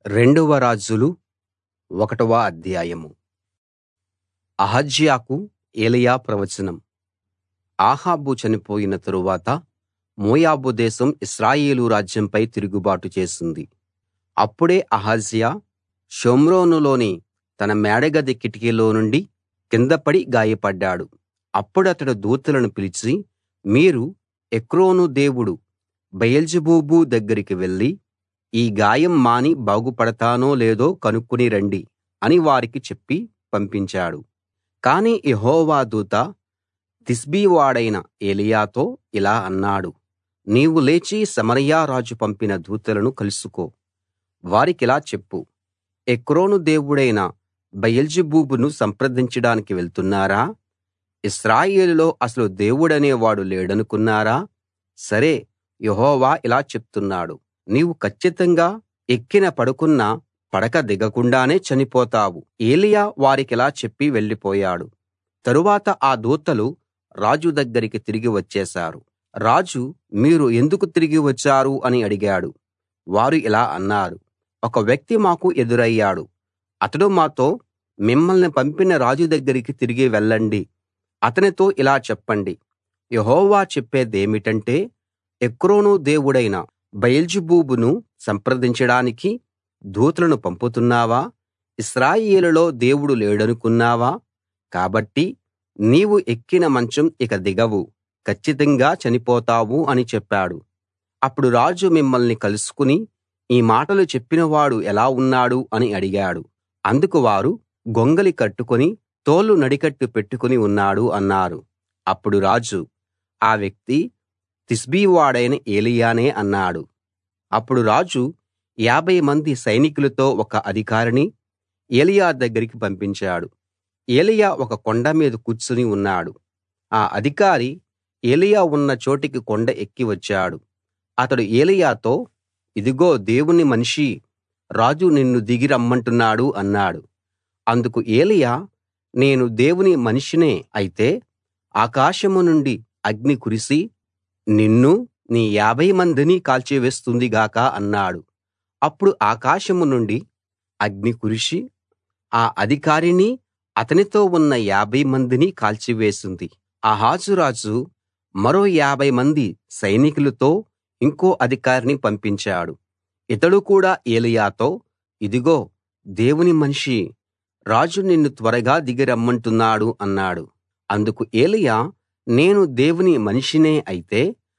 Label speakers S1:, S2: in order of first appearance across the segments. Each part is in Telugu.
S1: రెండవ రాజులు ఒకటవ అధ్యాయం అహజ్యాకు ఏలీయా ప్రవచనం అహాబు చనిపోయిన తరువాత మోయాబు దేశం ఇశ్రాయేలు రాజ్యంపై తిరుగుబాటు చేసింది అప్పుడే అహజ్యా షోమ్రోనులోని తన మేడగది కిటికీలో నుండి కింద పడి గాయపడ్డాడు అప్పుడతడు దూతలను పిలిచి మీరు ఎక్రోను దేవుడు బయల్జెబూబు దగ్గరికి వెళ్లి ఈ గాయం మాని బాగుపడతానో లేదో కనుక్కుని రండి అని వారికి చెప్పి పంపించాడు కాని యెహోవా దూత తిష్బీ వాడైన ఏలీయాతో ఇలా అన్నాడు నీవు లేచి సమరయ రాజు పంపిన దూతలను కలుసుకో వారికిలా చెప్పు ఎక్రోను దేవుడైన బయల్జెబూబును సంప్రదించడానికి వెళ్తున్నారా ఇశ్రాయేలులో అసలు దేవుడనేవాడు లేడనుకున్నారా సరే యెహోవా ఇలా చెప్తున్నాడు నీవు కచ్చితంగా ఎక్కిన పడుకున్న పడక దిగకుండానే చనిపోతావు ఏలీయా వారికిలా చెప్పి వెళ్ళిపోయాడు తరువాత ఆ దూతలు రాజు దగ్గరికి తిరిగి వచ్చేశారు రాజు మీరు ఎందుకు తిరిగి వచ్చారు అని అడిగాడు వారు ఇలా అన్నారు ఒక వ్యక్తి మాకు ఎదురయ్యాడు అతడు మాతో మిమ్మల్ని పంపిన రాజు దగ్గరికి తిరిగి వెళ్ళండి అతనితో ఇలా చెప్పండి యెహోవా చెప్పేదేమిటంటే ఎక్రోను దేవుడైన బయల్జెబూబును సంప్రదించడానికి దూతలను పంపుతున్నావా ఇశ్రాయేలులో దేవుడు లేడనుకున్నావా కాబట్టి నీవు ఎక్కిన మంచం ఇక దిగవు కచ్చితంగా చనిపోతావు అని చెప్పాడు అప్పుడు రాజు మిమ్మల్ని కలుసుకుని ఈ మాటలు చెప్పినవాడు ఎలా ఉన్నాడు అని అడిగాడు అందుకు వారు గొంగలి కట్టుకుని తోలు నడికట్టు పెట్టుకుని ఉన్నాడు అన్నారు అప్పుడు రాజు ఆ వ్యక్తి తిష్బీ వాడైన ఏలీయానే అన్నాడు అప్పుడు రాజు యాభై మంది సైనికులతో ఒక అధికారిని ఏలీయా దగ్గరికి పంపించాడు ఏలీయా ఒక కొండ మీద కూర్చుని ఉన్నాడు ఆ అధికారి ఏలీయా ఉన్న చోటికి కొండ ఎక్కి వచ్చాడు అతడు ఏలీయాతో ఇదిగో దేవుని మనిషీ రాజు నిన్ను దిగి రమ్మంటున్నాడు అన్నాడు అందుకు ఏలీయా నేను దేవుని మనిషినే అయితే ఆకాశం నుండి అగ్ని కురిసి నిన్నూ నీ యాభై మందిని కాల్చివేస్తుంది గాక అన్నాడు అప్పుడు ఆకాశం నుండి అగ్ని కురిసి ఆ అధికారిని అతనితో ఉన్న యాభై మందిని కాల్చివేసింది ఆహాజు రాజు మరో యాభై మంది సైనికులతో ఇంకో అధికారిని పంపించాడు ఇతడు కూడా ఏలీయాతో ఇదిగో దేవుని మనిషీ రాజు నిన్ను త్వరగా దిగి రమ్మంటున్నాడు అన్నాడు అందుకు ఏలీయా నేను దేవుని మనిషినే అయితే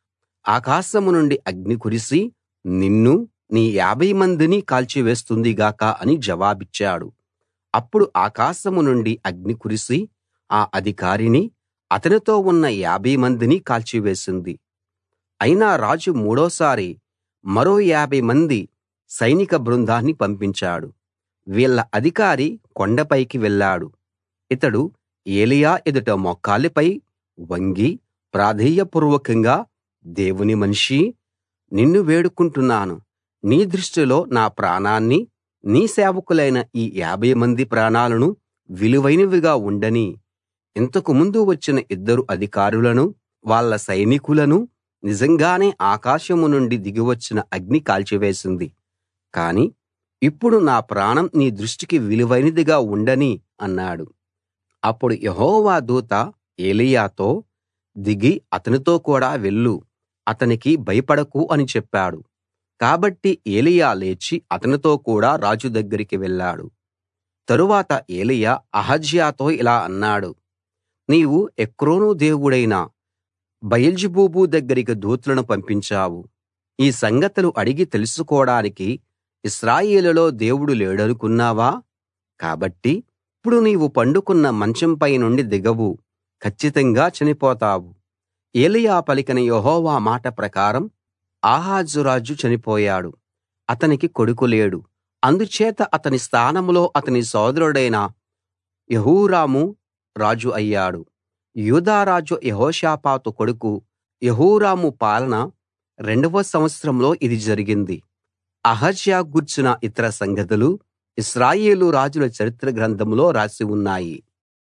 S1: ఆకాశం నుండి అగ్ని కురిసి నిన్నూ నీ యాభై మందిని కాల్చివేస్తుంది గాక అని జవాబిచ్చాడు అప్పుడు ఆకాశం నుండి అగ్ని కురిసి ఆ అధికారిని అతనితో ఉన్న యాభై మందిని కాల్చివేసింది అయినా రాజు మూడోసారి మరో యాభై మంది సైనిక బృందాన్ని పంపించాడు వీళ్ళ అధికారి కొండపైకి వెళ్ళాడు ఇతడు ఏలీయా ఎదుట మోకాళ్ళపై వంగి ప్రాధేయపూర్వకంగా దేవుని మనిషీ నిన్ను వేడుకుంటున్నాను నీ దృష్టిలో నా ప్రాణాన్ని నీ సేవకులైన ఈ యాభై మంది ప్రాణాలను విలువైనవిగా ఉండనీ ఇంతకు ముందు వచ్చిన ఇద్దరు అధికారులను వాళ్ళ సైనికులను నిజంగానే ఆకాశం నుండి దిగివచ్చిన అగ్ని కాల్చివేసింది కాని ఇప్పుడు నా ప్రాణం నీ దృష్టికి విలువైనదిగా ఉండనీ అన్నాడు అప్పుడు యెహోవా దూత ఏలీయాతో దిగి అతనితో కూడా వెళ్ళు అతనికి భయపడకు అని చెప్పాడు కాబట్టి ఏలీయా లేచి అతనితో కూడా రాజు దగ్గరికి వెళ్ళాడు తరువాత ఏలీయా అహజ్యాతో ఇలా అన్నాడు నీవు ఎక్రోను దేవుడైన బయల్జెబూబు దగ్గరికి దూతలను పంపించావు ఈ సంగతులు అడిగి తెలుసుకోడానికి ఇశ్రాయేలులో దేవుడు లేడనుకున్నావా కాబట్టి ఇప్పుడు నీవు పండుకున్న మంచంపై నుండి దిగవు కచ్చితంగా చనిపోతావు ఏలీయా పలికిన యెహోవా మాట ప్రకారం ఆహాజు రాజు చనిపోయాడు అతనికి కొడుకు లేడు అందుచేత అతని స్థానంలో అతని సోదరుడైన యెహోరాము రాజు అయ్యాడు యూదా రాజు యెహోషాపాతు కొడుకు యెహోరాము పాలన రెండవ సంవత్సరంలో ఇది జరిగింది అహజ్యా గూర్చిన ఇతర సంగతులు ఇశ్రాయేలు రాజుల చరిత్ర గ్రంథంలో రాసి ఉన్నాయి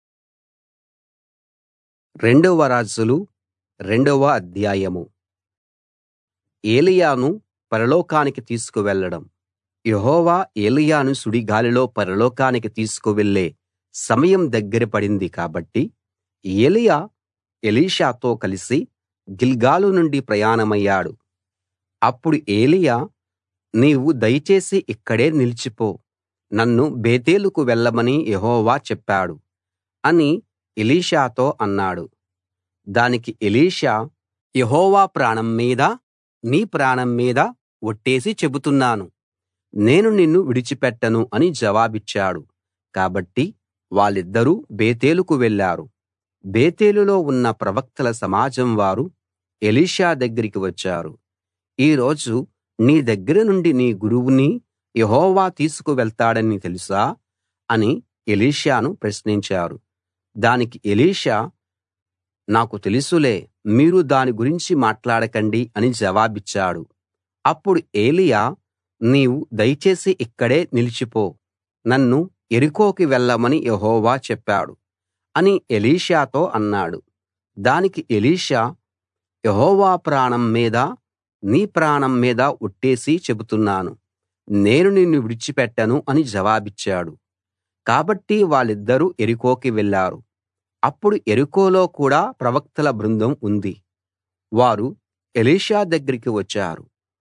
S1: రెండవ రాజులు రెండవ అధ్యాయం ఏలీయాను పరలోకానికి తీసుకువెళ్ళడం యెహోవా ఏలీయాను సుడిగాలిలో పరలోకానికి తీసుకువెళ్ళే సమయం దగ్గర పడింది కాబట్టి ఏలీయా ఎలీషాతో కలిసి గిల్గాలు నుండి ప్రయాణమయ్యాడు అప్పుడు ఏలీయా నీవు దయచేసి ఇక్కడే నిలిచిపో నన్ను బేతేలుకు వెళ్ళమని యెహోవా చెప్పాడు అని ఎలీషాతో అన్నాడు దానికి ఎలీషా యెహోవా ప్రాణం మీద నీ ప్రాణం మీద ఒట్టేసి చెబుతున్నాను నేను నిన్ను విడిచిపెట్టను అని జవాబిచ్చాడు కాబట్టి వాళ్ళిద్దరూ బేతేలుకు వెళ్ళారు బేతేలులో ఉన్న ప్రవక్తల సమాజం వారు ఎలీషా దగ్గరికి వచ్చారు ఈ రోజు నీ దగ్గర నుండి నీ గురువుని యెహోవా తీసుకు వెళ్తాడని తెలుసా అని ఎలీషాను ప్రశ్నించారు దానికి ఎలీషా నాకు తెలుసులే మీరు దాని గురించి మాట్లాడకండి అని జవాబిచ్చాడు అప్పుడు ఏలీయా నీవు దయచేసి ఇక్కడే నిలిచిపో నన్ను యెరికోకి వెళ్ళమని యెహోవా చెప్పాడు అని ఎలీషాతో అన్నాడు దానికి ఎలీషా యెహోవా ప్రాణం మీద నీ ప్రాణం మీద ఒట్టేసి చెబుతున్నాను నేను నిన్ను విడిచిపెట్టను అని జవాబిచ్చాడు కాబట్టి వాళ్ళిద్దరూ యెరికోకి వెళ్ళారు అప్పుడు యెరికోలో కూడా ప్రవక్తల బృందం ఉంది వారు ఎలీషా దగ్గరికి వచ్చారు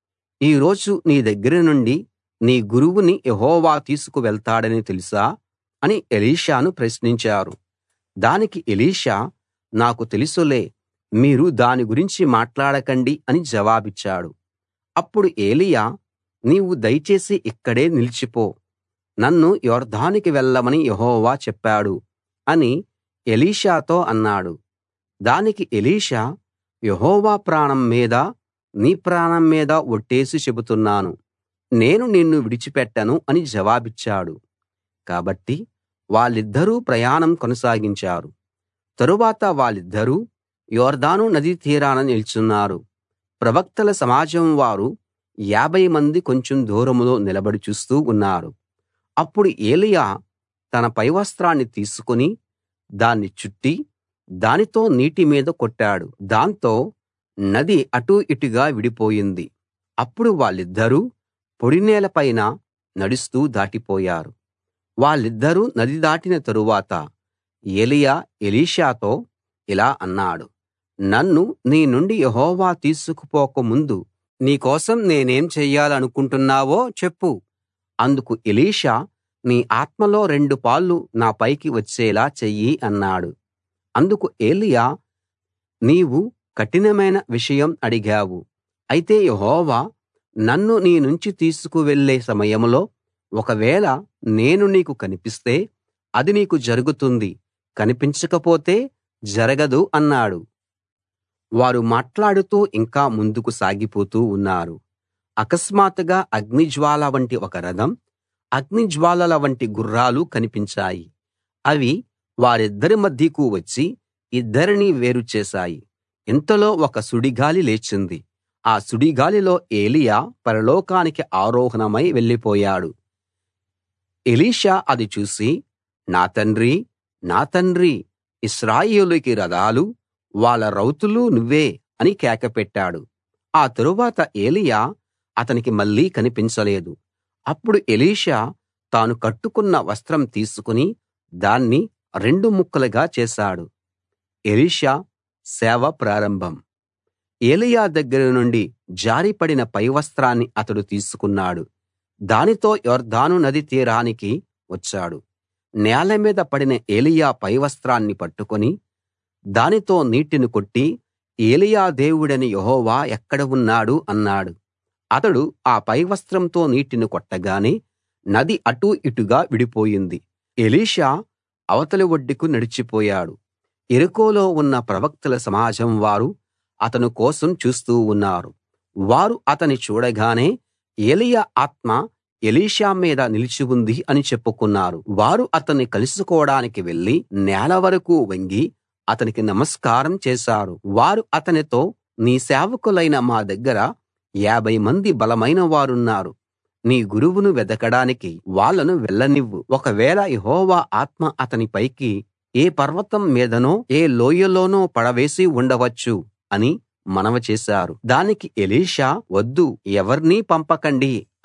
S1: ఈ రోజు నీ దగ్గర నుండి నీ గురువుని యెహోవా తీసుకు వెళ్తాడని తెలుసా అని ఎలీషాను ప్రశ్నించారు దానికి ఎలీషా నాకు తెలుసులే మీరు దాని గురించి మాట్లాడకండి అని జవాబిచ్చాడు అప్పుడు ఏలీయా నీవు దయచేసి ఇక్కడే నిలిచిపో నన్ను యొర్దానుకి వెళ్ళమని యెహోవా చెప్పాడు అని ఎలీషాతో అన్నాడు దానికి ఎలీషా యెహోవా ప్రాణం మీద నీ ప్రాణం మీద ఒట్టేసి చెబుతున్నాను నేను నిన్ను విడిచిపెట్టను అని జవాబిచ్చాడు కాబట్టి వాళ్ళిద్దరూ ప్రయాణం కొనసాగించారు తరువాత వాళ్ళిద్దరూ యొర్దాను నదీ తీరాన నిల్చున్నారు ప్రవక్తల సమాజం వారు యాభై మంది కొంచెం దూరంలో నిలబడి చూస్తూ ఉన్నారు అప్పుడు ఏలీయా తన పైవస్త్రాన్ని తీసుకుని దాన్ని చుట్టి దానితో నీటి మీద కొట్టాడు దాంతో నది అటూ ఇటుగా విడిపోయింది అప్పుడు వాళ్ళిద్దరూ పొడినేల పైన నడుస్తూ దాటిపోయారు వాళ్ళిద్దరూ నది దాటిన తరువాత ఏలీయా ఎలీషాతో ఇలా అన్నాడు నన్ను నీ నుండి యెహోవా తీసుకుపోక ముందు నీ కోసం నేనేం చెయ్యాలనుకుంటున్నావో చెప్పు అందుకు ఎలీషా నీ ఆత్మలో రెండు పాళ్ళు నా పైకి వచ్చేలా చెయ్యి అన్నాడు అందుకు ఏలీయా నీవు కఠినమైన విషయం అడిగావు అయితే యెహోవా నన్ను నీ నుంచి తీసుకువెళ్ళే సమయంలో ఒకవేళ నేను నీకు కనిపిస్తే అది నీకు జరుగుతుంది కనిపించకపోతే జరగదు అన్నాడు వారు మాట్లాడుతూ ఇంకా ముందుకు సాగిపోతూ ఉన్నారు అకస్మాత్తుగా అగ్నిజ్వాల వంటి ఒక రథం అగ్నిజ్వాలల వంటి గుర్రాలు కనిపించాయి అవి వారిద్దరి మధ్యకు వచ్చి ఇద్దరినీ వేరు చేశాయి ఇంతలో ఒక సుడిగాలి లేచింది ఆ సుడిగాలిలో ఏలీయా పరలోకానికి ఆరోహణమై వెళ్ళిపోయాడు ఎలీషా అది చూసి నా తండ్రీ నా తండ్రీ ఇశ్రాయేలుకి రథాలు వాళ్ళ రౌతులు నువ్వే అని కేకపెట్టాడు ఆ తరువాత ఏలీయా అతనికి మళ్ళీ కనిపించలేదు అప్పుడు ఎలీషా తాను కట్టుకున్న వస్త్రం తీసుకుని దాన్ని రెండు ముక్కలుగా చేశాడు ఎలీషా సేవ ప్రారంభం ఏలీయా దగ్గర నుండి జారిపడిన పైవస్త్రాన్ని అతడు తీసుకున్నాడు దానితో యొర్దాను నది తీరానికి వచ్చాడు నేల మీద పడిన ఏలీయా పైవస్త్రాన్ని పట్టుకుని దానితో నీటిని కొట్టి ఏలీయా దేవుడని యెహోవా ఎక్కడ ఉన్నాడు అన్నాడు అతడు ఆ పైవస్త్రంతో నీటిని కొట్టగానే నది అటూ ఇటుగా విడిపోయింది ఎలీషా అవతలి ఒడ్డుకు నడిచిపోయాడు యెరికోలో ఉన్న ప్రవక్తల సమాజం వారు అతని కోసం చూస్తూ ఉన్నారు వారు అతని చూడగానే ఏలీయా ఆత్మ ఎలీషా మీద నిలిచి ఉంది అని చెప్పుకున్నారు వారు అతన్ని కలుసుకోవడానికి వెళ్లి నేల వరకూ వంగి అతనికి నమస్కారం చేశారు వారు అతనితో నీ సేవకులైన మా దగ్గర యాభై మంది బలమైన వారున్నారు నీ గురువును వెదకడానికి వాళ్ళను వెళ్ళనివ్వు ఒకవేళ యెహోవా ఆత్మ అతని పైకి ఏ పర్వతం మీదనో ఏ లోయలోనో పడవేసి ఉండవచ్చు అని మనవి చేశారు దానికి ఎలీషా వద్దు ఎవర్నీ పంపకండి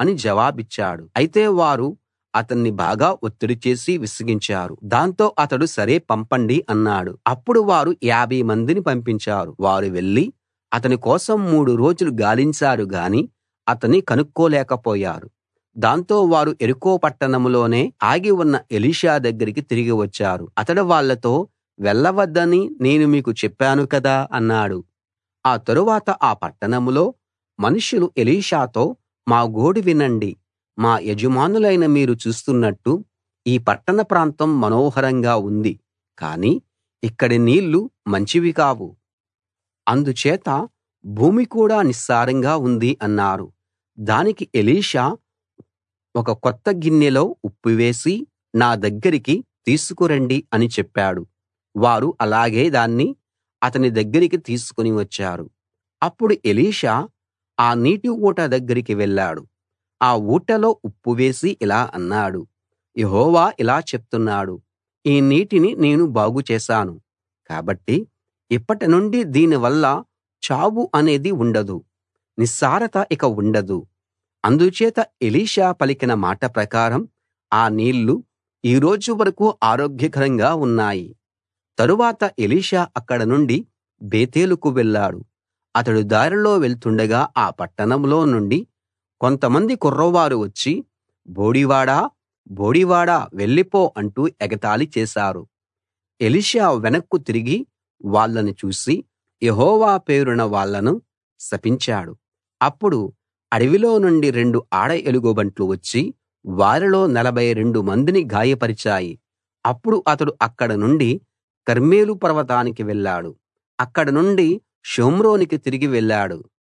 S1: అని జవాబిచ్చాడు అయితే వారు అతన్ని బాగా ఒత్తిడి చేసి విసిగించారు దాంతో అతడు సరే పంపండి అన్నాడు అప్పుడు వారు యాభై మందిని పంపించారు వారు వెళ్లి అతని కోసం మూడు రోజులు గాలించారు గాని అతన్ని కనుక్కోలేకపోయారు దాంతో వారు యెరికో పట్టణంలోనే ఆగి ఉన్న ఎలీషా దగ్గరికి తిరిగి వచ్చారు అతడు వాళ్ళతో వెళ్ళవద్దని నేను మీకు చెప్పాను కదా అన్నాడు ఆ తరువాత ఆ పట్టణంలో మనుషులు ఎలీషాతో మా గోడు వినండి మా యజమానులైన మీరు చూస్తున్నట్టు ఈ పట్టణ ప్రాంతం మనోహరంగా ఉంది కానీ ఇక్కడి నీళ్లు మంచివి కావు అందుచేత భూమి కూడా నిస్సారంగా ఉంది అన్నారు దానికి ఎలీషా ఒక కొత్త గిన్నెలో ఉప్పు వేసి నా దగ్గరికి తీసుకురండి అని చెప్పాడు వారు అలాగే దాన్ని అతని దగ్గరికి తీసుకుని వచ్చారు అప్పుడు ఎలీషా ఆ నీటి ఊట దగ్గరికి వెళ్ళాడు ఆ ఊటలో ఉప్పు వేసి ఇలా అన్నాడు యెహోవా ఇలా చెప్తున్నాడు ఈ నీటిని నేను బాగు చేశాను కాబట్టి ఇప్పటి నుండి దీనివల్ల చావు అనేది ఉండదు నిస్సారత ఇక ఉండదు అందుచేత ఎలీషా పలికిన మాట ప్రకారం ఆ నీళ్లు ఈ రోజు వరకు ఆరోగ్యకరంగా ఉన్నాయి తరువాత ఎలీషా అక్కడ నుండి బేతేలుకు వెళ్ళాడు అతడు దారిలో వెళ్తుండగా ఆ పట్టణంలో నుండి కొంతమంది కుర్రవారు వచ్చి బోడివాడా బోడివాడా వెళ్ళిపో అంటూ ఎగతాళి చేశారు ఎలీషా వెనక్కు తిరిగి వాళ్ళని చూసి యెహోవా పేరున వాళ్ళను శపించాడు అప్పుడు అడవిలో నుండి రెండు ఆడ ఎలుగుబంట్లు వచ్చి వారిలో నలభై రెండు మందిని గాయపరిచాయి అప్పుడు అతడు అక్కడ నుండి కర్మెలు పర్వతానికి వెళ్ళాడు అక్కడ నుండి షోమ్రోనుకి తిరిగి వెళ్ళాడు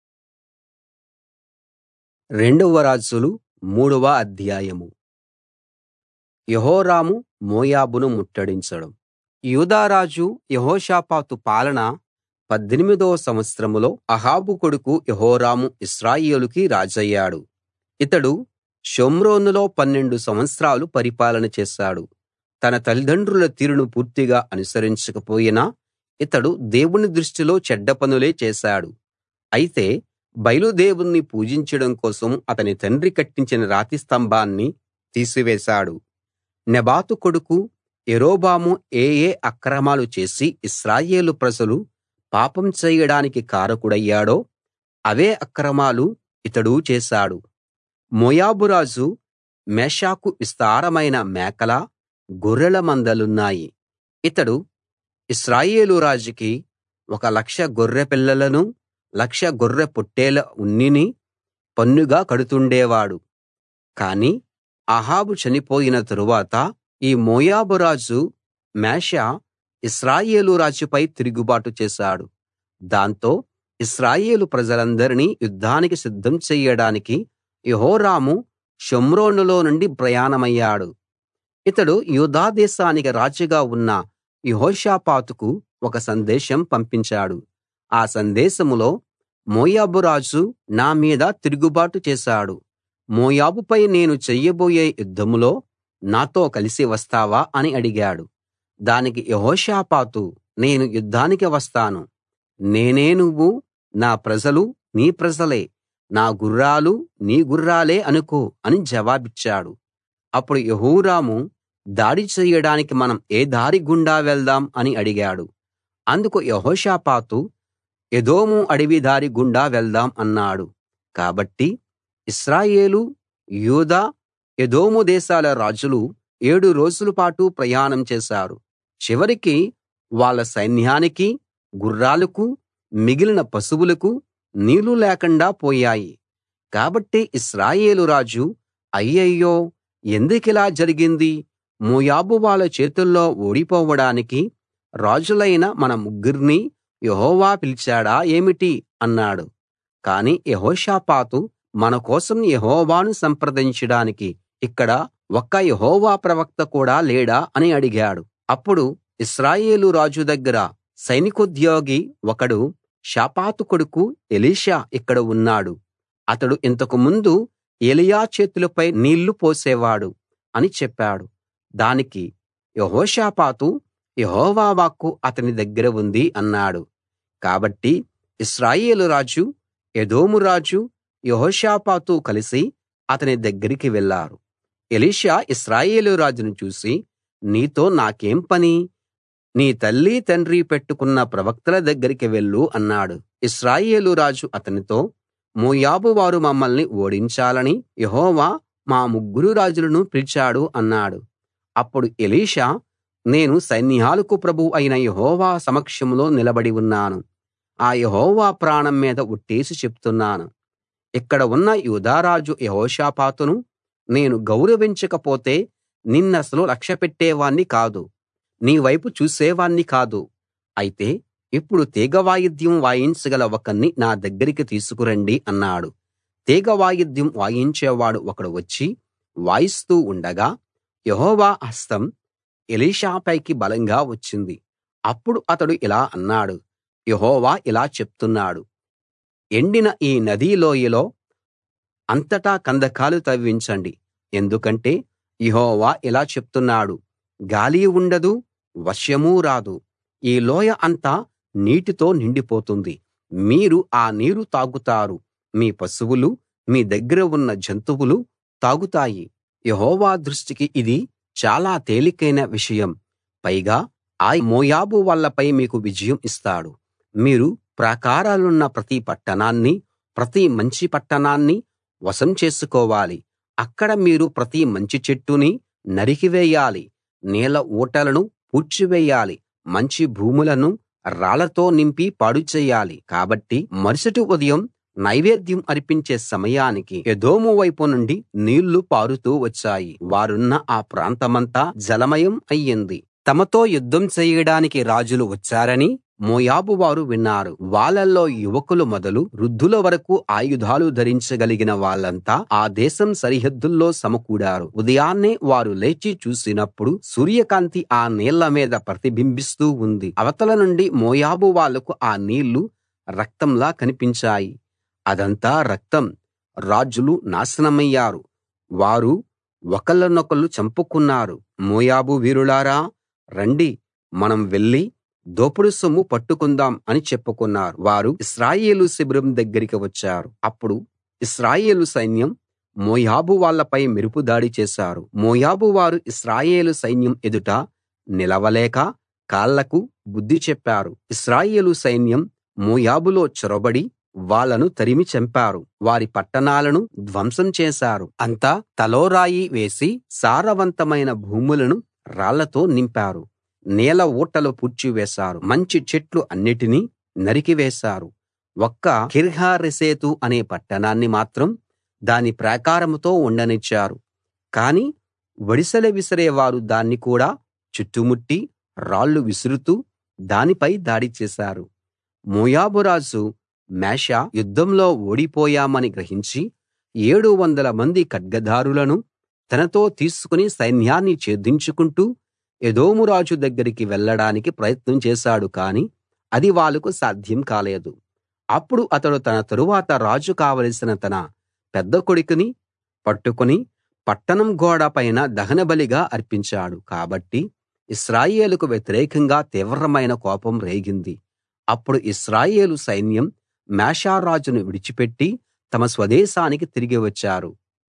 S1: రెండవ రాజులు మూడవ అధ్యాయం యెహోరాము మోయాబును ముట్టడించడం యూదారాజు యెహోషాపాతు పాలన పద్దెనిమిదో సంవత్సరంలో అహాబు కొడుకు యెహోరాము ఇశ్రాయేలుకి రాజయ్యాడు ఇతడు షోమ్రోనులో పన్నెండు సంవత్సరాలు పరిపాలన చేశాడు తన తల్లిదండ్రుల తీరును పూర్తిగా అనుసరించకపోయినా ఇతడు దేవుని దృష్టిలో చెడ్డ పనులే చేశాడు అయితే బయలు దేవుణ్ణి పూజించడం కోసం అతని తండ్రి కట్టించిన రాతి స్తంభాన్ని తీసివేశాడు నెబాతు కొడుకు యరొబాము ఏ ఏ అక్రమాలు చేసి ఇశ్రాయేలు ప్రజలు పాపం చేయడానికి కారకుడయ్యాడో అవే అక్రమాలు ఇతడూ చేశాడు మోయాబు రాజు మేషాకు విస్తారమైన మేకల గొర్రెల మందలున్నాయి ఇతడు ఇశ్రాయేలు రాజుకి ఒక లక్ష గొర్రె పిల్లలను లక్ష గొర్రె పొట్టేల ఉన్నిని పన్నుగా కడుతుండేవాడు కాని అహాబు చనిపోయిన తరువాత ఈ మోయాబు రాజు మేషా ఇశ్రాయేలు రాజుపై తిరుగుబాటు చేశాడు దాంతో ఇశ్రాయేలు ప్రజలందరినీ యుద్ధానికి సిద్ధం చెయ్యడానికి యెహోరాము షోమ్రోనులో నుండి ప్రయాణమయ్యాడు ఇతడు యూదా దేశానికి రాజుగా ఉన్న యెహోషాపాతుకు ఒక సందేశం పంపించాడు ఆ సందేశంలో మోయాబు రాజు నా మీద తిరుగుబాటు చేశాడు మోయాబుపై నేను చెయ్యబోయే యుద్ధంలో నాతో కలిసి వస్తావా అని అడిగాడు దానికి యెహోషాపాతు నేను యుద్ధానికి వస్తాను నేనే నువ్వు నా ప్రజలు నీ ప్రజలే నా గుర్రాలు నీ గుర్రాలే అనుకో అని జవాబిచ్చాడు అప్పుడు యెహోరాము దాడి చెయ్యడానికి మనం ఏ దారి గుండా వెళ్దాం అని అడిగాడు అందుకు యెహోషాపాతు ఎదోము అడవి దారి గుండా వెళ్దాం అన్నాడు కాబట్టి ఇశ్రాయేలు యూదా ఎదోము దేశాల రాజులు ఏడు రోజుల పాటు ప్రయాణం చేశారు చివరికి వాళ్ళ సైన్యానికి గుర్రాలకు మిగిలిన పశువులకు నీళ్లు లేకుండా పోయాయి కాబట్టి ఇశ్రాయేలు రాజు అయ్యయ్యో ఎందుకిలా జరిగింది మోయాబు వాళ్ళ చేతుల్లో ఓడిపోవడానికి రాజులైన మన ముగ్గుర్నీ యెహోవా పిలిచాడా ఏమిటి అన్నాడు కాని యెహోషాపాతు మన కోసం యెహోవాను సంప్రదించడానికి ఇక్కడ ఒక్క యెహోవా ప్రవక్త కూడా లేడా అని అడిగాడు అప్పుడు ఇశ్రాయేలు రాజు దగ్గర సైనికోద్యోగి ఒకడు షాపాతు కొడుకు ఎలీషా ఇక్కడ ఉన్నాడు అతడు ఇంతకు ముందు ఏలీయా చేతులపై నీళ్లు పోసేవాడు అని చెప్పాడు దానికి యెహోషాపాతు యెహోవా వాక్కు అతని దగ్గర ఉంది అన్నాడు కాబట్టి ఇశ్రాయేలు రాజు ఎదోము రాజు యెహోషాపాతు కలిసి అతని దగ్గరికి వెళ్ళారు ఎలీషా ఇశ్రాయేలు రాజును చూసి నీతో నాకేం పని నీ తల్లి తండ్రి పెట్టుకున్న ప్రవక్తల దగ్గరికి వెళ్ళు అన్నాడు ఇశ్రాయేలు రాజు అతనితో మోయాబు వారు మమ్మల్ని ఓడించాలని యెహోవా మా ముగ్గురు రాజులను పిలిచాడు అన్నాడు అప్పుడు ఎలీషా నేను సైన్యాలకు ప్రభువు అయిన యెహోవా సమక్షంలో నిలబడి ఉన్నాను ఆ యెహోవా ప్రాణం మీద ఒట్టేసి చెప్తున్నాను ఇక్కడ ఉన్న యూదారాజు యెహోషాపాతును నేను గౌరవించకపోతే నిన్నసలు లక్ష్యపెట్టేవాణ్ణి కాదు నీ వైపు చూసేవాణ్ణి కాదు అయితే ఇప్పుడు తీగ వాయిద్యం వాయించగల ఒకణ్ణి నా దగ్గరికి తీసుకురండి అన్నాడు తీగ వాయిద్యం వాయించేవాడు ఒకడు వచ్చి వాయిస్తూ ఉండగా యెహోవా హస్తం ఎలీషాపైకి బలంగా వచ్చింది అప్పుడు అతడు ఇలా అన్నాడు యెహోవా ఇలా చెప్తున్నాడు ఎండిన ఈ నదీ లోయలో అంతటా కందకాలు తవ్వించండి ఎందుకంటే యెహోవా ఇలా చెప్తున్నాడు గాలి ఉండదు వర్షమూ రాదు ఈ లోయ అంతా నీటితో నిండిపోతుంది మీరు ఆ నీరు తాగుతారు మీ పశువులు మీ దగ్గర ఉన్న జంతువులు తాగుతాయి యెహోవా దృష్టికి ఇది చాలా తేలికైన విషయం పైగా ఆయన మోయాబు వాళ్ళపై మీకు విజయం ఇస్తాడు మీరు ప్రాకారాలున్న ప్రతి పట్టణాన్ని ప్రతి మంచి పట్టణాన్ని వశం చేసుకోవాలి అక్కడ మీరు ప్రతి మంచి చెట్టుని నరికివేయాలి నీళ్ళ ఊటలను పూడ్చివేయాలి మంచి భూములను రాళ్లతో నింపి పాడు చేయాలి కాబట్టి మరుసటి ఉదయం నైవేద్యం అర్పించే సమయానికి ఎదోము వైపు నుండి నీళ్లు పారుతూ వచ్చాయి వారున్న ఆ ప్రాంతమంతా జలమయం అయ్యింది తమతో యుద్ధం చేయడానికి రాజులు వచ్చారని మోయాబు వారు విన్నారు వాళ్ళల్లో యువకులు మొదలు వృద్ధుల వరకు ఆయుధాలు ధరించగలిగిన వాళ్ళంతా ఆ దేశం సరిహద్దుల్లో సమకూడారు ఉదయాన్నే వారు లేచి చూసినప్పుడు సూర్యకాంతి ఆ నీళ్ల మీద ప్రతిబింబిస్తూ ఉంది అవతల నుండి మోయాబు వాళ్లకు ఆ నీళ్లు రక్తంలా కనిపించాయి అదంతా రక్తం రాజులు నాశనమయ్యారు వారు ఒకళ్ళనొకళ్ళు చంపుకున్నారు మోయాబు వీరులారా రండి మనం వెళ్లి దోపుడు సొమ్ము పట్టుకుందాం అని చెప్పుకున్నారు వారు ఇశ్రాయేలు శిబిరం దగ్గరికి వచ్చారు అప్పుడు ఇశ్రాయేలు సైన్యం మోయాబు వాళ్ళపై మెరుపు దాడి చేశారు మోయాబు వారు ఇశ్రాయేలు సైన్యం ఎదుట నిలవలేక కాళ్లకు బుద్ధి చెప్పారు ఇశ్రాయేలు సైన్యం మోయాబులో చొరబడి వాళ్ళను తరిమి చంపారు వారి పట్టణాలను ధ్వంసం చేశారు అంతా తలోరాయి వేసి సారవంతమైన భూములను రాళ్లతో నింపారు నీల ఊటలు పూడ్చివేశారు మంచి చెట్లు అన్నిటినీ నరికివేశారు ఒక్క కిర్హరెశెతు అనే పట్టణాన్ని మాత్రం దాని ప్రాకారంతో ఉండనిచ్చారు కాని ఒడిసెల విసిరేవారు దాన్ని కూడా చుట్టుముట్టి రాళ్లు విసురుతూ దానిపై దాడి చేశారు మోయాబు రాజు మేషా యుద్ధంలో ఓడిపోయామని గ్రహించి ఏడు వందల మంది ఖడ్గధారులను తనతో తీసుకుని సైన్యాన్ని ఛేదించుకుంటూ ఎదోము రాజు దగ్గరికి వెళ్ళడానికి ప్రయత్నం చేశాడు కాని అది వాళ్ళకు సాధ్యం కాలేదు అప్పుడు అతడు తన తరువాత రాజు కావలసిన తన పెద్ద కొడుకుని పట్టుకుని పట్టణం గోడ పైన దహనబలిగా అర్పించాడు కాబట్టి ఇశ్రాయేలుకు వ్యతిరేకంగా తీవ్రమైన కోపం రేగింది అప్పుడు ఇశ్రాయేలు సైన్యం మేషా రాజును విడిచిపెట్టి తమ స్వదేశానికి తిరిగి వచ్చారు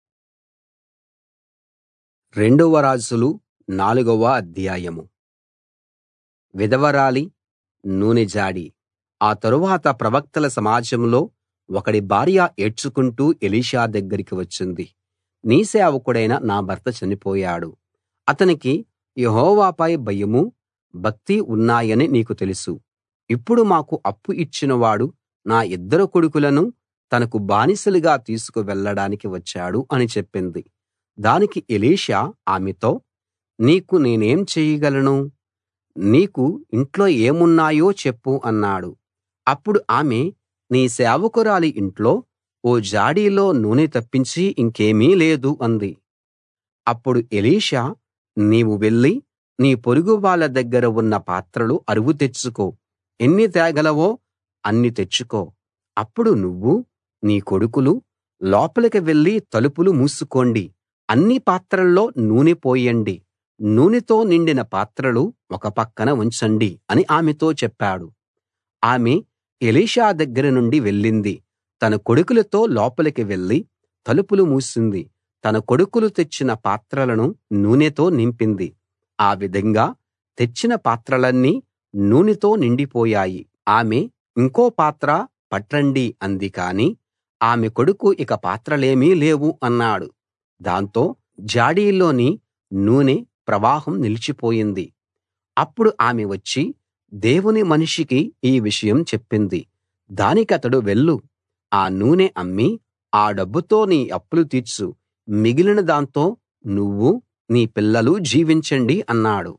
S1: రెండవ రాజులు నాలుగవ అధ్యాయము విధవరాలి నూనె జాడి ఆ తరువాత ప్రవక్తల సమాజంలో ఒకడి భార్య ఏడ్చుకుంటూ ఎలీషా దగ్గరికి వచ్చింది నీ సేవకుడైన నా భర్త చనిపోయాడు అతనికి యెహోవాపై భయమూ భక్తి ఉన్నాయని నీకు తెలుసు ఇప్పుడు మాకు అప్పు ఇచ్చినవాడు నా ఇద్దరు కొడుకులను తనకు బానిసలుగా తీసుకు వెళ్ళడానికి వచ్చాడు అని చెప్పింది దానికి ఎలీషా ఆమెతో నీకు నేనేం చేయగలను నీకు ఇంట్లో ఏమున్నాయో చెప్పు అన్నాడు అప్పుడు ఆమె నీ సేవకురాలి ఇంట్లో ఓ జాడీలో నూనె తప్పించి ఇంకేమీ లేదు అంది అప్పుడు ఎలీషా నీవు వెళ్లి నీ పొరుగు వాళ్ళ దగ్గర ఉన్న పాత్రలు అరువు తెచ్చుకో ఎన్ని తేగలవో అన్ని తెచ్చుకో అప్పుడు నువ్వు నీ కొడుకులు లోపలికి వెళ్లి తలుపులు మూసుకోండి అన్ని పాత్రల్లో నూనె పోయండి నూనెతో నిండిన పాత్రలు ఒక పక్కన ఉంచండి అని ఆమెతో చెప్పాడు ఆమె ఎలీషా దగ్గర నుండి వెళ్ళింది తన కొడుకులతో లోపలికి వెళ్లి తలుపులు మూసింది తన కొడుకులు తెచ్చిన పాత్రలను నూనెతో నింపింది ఆ విధంగా తెచ్చిన పాత్రలన్నీ నూనెతో నిండిపోయాయి ఆమె ఇంకో పాత్ర పట్రండి అంది కాని ఆమె కొడుకు ఇక పాత్రలేమీ లేవు అన్నాడు దాంతో జాడీలోని నూనె ప్రవాహం నిలిచిపోయింది అప్పుడు ఆమె వచ్చి దేవుని మనిషికి ఈ విషయం చెప్పింది దానికతడు వెళ్ళు ఆ నూనె అమ్మి ఆ డబ్బుతో నీ అప్పులు తీర్చు మిగిలిన దాంతో నువ్వు నీ పిల్లలు జీవించండి అన్నాడు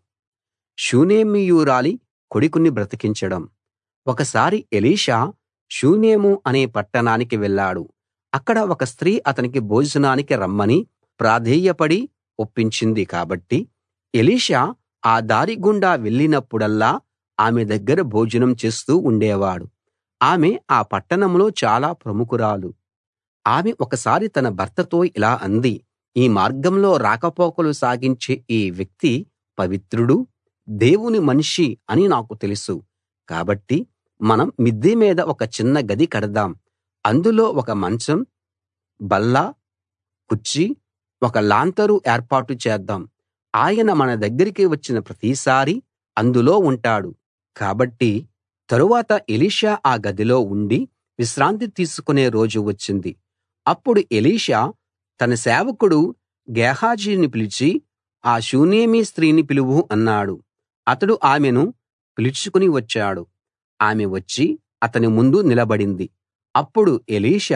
S1: షూనేమీయురాలి కొడుకుని బ్రతికించడం ఒకసారి ఎలీషా షూనేము అనే పట్టణానికి వెళ్ళాడు అక్కడ ఒక స్త్రీ అతనికి భోజనానికి రమ్మని ప్రాధేయపడి ఒప్పించింది కాబట్టి ఎలీషా ఆ దారి గుండా వెళ్ళినప్పుడల్లా ఆమె దగ్గర భోజనం చేస్తూ ఉండేవాడు ఆమె ఆ పట్టణంలో చాలా ప్రముఖురాలు ఆమె ఒకసారి తన భర్తతో ఇలా అంది ఈ మార్గంలో రాకపోకలు సాగించే ఈ వ్యక్తి పవిత్రుడు దేవుని మనిషి అని నాకు తెలుసు కాబట్టి మనం మిద్దె మీద ఒక చిన్న గది కడదాం అందులో ఒక మంచం బల్ల కుర్చీ ఒక లాంతరు ఏర్పాటు చేద్దాం ఆయన మన దగ్గరికి వచ్చిన ప్రతిసారీ అందులో ఉంటాడు కాబట్టి తరువాత ఎలీషా ఆ గదిలో ఉండి విశ్రాంతి తీసుకునే రోజు వచ్చింది అప్పుడు ఎలీషా తన సేవకుడు గేహాజీని పిలిచి ఆ షూనేమీ స్త్రీని పిలువు అన్నాడు అతడు ఆమెను పిలుచుకుని వచ్చాడు ఆమె వచ్చి అతని ముందు నిలబడింది అప్పుడు ఎలీషా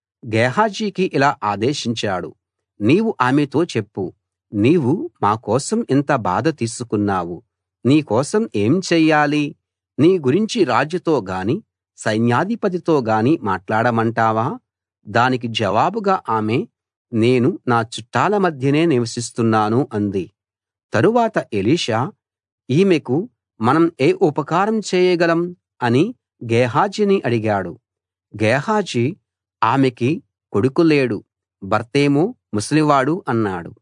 S1: గేహాజీకి ఇలా ఆదేశించాడు నీవు ఆమెతో చెప్పు నీవు మా కోసం ఇంత బాధ తీసుకున్నావు నీ కోసం ఏం చెయ్యాలి నీ గురించి రాజుతో గాని సైన్యాధిపతితో గాని మాట్లాడమంటావా దానికి జవాబుగా ఆమె నేను నా చుట్టాల మధ్యనే నివసిస్తున్నాను అంది తరువాత ఎలీషా ఈమెకు మనం ఏ ఉపకారం చేయగలం అని గేహాజీని అడిగాడు గేహాజీ ఆమెకి కొడుకు లేడు భర్తేమో ముసలివాడు అన్నాడు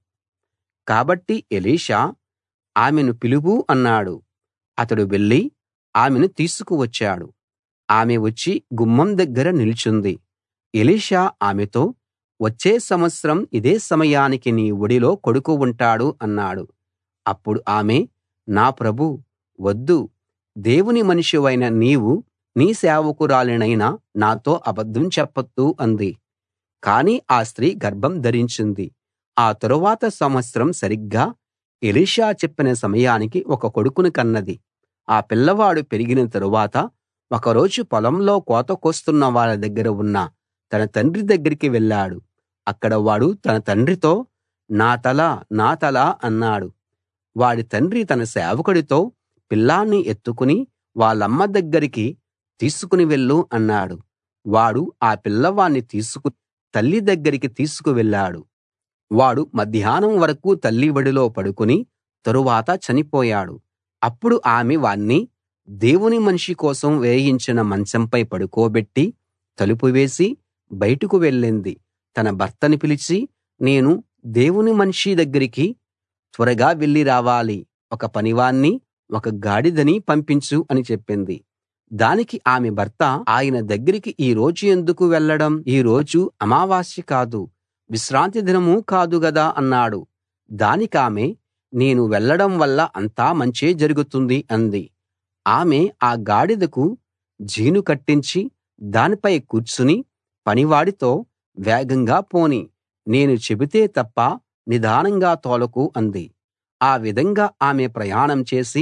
S1: కాబట్టి ఎలీషా ఆమెను పిలువు అన్నాడు అతడు వెళ్లి ఆమెను తీసుకువచ్చాడు ఆమె వచ్చి గుమ్మం దగ్గర నిల్చుంది ఎలీషా ఆమెతో వచ్చే సంవత్సరం ఇదే సమయానికి నీ ఒడిలో కొడుకు ఉంటాడు అన్నాడు అప్పుడు ఆమె నా ప్రభూ వద్దు దేవుని మనిషివైన నీవు నీ సేవకురాలినైన నాతో అబద్ధం చెప్పొద్దు అంది కాని ఆ స్త్రీ గర్భం ధరించింది ఆ తరువాత సంవత్సరం సరిగ్గా ఎలీషా చెప్పిన సమయానికి ఒక కొడుకుని కన్నది ఆ పిల్లవాడు పెరిగిన తరువాత ఒకరోజు పొలంలో కోత కోస్తున్న వాళ్ళ దగ్గర ఉన్న తన తండ్రి దగ్గరికి వెళ్ళాడు అక్కడ వాడు తన తండ్రితో నా తల నా తల అన్నాడు వాడి తండ్రి తన సేవకుడితో పిల్లాణ్ణి ఎత్తుకుని వాళ్ళమ్మ దగ్గరికి తీసుకుని వెళ్ళు అన్నాడు వాడు ఆ పిల్లవాణ్ణి తీసుకు తల్లి దగ్గరికి తీసుకు వెళ్ళాడు వాడు మధ్యాహ్నం వరకూ తల్లి ఒడిలో పడుకుని తరువాత చనిపోయాడు అప్పుడు ఆమె వాణ్ణి దేవుని మనిషి కోసం వేయించిన మంచంపై పడుకోబెట్టి తలుపు వేసి బయటకు వెళ్ళింది తన భర్తని పిలిచి నేను దేవుని మనిషి దగ్గరికి త్వరగా వెళ్లి రావాలి ఒక పనివాణ్ణి ఒక గాడిదని పంపించు అని చెప్పింది దానికి ఆమె భర్త ఆయన దగ్గరికి ఈ రోజు ఎందుకు వెళ్ళడం ఈ రోజు అమావాస్య కాదు విశ్రాంతి దినమూ కాదు గదా అన్నాడు దానికామె నేను వెళ్ళడం వల్ల అంతా మంచే జరుగుతుంది అంది ఆమె ఆ గాడిదకు జీను కట్టించి దానిపై కూర్చుని పనివాడితో వేగంగా పోని నేను చెబితే తప్ప నిదానంగా తోలకు అంది ఆ విధంగా ఆమె ప్రయాణం చేసి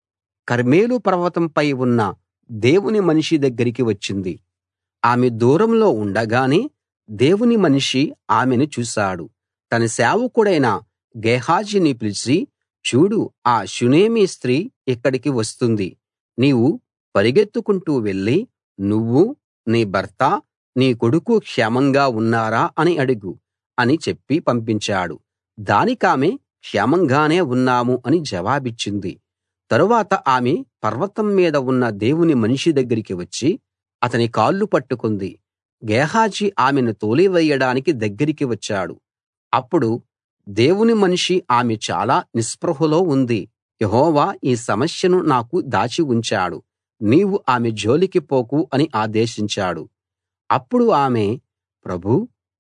S1: కర్మెలు పర్వతంపై ఉన్న దేవుని మనిషి దగ్గరికి వచ్చింది ఆమె దూరంలో ఉండగానే దేవుని మనిషి ఆమెను చూశాడు తన సేవకుడైన గేహాజీని పిలిచి చూడు ఆ షునేమీ స్త్రీ ఇక్కడికి వస్తుంది నీవు పరిగెత్తుకుంటూ వెళ్ళి నువ్వు నీ భర్త నీ కొడుకు క్షేమంగా ఉన్నారా అని అడుగు అని చెప్పి పంపించాడు దానికామె క్షేమంగానే ఉన్నాము అని జవాబిచ్చింది తరువాత ఆమె పర్వతం మీద ఉన్న దేవుని మనిషి దగ్గరికి వచ్చి అతని కాళ్ళు పట్టుకుంది గేహాజీ ఆమెను తోలివేయడానికి దగ్గరికి వచ్చాడు అప్పుడు దేవుని మనిషి ఆమె చాలా నిస్పృహలో ఉంది యెహోవా ఈ సమస్యను నాకు దాచి ఉంచాడు నీవు ఆమె జోలికి పోకు అని ఆదేశించాడు అప్పుడు ఆమె ప్రభూ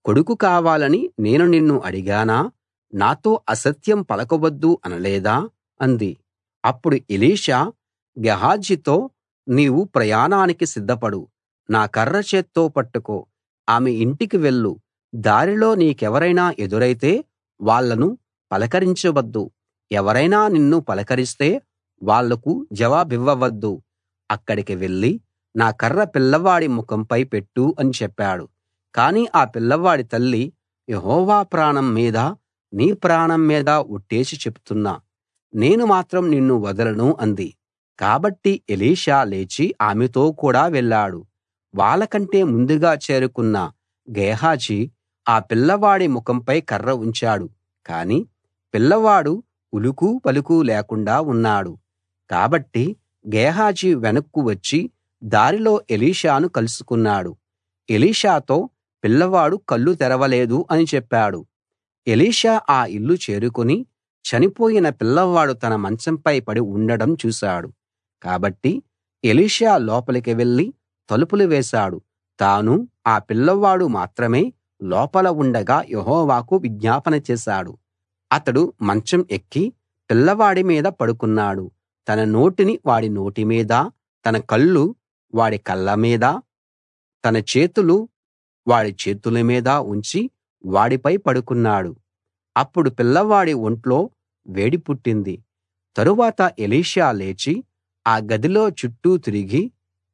S1: కొడుకు కావాలని నేను నిన్ను అడిగానా నాతో అసత్యం పలకవద్దు అనలేదా అంది అప్పుడు ఎలీషా గెహాజీతో నీవు ప్రయాణానికి సిద్ధపడు నా కర్ర చేత్తో పట్టుకో ఆమె ఇంటికి వెళ్ళు దారిలో నీకెవరైనా ఎదురైతే వాళ్ళను పలకరించవద్దు ఎవరైనా నిన్ను పలకరిస్తే వాళ్లకు జవాబివ్వవద్దు అక్కడికి వెళ్ళి నా కర్ర పిల్లవాడి ముఖంపై పెట్టు అని చెప్పాడు కాని ఆ పిల్లవాడి తల్లి యెహోవా ప్రాణం మీద నీ ప్రాణం మీద ఒట్టేసి చెప్తున్నా నేను మాత్రం నిన్ను వదలను అంది కాబట్టి ఎలీషా లేచి ఆమెతో కూడా వెళ్ళాడు వాళ్ళకంటే ముందుగా చేరుకున్న గేహాజీ ఆ పిల్లవాడి ముఖంపై కర్ర ఉంచాడు కాని పిల్లవాడు ఉలుకు పలుకు లేకుండా ఉన్నాడు కాబట్టి గేహాజీ వెనక్కు వచ్చి దారిలో ఎలీషాను కలుసుకున్నాడు ఎలీషాతో పిల్లవాడు కళ్ళు తెరవలేదు అని చెప్పాడు ఎలీషా ఆ ఇల్లు చేరుకుని చనిపోయిన పిల్లవాడు తన మంచంపై పడి ఉండడం చూశాడు కాబట్టి ఎలీషా లోపలికి వెళ్లి తలుపులు వేశాడు తాను ఆ పిల్లవాడు మాత్రమే లోపల ఉండగా యెహోవాకు విజ్ఞాపన చేశాడు అతడు మంచం ఎక్కి పిల్లవాడి మీద పడుకున్నాడు తన నోటిని వాడి నోటి మీద తన కళ్ళు వాడి కళ్ళ మీద తన చేతులు వాడి చేతుల మీద ఉంచి వాడిపై పడుకున్నాడు అప్పుడు పిల్లవాడి ఒంట్లో వేడి పుట్టింది తరువాత ఎలీషా లేచి ఆ గదిలో చుట్టూ తిరిగి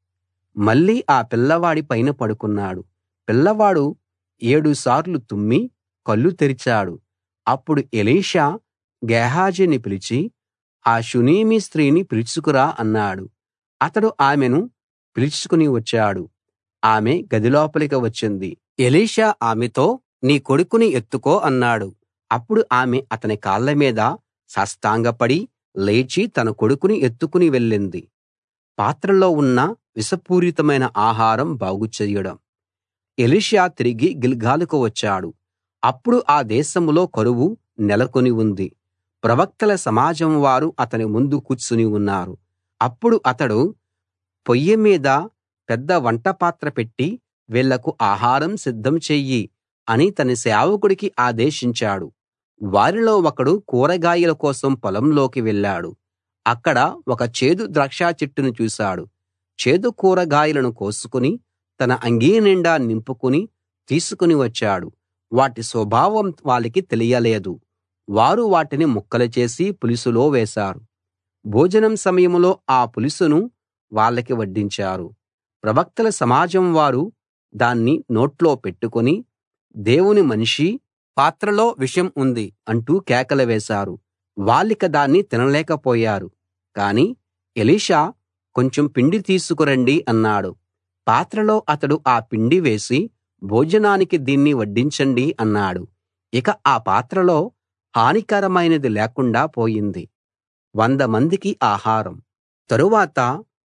S1: మళ్ళీ ఆ పిల్లవాడి పైన పడుకున్నాడు పిల్లవాడు ఏడు సార్లు తుమ్మి కళ్ళు తెరిచాడు అప్పుడు ఎలీషా గేహాజీని పిలిచి ఆ షునేమీ స్త్రీని పిలుచుకురా అన్నాడు అతడు ఆమెను పిలుచుకుని వచ్చాడు ఆమె గదిలోపలికి వచ్చింది ఎలీషా ఆమెతో నీ కొడుకుని ఎత్తుకో అన్నాడు అప్పుడు ఆమె అతని కాళ్ళ మీద సాష్టాంగపడి లేచి తన కొడుకుని ఎత్తుకుని వెళ్ళింది పాత్రలో ఉన్న విషపూరితమైన ఆహారం బాగు చెయ్యడం ఎలీషా తిరిగి గిల్గాలుకు వచ్చాడు అప్పుడు ఆ దేశంలో కరువు నెలకొని ఉంది ప్రవక్తల సమాజం వారు అతని ముందు కూర్చుని ఉన్నారు అప్పుడు అతడు పొయ్యి మీద పెద్ద వంటపాత్ర పెట్టి వీళ్లకు ఆహారం సిద్ధం చెయ్యి అని తన సేవకుడికి ఆదేశించాడు వారిలో ఒకడు కూరగాయల కోసం పొలంలోకి వెళ్ళాడు అక్కడ ఒక చేదు ద్రాక్ష చెట్టును చూశాడు చేదు కూరగాయలను కోసుకుని తన అంగీ నిండా నింపుకుని తీసుకుని వచ్చాడు వాటి స్వభావం వాళ్ళకి తెలియలేదు వారు వాటిని ముక్కలు చేసి పులుసులో వేశారు భోజనం సమయంలో ఆ పులుసును వాళ్ళకి వడ్డించారు ప్రవక్తల సమాజం వారు దాన్ని నోట్లో పెట్టుకుని దేవుని మనిషీ పాత్రలో విషం ఉంది అంటూ కేకలు వేశారు వాళ్ళిక దాన్ని తినలేకపోయారు కాని ఎలీషా కొంచెం పిండి తీసుకురండి అన్నాడు పాత్రలో అతడు ఆ పిండి వేసి భోజనానికి దీన్ని వడ్డించండి అన్నాడు ఇక ఆ పాత్రలో హానికరమైనది లేకుండా పోయింది వంద మందికి ఆహారం తరువాత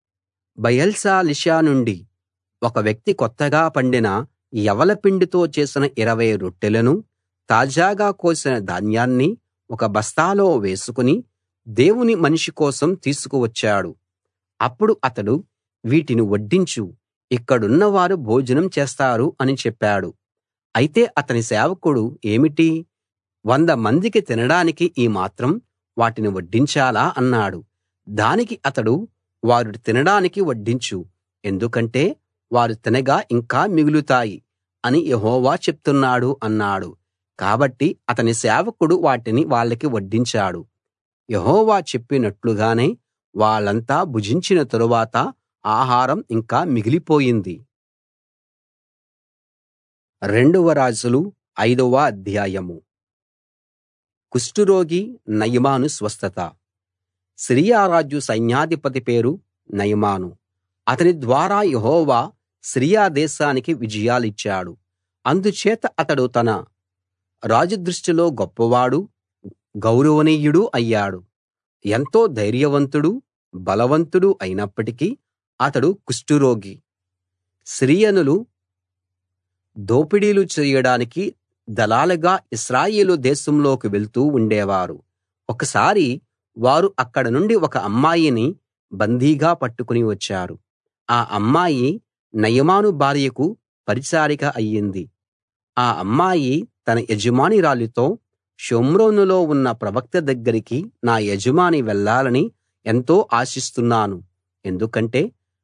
S1: బయల్సాలిషా నుండి ఒక వ్యక్తి కొత్తగా పండిన యవల పిండితో చేసిన ఇరవై రొట్టెలను తాజాగా కోసిన ధాన్యాన్ని ఒక బస్తాలో వేసుకుని దేవుని మనిషి కోసం తీసుకువచ్చాడు అప్పుడు అతడు వీటిని వడ్డించు ఇక్కడున్నవారు భోజనం చేస్తారు అని చెప్పాడు అయితే అతని సేవకుడు ఏమిటి వంద మందికి తినడానికి ఈ మాత్రం వాటిని వడ్డించాలా అన్నాడు దానికి అతడు వారు తినడానికి వడ్డించు ఎందుకంటే వారు తినగా ఇంకా మిగులుతాయి అని యెహోవా చెప్తున్నాడు అన్నాడు కాబట్టి అతని సేవకుడు వాటిని వాళ్ళకి వడ్డించాడు యెహోవా చెప్పినట్లుగానే వాళ్ళంతా భుజించిన తరువాత ఆహారం ఇంకా మిగిలిపోయింది రెండవ రాజులు ఐదవ అధ్యాయము కుష్టురోగి నయమాను స్వస్థత సిరియా రాజు సైన్యాధిపతి పేరు నయమాను అతని ద్వారా యెహోవా సిరియా దేశానికి విజయాలిచ్చాడు అందుచేత అతడు తన రాజు దృష్టిలో గొప్పవాడు గౌరవనీయుడు అయ్యాడు ఎంతో ధైర్యవంతుడు బలవంతుడు అయినప్పటికీ అతడు కుష్టురోగి సిరియనులు దోపిడీలు చేయడానికి దళాలుగా ఇశ్రాయేలు దేశంలోకి వెళ్తూ ఉండేవారు ఒకసారి వారు అక్కడ నుండి ఒక అమ్మాయిని బందీగా పట్టుకుని వచ్చారు ఆ అమ్మాయి నయమాను భార్యకు పరిచారిక అయ్యింది ఆ అమ్మాయి తన యజమానురాలితో షోమ్రోనులో ఉన్న ప్రవక్త దగ్గరికి నా యజమాని వెళ్ళాలని ఎంతో ఆశిస్తున్నాను ఎందుకంటే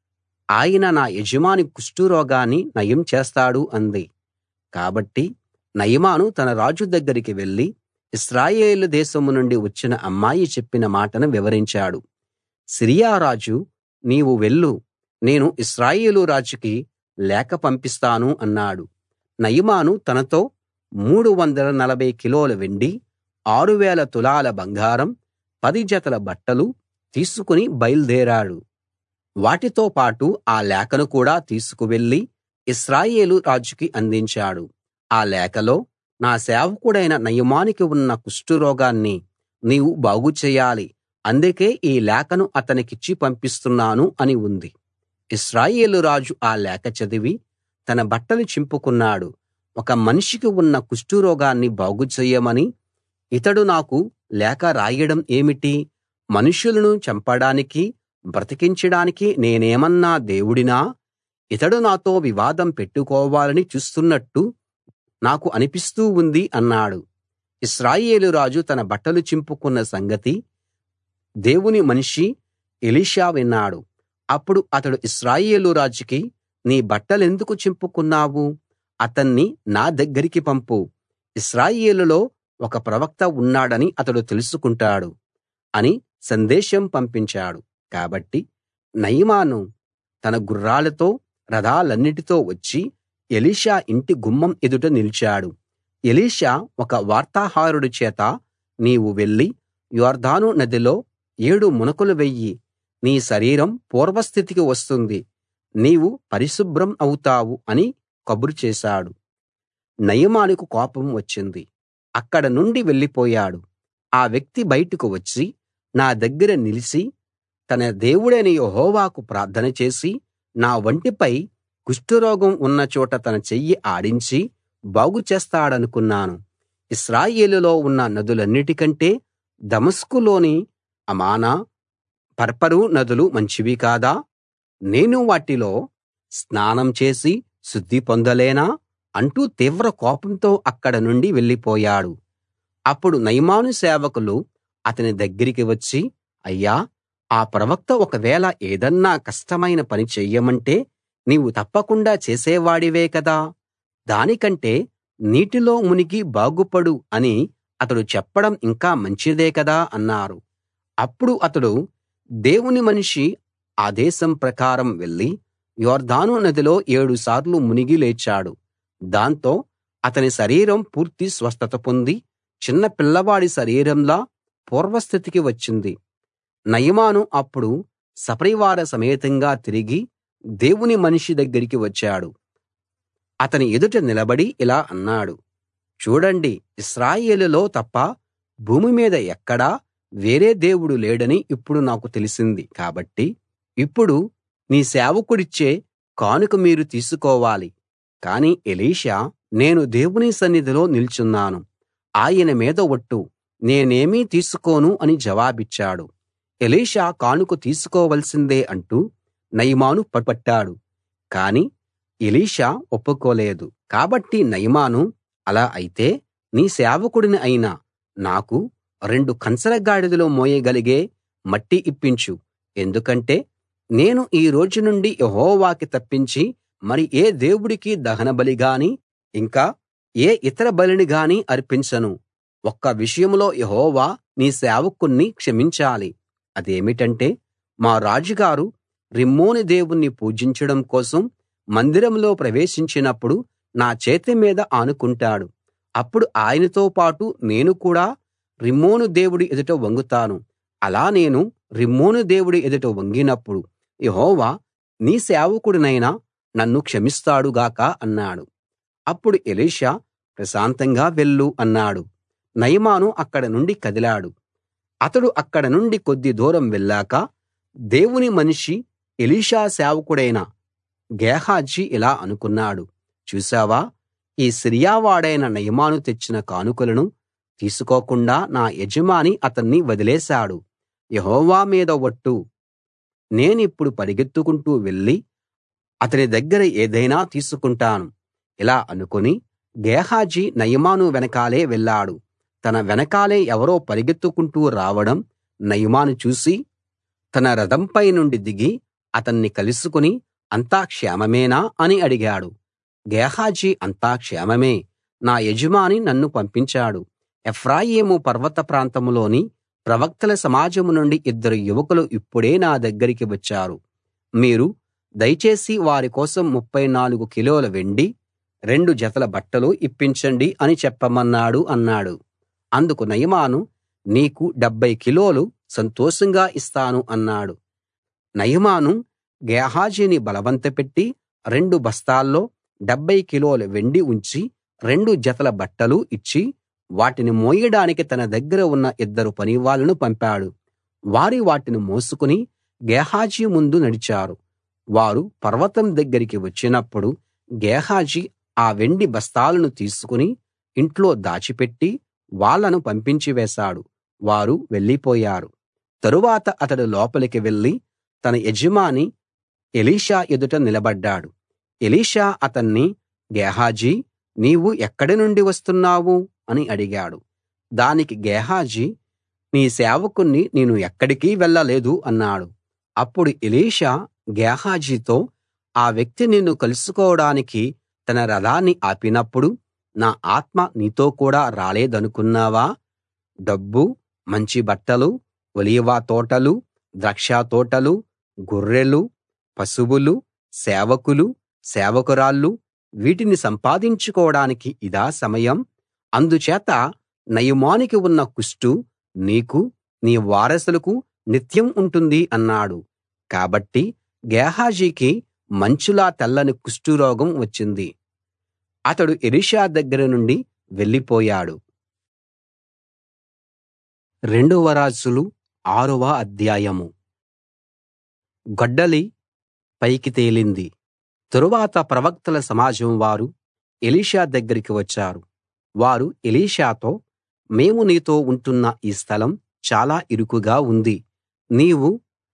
S1: ఆయన నా యజమాని కుష్టురోగాన్ని నయం చేస్తాడు అంది కాబట్టి నయమాను తన రాజు దగ్గరికి వెళ్లి ఇశ్రాయేలు దేశం నుండి వచ్చిన అమ్మాయి చెప్పిన మాటను వివరించాడు సిరియా రాజు నీవు వెళ్ళు నేను ఇశ్రాయేలు రాజుకి లేఖ పంపిస్తాను అన్నాడు నయమాను తనతో మూడు వందల నలభై కిలోల వెండి ఆరు వేల తులాల బంగారం పది జతల బట్టలు తీసుకుని బయల్దేరాడు వాటితో పాటు ఆ లేఖను కూడా తీసుకువెళ్లి ఇశ్రాయేలు రాజుకి అందించాడు ఆ లేఖలో నా సేవకుడైన నయమానికి ఉన్న కుష్ఠరోగాన్ని నీవు బాగు చెయ్యాలి అందుకే ఈ లేఖను అతనికిచ్చి పంపిస్తున్నాను అని ఉంది ఇశ్రాయేలు రాజు ఆ లేఖ చదివి తన బట్టలు చింపుకున్నాడు ఒక మనిషికి ఉన్న కుష్ఠరోగాన్ని బాగు చెయ్యమని ఇతడు నాకు లేఖ రాయడం ఏమిటి మనుషులను చంపడానికి బ్రతికించడానికి నేనేమన్నా దేవుడినా ఇతడు నాతో వివాదం పెట్టుకోవాలని చూస్తున్నట్టు నాకు అనిపిస్తూ ఉంది అన్నాడు ఇశ్రాయేలు రాజు తన బట్టలు చింపుకున్న సంగతి దేవుని మనిషి ఎలీషా విన్నాడు అప్పుడు అతడు ఇశ్రాయేలు రాజుకి నీ బట్టలెందుకు చింపుకున్నావు అతన్ని నా దగ్గరికి పంపు ఇశ్రాయేలులో ఒక ప్రవక్త ఉన్నాడని అతడు తెలుసుకుంటాడు అని సందేశం పంపించాడు కాబట్టి నయమాను తన గుర్రాలతో రథాలన్నిటితో వచ్చి ఎలీషా ఇంటి గుమ్మం ఎదుట నిలిచాడు ఎలీషా ఒక వార్తాహరుడి చేత నీవు వెళ్లి యొర్దాను నదిలో ఏడు మునకలు వెయ్యి నీ శరీరం పూర్వస్థితికి వస్తుంది నీవు పరిశుభ్రం అవుతావు అని కబురు చేశాడు నయమానుకు కోపం వచ్చింది అక్కడ నుండి వెళ్ళిపోయాడు ఆ వ్యక్తి బయటకు వచ్చి నా దగ్గర నిలిచి తన దేవుడైన యెహోవాకు ప్రార్థన చేసి నా వంటిపై కుష్ఠరోగం ఉన్న చోట తన చెయ్యి ఆడించి బాగు చేస్తాడనుకున్నాను ఇశ్రాయేలులో ఉన్న నదులన్నిటికంటే దమస్కులోని అమానా పర్పరు నదులు మంచివి కాదా నేను వాటిలో స్నానం చేసి శుద్ధి పొందలేనా అంటూ తీవ్ర కోపంతో అక్కడ నుండి వెళ్ళిపోయాడు అప్పుడు నయమాను సేవకులు అతని దగ్గరికి వచ్చి అయ్యా ఆ ప్రవక్త ఒకవేళ ఏదన్నా కష్టమైన పని చెయ్యమంటే నీవు తప్పకుండా చేసేవాడివే కదా దానికంటే నీటిలో మునిగి బాగుపడు అని అతడు చెప్పడం ఇంకా మంచిదే కదా అన్నారు అప్పుడు అతడు దేవుని మనిషి ఆదేశం ప్రకారం వెళ్లి యొర్దాను నదిలో ఏడు సార్లు మునిగి లేచాడు దాంతో అతని శరీరం పూర్తి స్వస్థత పొంది చిన్న పిల్లవాడి శరీరంలా పూర్వస్థితికి వచ్చింది నయమాను అప్పుడు సపరివార సమేతంగా తిరిగి దేవుని మనిషి దగ్గరికి వచ్చాడు అతని ఎదుట నిలబడి ఇలా అన్నాడు చూడండి ఇశ్రాయేలులో తప్ప భూమి మీద ఎక్కడా వేరే దేవుడు లేడని ఇప్పుడు నాకు తెలిసింది కాబట్టి ఇప్పుడు నీ సేవకుడిచ్చే కానుక మీరు తీసుకోవాలి కాని ఎలీషా నేను దేవుని సన్నిధిలో నిల్చున్నాను ఆయన మీద ఒట్టు నేనేమీ తీసుకోను అని జవాబిచ్చాడు ఎలీషా కానుక తీసుకోవలసిందే అంటూ నయమాను పట్టాడు కాని ఎలీషా ఒప్పుకోలేదు కాబట్టి నయమాను అలా అయితే నీ సేవకుడిని అయిన నాకు రెండు కంచర గాడిదలు మోయగలిగే మట్టి ఇప్పించు ఎందుకంటే నేను ఈ రోజు నుండి యెహోవాకి తప్పించి మరి ఏ దేవుడికి దహనబలి గాని ఇంకా ఏ ఇతర బలిని గాని అర్పించను ఒక్క విషయంలో యెహోవా నీ సేవకుణ్ణి క్షమించాలి అదేమిటంటే మా రాజుగారు రిమ్మోను దేవుణ్ణి పూజించడం కోసం మందిరంలో ప్రవేశించినప్పుడు నా చేతి మీద ఆనుకుంటాడు అప్పుడు ఆయనతో పాటు నేను కూడా రిమ్మోను దేవుడి ఎదుట వంగుతాను అలా నేను రిమ్మోను దేవుడి ఎదుట వంగినప్పుడు యెహోవా నీ సేవకుడినైన నన్ను క్షమిస్తాడు గాక అన్నాడు అప్పుడు ఎలీషా ప్రశాంతంగా వెళ్ళు అన్నాడు నయమాను అక్కడ నుండి కదిలాడు అతడు అక్కడ నుండి కొద్ది దూరం వెళ్ళాక దేవుని మనిషి ఎలీషా సేవకుడైన గేహాజీ ఇలా అనుకున్నాడు చూశావా ఈ సిరియావాడైన నయమాను తెచ్చిన కానుకలను తీసుకోకుండా నా యజమాని అతన్ని వదిలేశాడు యెహోవా మీద ఒట్టు నేనిప్పుడు పరిగెత్తుకుంటూ వెళ్ళి అతని దగ్గర ఏదైనా తీసుకుంటాను ఇలా అనుకుని గేహాజీ నయమాను వెనకాలే వెళ్ళాడు తన వెనకాలే ఎవరో పరిగెత్తుకుంటూ రావడం నయమాను చూసి తన రథంపై నుండి దిగి అతన్ని కలుసుకుని అంతా క్షేమమేనా అని అడిగాడు గేహాజీ అంతా క్షేమమే నా యజమాని నన్ను పంపించాడు ఎఫ్రాయిము పర్వత ప్రాంతంలోని ప్రవక్తల సమాజం నుండి ఇద్దరు యువకులు ఇప్పుడే నా దగ్గరికి వచ్చారు మీరు దయచేసి వారి కోసం 34 కిలోల వెండి రెండు జతల బట్టలు ఇప్పించండి అని చెప్పమన్నాడు అన్నాడు అందుకు నయమాను నీకు 70 కిలోలు సంతోషంగా ఇస్తాను అన్నాడు నయమాను గేహాజీని బలవంతపెట్టి రెండు బస్తాల్లో 70 కిలోల వెండి ఉంచి రెండు జతల బట్టలు ఇచ్చి వాటిని మోయడానికి తన దగ్గర ఉన్న ఇద్దరు పనివాళ్ళను పంపాడు వారు వాటిని మోసుకుని గేహాజీ ముందు నడిచారు వారు పర్వతం దగ్గరికి వచ్చినప్పుడు గేహాజీ ఆ వెండి బస్తాలను తీసుకుని ఇంట్లో దాచిపెట్టి వాళ్ళను పంపించి వేశాడు వారు వెళ్ళిపోయారు తరువాత అతడు లోపలికి వెళ్లి తన యజమాని ఎలీషా ఎదుట నిలబడ్డాడు ఎలీషా అతన్ని గేహాజీ నీవు ఎక్కడి నుండి వస్తున్నావు అని అడిగాడు దానికి గేహాజీ నీ సేవకుణ్ణి నేను ఎక్కడికీ వెళ్ళలేదు అన్నాడు అప్పుడు ఎలీషా గేహాజీతో ఆ వ్యక్తి నిన్ను కలుసుకోవడానికి తన రథాన్ని ఆపినప్పుడు నా ఆత్మ నీతో కూడా రాలేదనుకున్నావా డబ్బు మంచి బట్టలు ఒలీవ తోటలు ద్రాక్ష తోటలు గొర్రెలు పశువులు సేవకులు సేవకురాళ్ళు వీటిని సంపాదించుకోవడానికి ఇదా సమయం అందుచేత నయమానుకి ఉన్న కుష్టు నీకు నీ వారసులకు నిత్యం ఉంటుంది అన్నాడు కాబట్టి గేహాజీకి మంచులా తెల్లని కుష్టురోగం వచ్చింది అతడు ఎలీషా దగ్గర నుండి వెళ్ళిపోయాడు రెండవ రాజులు ఆరవ అధ్యాయము గొడ్డలి పైకి తేలింది తరువాత ప్రవక్తల సమాజం వారు ఎలీషా దగ్గరికి వచ్చారు వారు ఎలీషాతో మేము నీతో ఉంటున్న ఈ స్థలం చాలా ఇరుకుగా ఉంది నీవు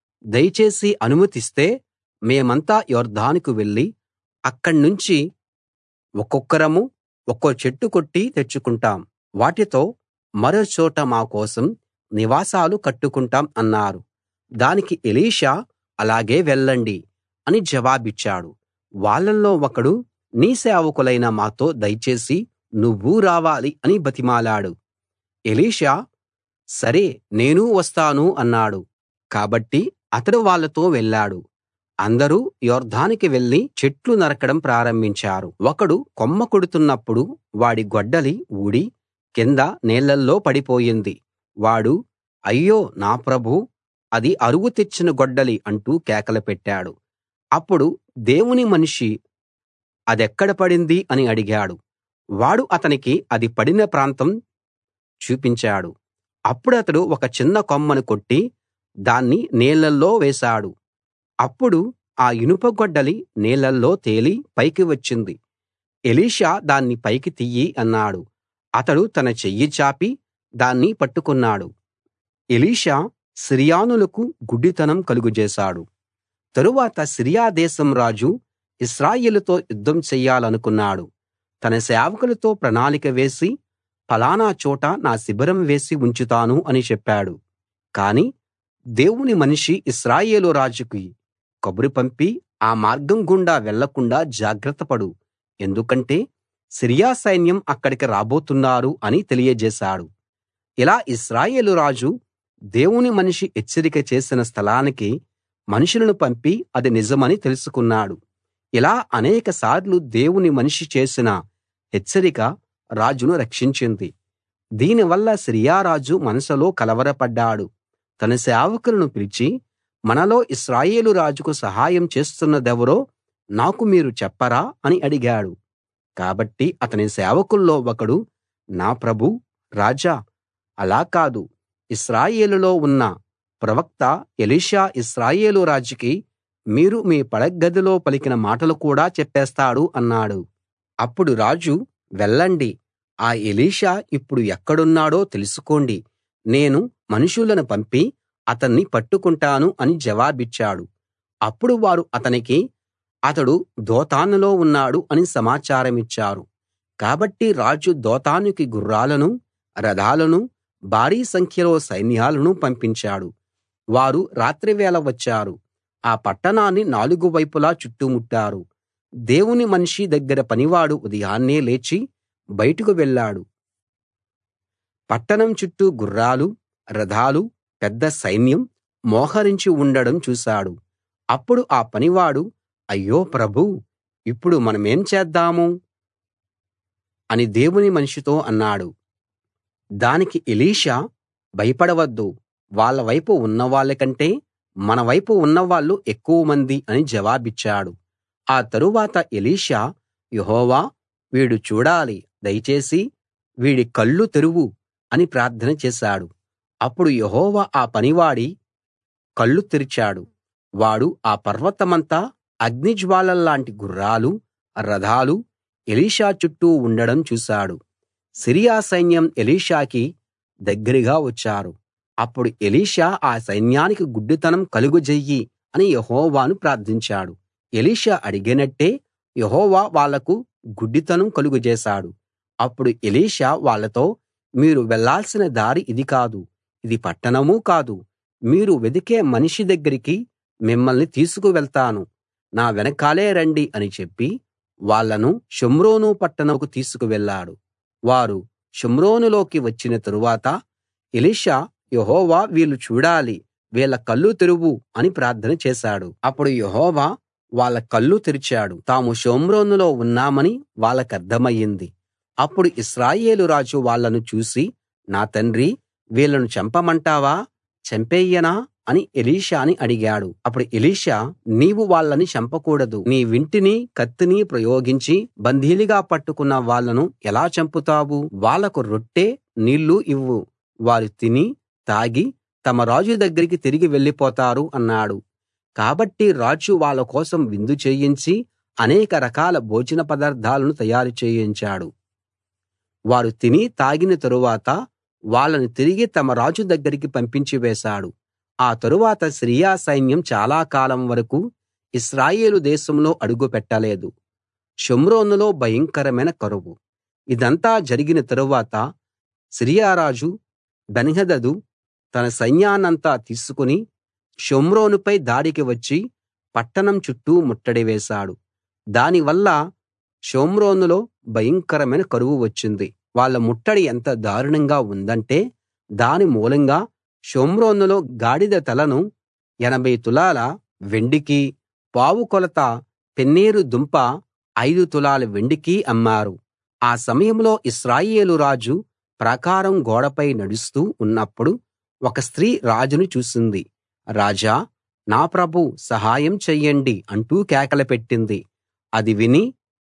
S1: దయచేసి అనుమతిస్తే మేమంతా యొర్దానుకు వెళ్ళి అక్కడ్నుంచి ఒక్కొక్కరము ఒక్కో చెట్టు కొట్టి తెచ్చుకుంటాం వాటితో మరో చోట మా కోసం నివాసాలు కట్టుకుంటాం అన్నారు దానికి ఎలీషా అలాగే వెళ్ళండి అని జవాబిచ్చాడు వాళ్ళల్లో ఒకడు నీ సేవకులైన మాతో దయచేసి నువ్వూ రావాలి అని బతిమాలాడు ఎలీషా సరే నేనూ వస్తాను అన్నాడు కాబట్టి అతడు వాళ్ళతో వెళ్ళాడు అందరూ యొర్దానుకి వెళ్లి చెట్లు నరకడం ప్రారంభించారు ఒకడు కొమ్మ కొడుతున్నప్పుడు వాడి గొడ్డలి ఊడి కింద నీళ్ళల్లో పడిపోయింది వాడు అయ్యో నా ప్రభూ అది అరువు తెచ్చిన గొడ్డలి అంటూ కేకలు పెట్టాడు అప్పుడు దేవుని మనిషి అదెక్కడ పడింది అని అడిగాడు వాడు అతనికి అది పడిన ప్రాంతం చూపించాడు అప్పుడతడు ఒక చిన్న కొమ్మను కొట్టి దాన్ని నీళ్ళల్లో వేశాడు అప్పుడు ఆ ఇనుప గొడ్డలి నీళ్ళల్లో తేలి పైకి వచ్చింది ఎలీషా దాన్ని పైకి తియ్యి అన్నాడు అతడు తన చెయ్యి చాపి దాన్ని పట్టుకున్నాడు ఎలీషా సిరియానులకు గుడ్డితనం కలుగజేశాడు తరువాత సిరియా దేశం రాజు ఇశ్రాయేలుతో యుద్ధం చెయ్యాలనుకున్నాడు తన సేవకులతో ప్రణాళిక వేసి ఫలానా చోట నా శిబిరం వేసి ఉంచుతాను అని చెప్పాడు కాని దేవుని మనిషి ఇశ్రాయేలు రాజుకి కబురు పంపి ఆ మార్గం గుండా వెళ్ళకుండా జాగ్రత్తపడు ఎందుకంటే సిరియా సైన్యం అక్కడికి రాబోతున్నారు అని తెలియజేశాడు ఇలా ఇశ్రాయేలు రాజు దేవుని మనిషి హెచ్చరిక చేసిన స్థలానికి మనుషులను పంపి అది నిజమని తెలుసుకున్నాడు ఇలా అనేకసార్లు దేవుని మనిషి చేసిన హెచ్చరిక రాజును రక్షించింది దీనివల్ల సిరియా రాజు మనసులో కలవరపడ్డాడు తన సేవకులను పిలిచి మనలో ఇశ్రాయేలు రాజుకు సహాయం చేస్తున్నదెవరో నాకు మీరు చెప్పరా అని అడిగాడు కాబట్టి అతని సేవకుల్లో ఒకడు నా ప్రభూ రాజా అలా కాదు ఇశ్రాయేలులో ఉన్న ప్రవక్త ఎలీషా ఇశ్రాయేలు రాజుకి మీరు మీ పడగ్గదిలో పలికిన మాటలు కూడా చెప్పేస్తాడు అన్నాడు అప్పుడు రాజు వెళ్ళండి ఆ ఎలీషా ఇప్పుడు ఎక్కడున్నాడో తెలుసుకోండి నేను మనుషులను పంపి అతన్ని పట్టుకుంటాను అని జవాబిచ్చాడు అప్పుడు వారు అతనికి అతడు దోతానులో ఉన్నాడు అని సమాచారమిచ్చారు కాబట్టి రాజు దోతానుకి గుర్రాలను రథాలను భారీ సంఖ్యలో సైన్యాలను పంపించాడు వారు రాత్రివేళ వచ్చారు ఆ పట్టణాన్ని నాలుగు వైపులా చుట్టుముట్టారు దేవుని మనిషి దగ్గర పనివాడు ఉదయాన్నే లేచి బయటకు వెళ్ళాడు పట్టణం చుట్టూ గుర్రాలు రథాలు పెద్ద సైన్యం మోహరించి ఉండడం చూశాడు అప్పుడు ఆ పనివాడు అయ్యో ప్రభూ ఇప్పుడు మనమేం చేద్దాము అని దేవుని మనిషితో అన్నాడు దానికి ఎలీషా భయపడవద్దు వాళ్ళ వైపు ఉన్నవాళ్ళ కంటే మన వైపు ఉన్నవాళ్ళు ఎక్కువమంది అని జవాబిచ్చాడు ఆ తరువాత ఎలీషా యెహోవా వీడు చూడాలి దయచేసి వీడి కళ్ళు తెరువు అని ప్రార్థన చేశాడు అప్పుడు యెహోవా ఆ పనివాడి కళ్ళు తెరిచాడు వాడు ఆ పర్వతమంతా అగ్నిజ్వాలల్లాంటి గుర్రాలు రథాలు ఎలీషా చుట్టూ ఉండడం చూశాడు సిరియా సైన్యం ఎలీషాకి దగ్గరగా వచ్చారు అప్పుడు ఎలీషా ఆ సైన్యానికి గుడ్డితనం కలుగజెయ్యి అని యెహోవాను ప్రార్థించాడు ఎలీషా అడిగినట్టే యెహోవా వాళ్లకు గుడ్డితనం కలుగజేశాడు అప్పుడు ఎలీషా వాళ్ళతో మీరు వెళ్ళాల్సిన దారి ఇది కాదు ఇది పట్టణమూ కాదు మీరు వెదికే మనిషి దగ్గరికి మిమ్మల్ని తీసుకు వెళ్తాను నా వెనకాలే రండి అని చెప్పి వాళ్ళను షోమ్రోను పట్టణంకు తీసుకు వెళ్ళాడు వారు షోమ్రోనులోకి వచ్చిన తరువాత ఎలీషా యెహోవా వీళ్ళు చూడాలి వీళ్ళ కళ్ళు తెరువు అని ప్రార్థన చేశాడు అప్పుడు యెహోవా వాళ్ళ కళ్ళు తెరిచాడు తాము షోమ్రోనులో ఉన్నామని వాళ్ళకర్థమయింది అప్పుడు ఇశ్రాయేలు రాజు వాళ్ళను చూసి నా తండ్రి వీళ్ళను చంపమంటావా చంపేయనా అని ఎలీషాని అడిగాడు అప్పుడు ఎలీషా నీవు వాళ్ళని చంపకూడదు నీ వింటిని కత్తిని ప్రయోగించి బందీలుగా పట్టుకున్న వాళ్ళను ఎలా చంపుతావు వాళ్లకు రొట్టె నీళ్లు ఇవ్వు వారు తిని తాగి తమ రాజు దగ్గరికి తిరిగి వెళ్ళిపోతారు అన్నాడు కాబట్టి రాజు వాళ్ళ కోసం విందు చేయించి అనేక రకాల భోజన పదార్థాలను తయారు చేయించాడు వారు తిని తాగిన తరువాత వాళ్ళని తిరిగి తమ రాజు దగ్గరికి పంపించి వేశాడు ఆ తరువాత సిరియా సైన్యం చాలా కాలం వరకు ఇశ్రాయేలు దేశంలో అడుగు పెట్టలేదు షోమ్రోనులో భయంకరమైన కరువు ఇదంతా జరిగిన తరువాత సిరియా రాజు బెన్హదదు తన సైన్యాన్నంతా తీసుకుని షోమ్రోనుపై దాడికి వచ్చి పట్టణం చుట్టూ ముట్టడి వేశాడు దానివల్ల షోమ్రోనులో భయంకరమైన కరువు వచ్చింది వాళ్ళ ముట్టడి ఎంత దారుణంగా ఉందంటే దాని మూలంగా షోమ్రోనులో గాడిద తలను ఎనభై తులాల వెండికి పావు కొలత పెన్నేరు దుంప ఐదు తులాల వెండికి అమ్మారు ఆ సమయంలో ఇశ్రాయేలు రాజు ప్రాకారం గోడపై నడుస్తూ ఉన్నప్పుడు ఒక స్త్రీ రాజును చూసింది రాజా నా ప్రభూ సహాయం చెయ్యండి అంటూ కేకలు పెట్టింది అది విని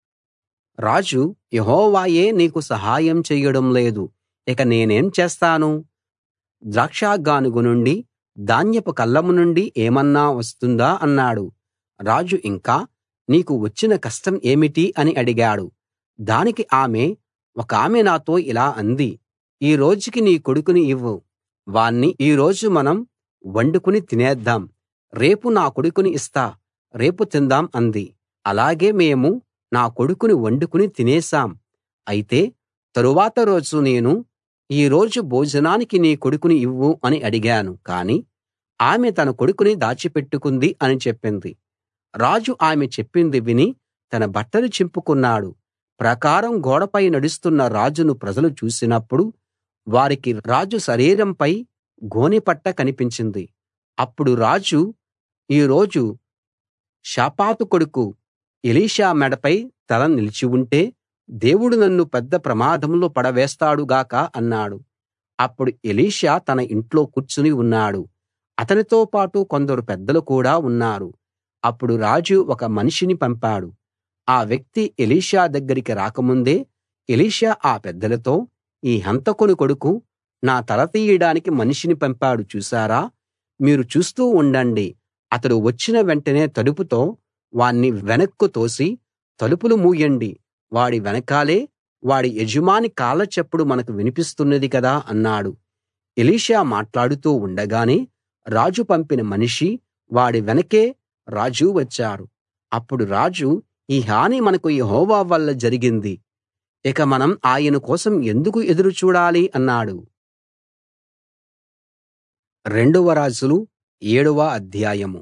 S1: రాజు యెహోవాయే నీకు సహాయం చెయ్యడం లేదు ఇక నేనేం చేస్తాను ద్రాక్షగానుగ నుండి ధాన్యపు కళ్ళం నుండి ఏమన్నా వస్తుందా అన్నాడు రాజు ఇంకా నీకు వచ్చిన కష్టం ఏమిటి అని అడిగాడు దానికి ఆమె ఒకామె నాతో ఇలా అంది ఈ రోజుకి నీ కొడుకుని ఇవ్వు వాణ్ణి ఈ రోజు మనం వండుకుని తినేద్దాం రేపు నా కొడుకుని ఇస్తా రేపు తిందాం అంది అలాగే మేము నా కొడుకుని వండుకుని తినేశాం అయితే తరువాత రోజు నేను ఈ రోజు భోజనానికి నీ కొడుకుని ఇవ్వు అని అడిగాను కాని ఆమె తన కొడుకుని దాచిపెట్టుకుంది అని చెప్పింది రాజు ఆమె చెప్పింది విని తన బట్టలు చింపుకున్నాడు ప్రాకారం గోడపై నడుస్తున్న రాజును ప్రజలు చూసినప్పుడు వారికి రాజు శరీరంపై గోనెపట్ట కనిపించింది అప్పుడు రాజు ఈ రోజు షాపాతు కొడుకు ఎలీషా మెడపై తల నిలిచి ఉంటే దేవుడు నన్ను పెద్ద ప్రమాదంలో పడవేస్తాడు గాక అన్నాడు అప్పుడు ఎలీషా తన ఇంట్లో కూర్చుని ఉన్నాడు అతనితో పాటు కొందరు పెద్దలు కూడా ఉన్నారు అప్పుడు రాజు ఒక మనిషిని పంపాడు ఆ వ్యక్తి ఎలీషా దగ్గరికి రాకముందే ఎలీషా ఆ పెద్దలతో ఈ హంతకుని కొడుకు నా తల తీయడానికి మనిషిని పంపాడు చూశారా మీరు చూస్తూ ఉండండి అతడు వచ్చిన వెంటనే తలుపుతో వాణ్ణి వెనక్కు తోసి తలుపులు మూయండి వాడి వెనకాలే వాడి యజమాని కాళ్ళ చప్పుడు మనకు వినిపిస్తున్నది కదా అన్నాడు ఎలీషా మాట్లాడుతూ ఉండగానే రాజు పంపిన మనిషి వాడి వెనకే రాజు వచ్చారు అప్పుడు రాజు ఈ హాని మనకు యెహోవా వల్ల జరిగింది ఇక మనం ఆయన కోసం ఎందుకు ఎదురు చూడాలి అన్నాడు రెండవ రాజులు ఏడవ అధ్యాయం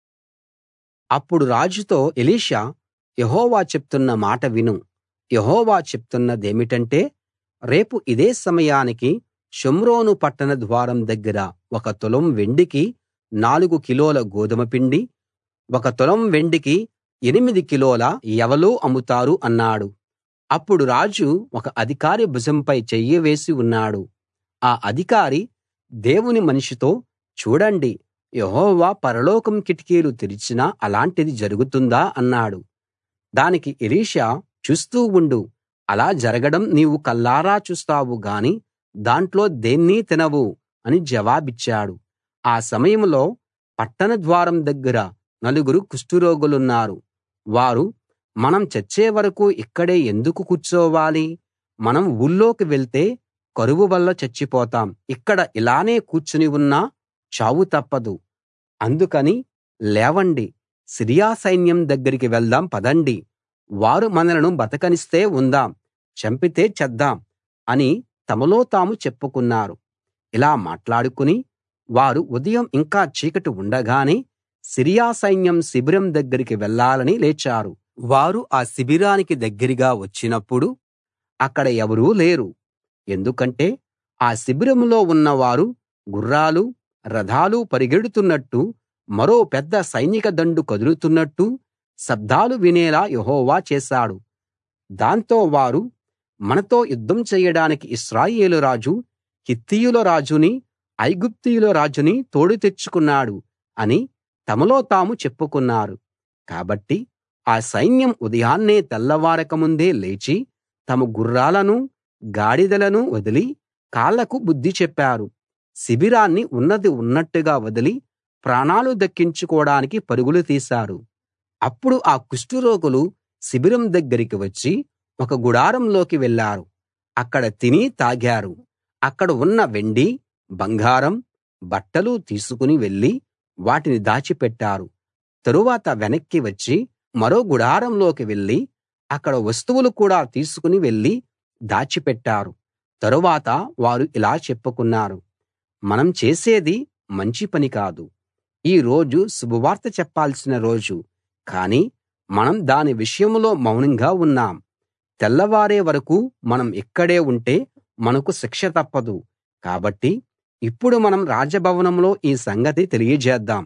S1: అప్పుడు రాజుతో ఎలీషా యెహోవా చెప్తున్న మాట విను యెహోవా చెప్తున్నదేమిటంటే రేపు ఇదే సమయానికి షోమ్రోను పట్టణ ద్వారం దగ్గర ఒక తులం వెండికి నాలుగు కిలోల గోదుమ పిండి ఒక తులం వెండికి ఎనిమిది కిలోల యవలు అమ్ముతారు అన్నాడు అప్పుడు రాజు ఒక అధికారి భుజంపై చెయ్యి వేసి ఉన్నాడు ఆ అధికారి దేవుని మనిషితో చూడండి యెహోవా పరలోకం కిటికీలు తెరిచినా అలాంటిది జరుగుతుందా అన్నాడు దానికి ఎలీషా చూస్తూ ఉండు అలా జరగడం నీవు కళ్ళారా చూస్తావు గాని దాంట్లో దేన్నీ తినవు అని జవాబిచ్చాడు ఆ సమయంలో పట్టణ ద్వారం దగ్గర నలుగురు కుష్ఠరోగులున్నారు వారు మనం చచ్చే వరకూ ఇక్కడే ఎందుకు కూర్చోవాలి మనం ఊళ్ళోకి వెళ్తే కరువు వల్ల చచ్చిపోతాం ఇక్కడ ఇలానే కూర్చుని ఉన్నా చావు తప్పదు అందుకని లేవండి సిరియా సైన్యం దగ్గరికి వెళ్దాం పదండి వారు మనలను బతకనిస్తే ఉందాం చంపితే చద్దాం అని తమలో తాము చెప్పుకున్నారు ఇలా మాట్లాడుకుని వారు ఉదయం ఇంకా చీకటి ఉండగానే సిరియా సైన్యం శిబిరం దగ్గరికి వెళ్ళాలని లేచారు వారు ఆ శిబిరానికి దగ్గరగా వచ్చినప్పుడు అక్కడ ఎవరూ లేరు ఎందుకంటే ఆ శిబిరంలో ఉన్నవారు గుర్రాలు రథాలు పరిగెడుతున్నట్టు మరో పెద్ద సైనిక దండు కదులుతున్నట్టు శబ్దాలు వినేలా యెహోవా చేశాడు దాంతో వారు మనతో యుద్ధం చేయడానికి ఇశ్రాయేలు రాజు హిత్తీయుల రాజుని ఐగుప్తీయుల రాజుని తోడు తెచ్చుకున్నాడు అని తమలో తాము చెప్పుకున్నారు కాబట్టి ఆ సైన్యం ఉదయాన్నే తెల్లవారక ముందే లేచి తమ గుర్రాలనూ గాడిదలనూ వదిలి కాళ్లకు బుద్ధి చెప్పారు శిబిరాన్ని ఉన్నది ఉన్నట్టుగా వదిలి ప్రాణాలు దక్కించుకోడానికి పరుగులు తీశారు అప్పుడు ఆ కుష్ఠరోగులు శిబిరం దగ్గరికి వచ్చి ఒక గుడారంలోకి వెళ్ళారు అక్కడ తిని తాగారు అక్కడ ఉన్న వెండి బంగారం బట్టలు తీసుకుని వెళ్లి వాటిని దాచిపెట్టారు తరువాత వెనక్కి వచ్చి మరో గుడారంలోకి వెళ్లి అక్కడ వస్తువులు కూడా తీసుకుని వెళ్లి దాచిపెట్టారు తరువాత వారు ఇలా చెప్పుకున్నారు మనం చేసేది మంచి పని కాదు ఈ రోజు శుభవార్త చెప్పాల్సిన రోజు కానీ మనం దాని విషయంలో మౌనంగా ఉన్నాం తెల్లవారే వరకూ మనం ఇక్కడే ఉంటే మనకు శిక్ష తప్పదు కాబట్టి ఇప్పుడు మనం రాజభవనంలో ఈ సంగతి తెలియజేద్దాం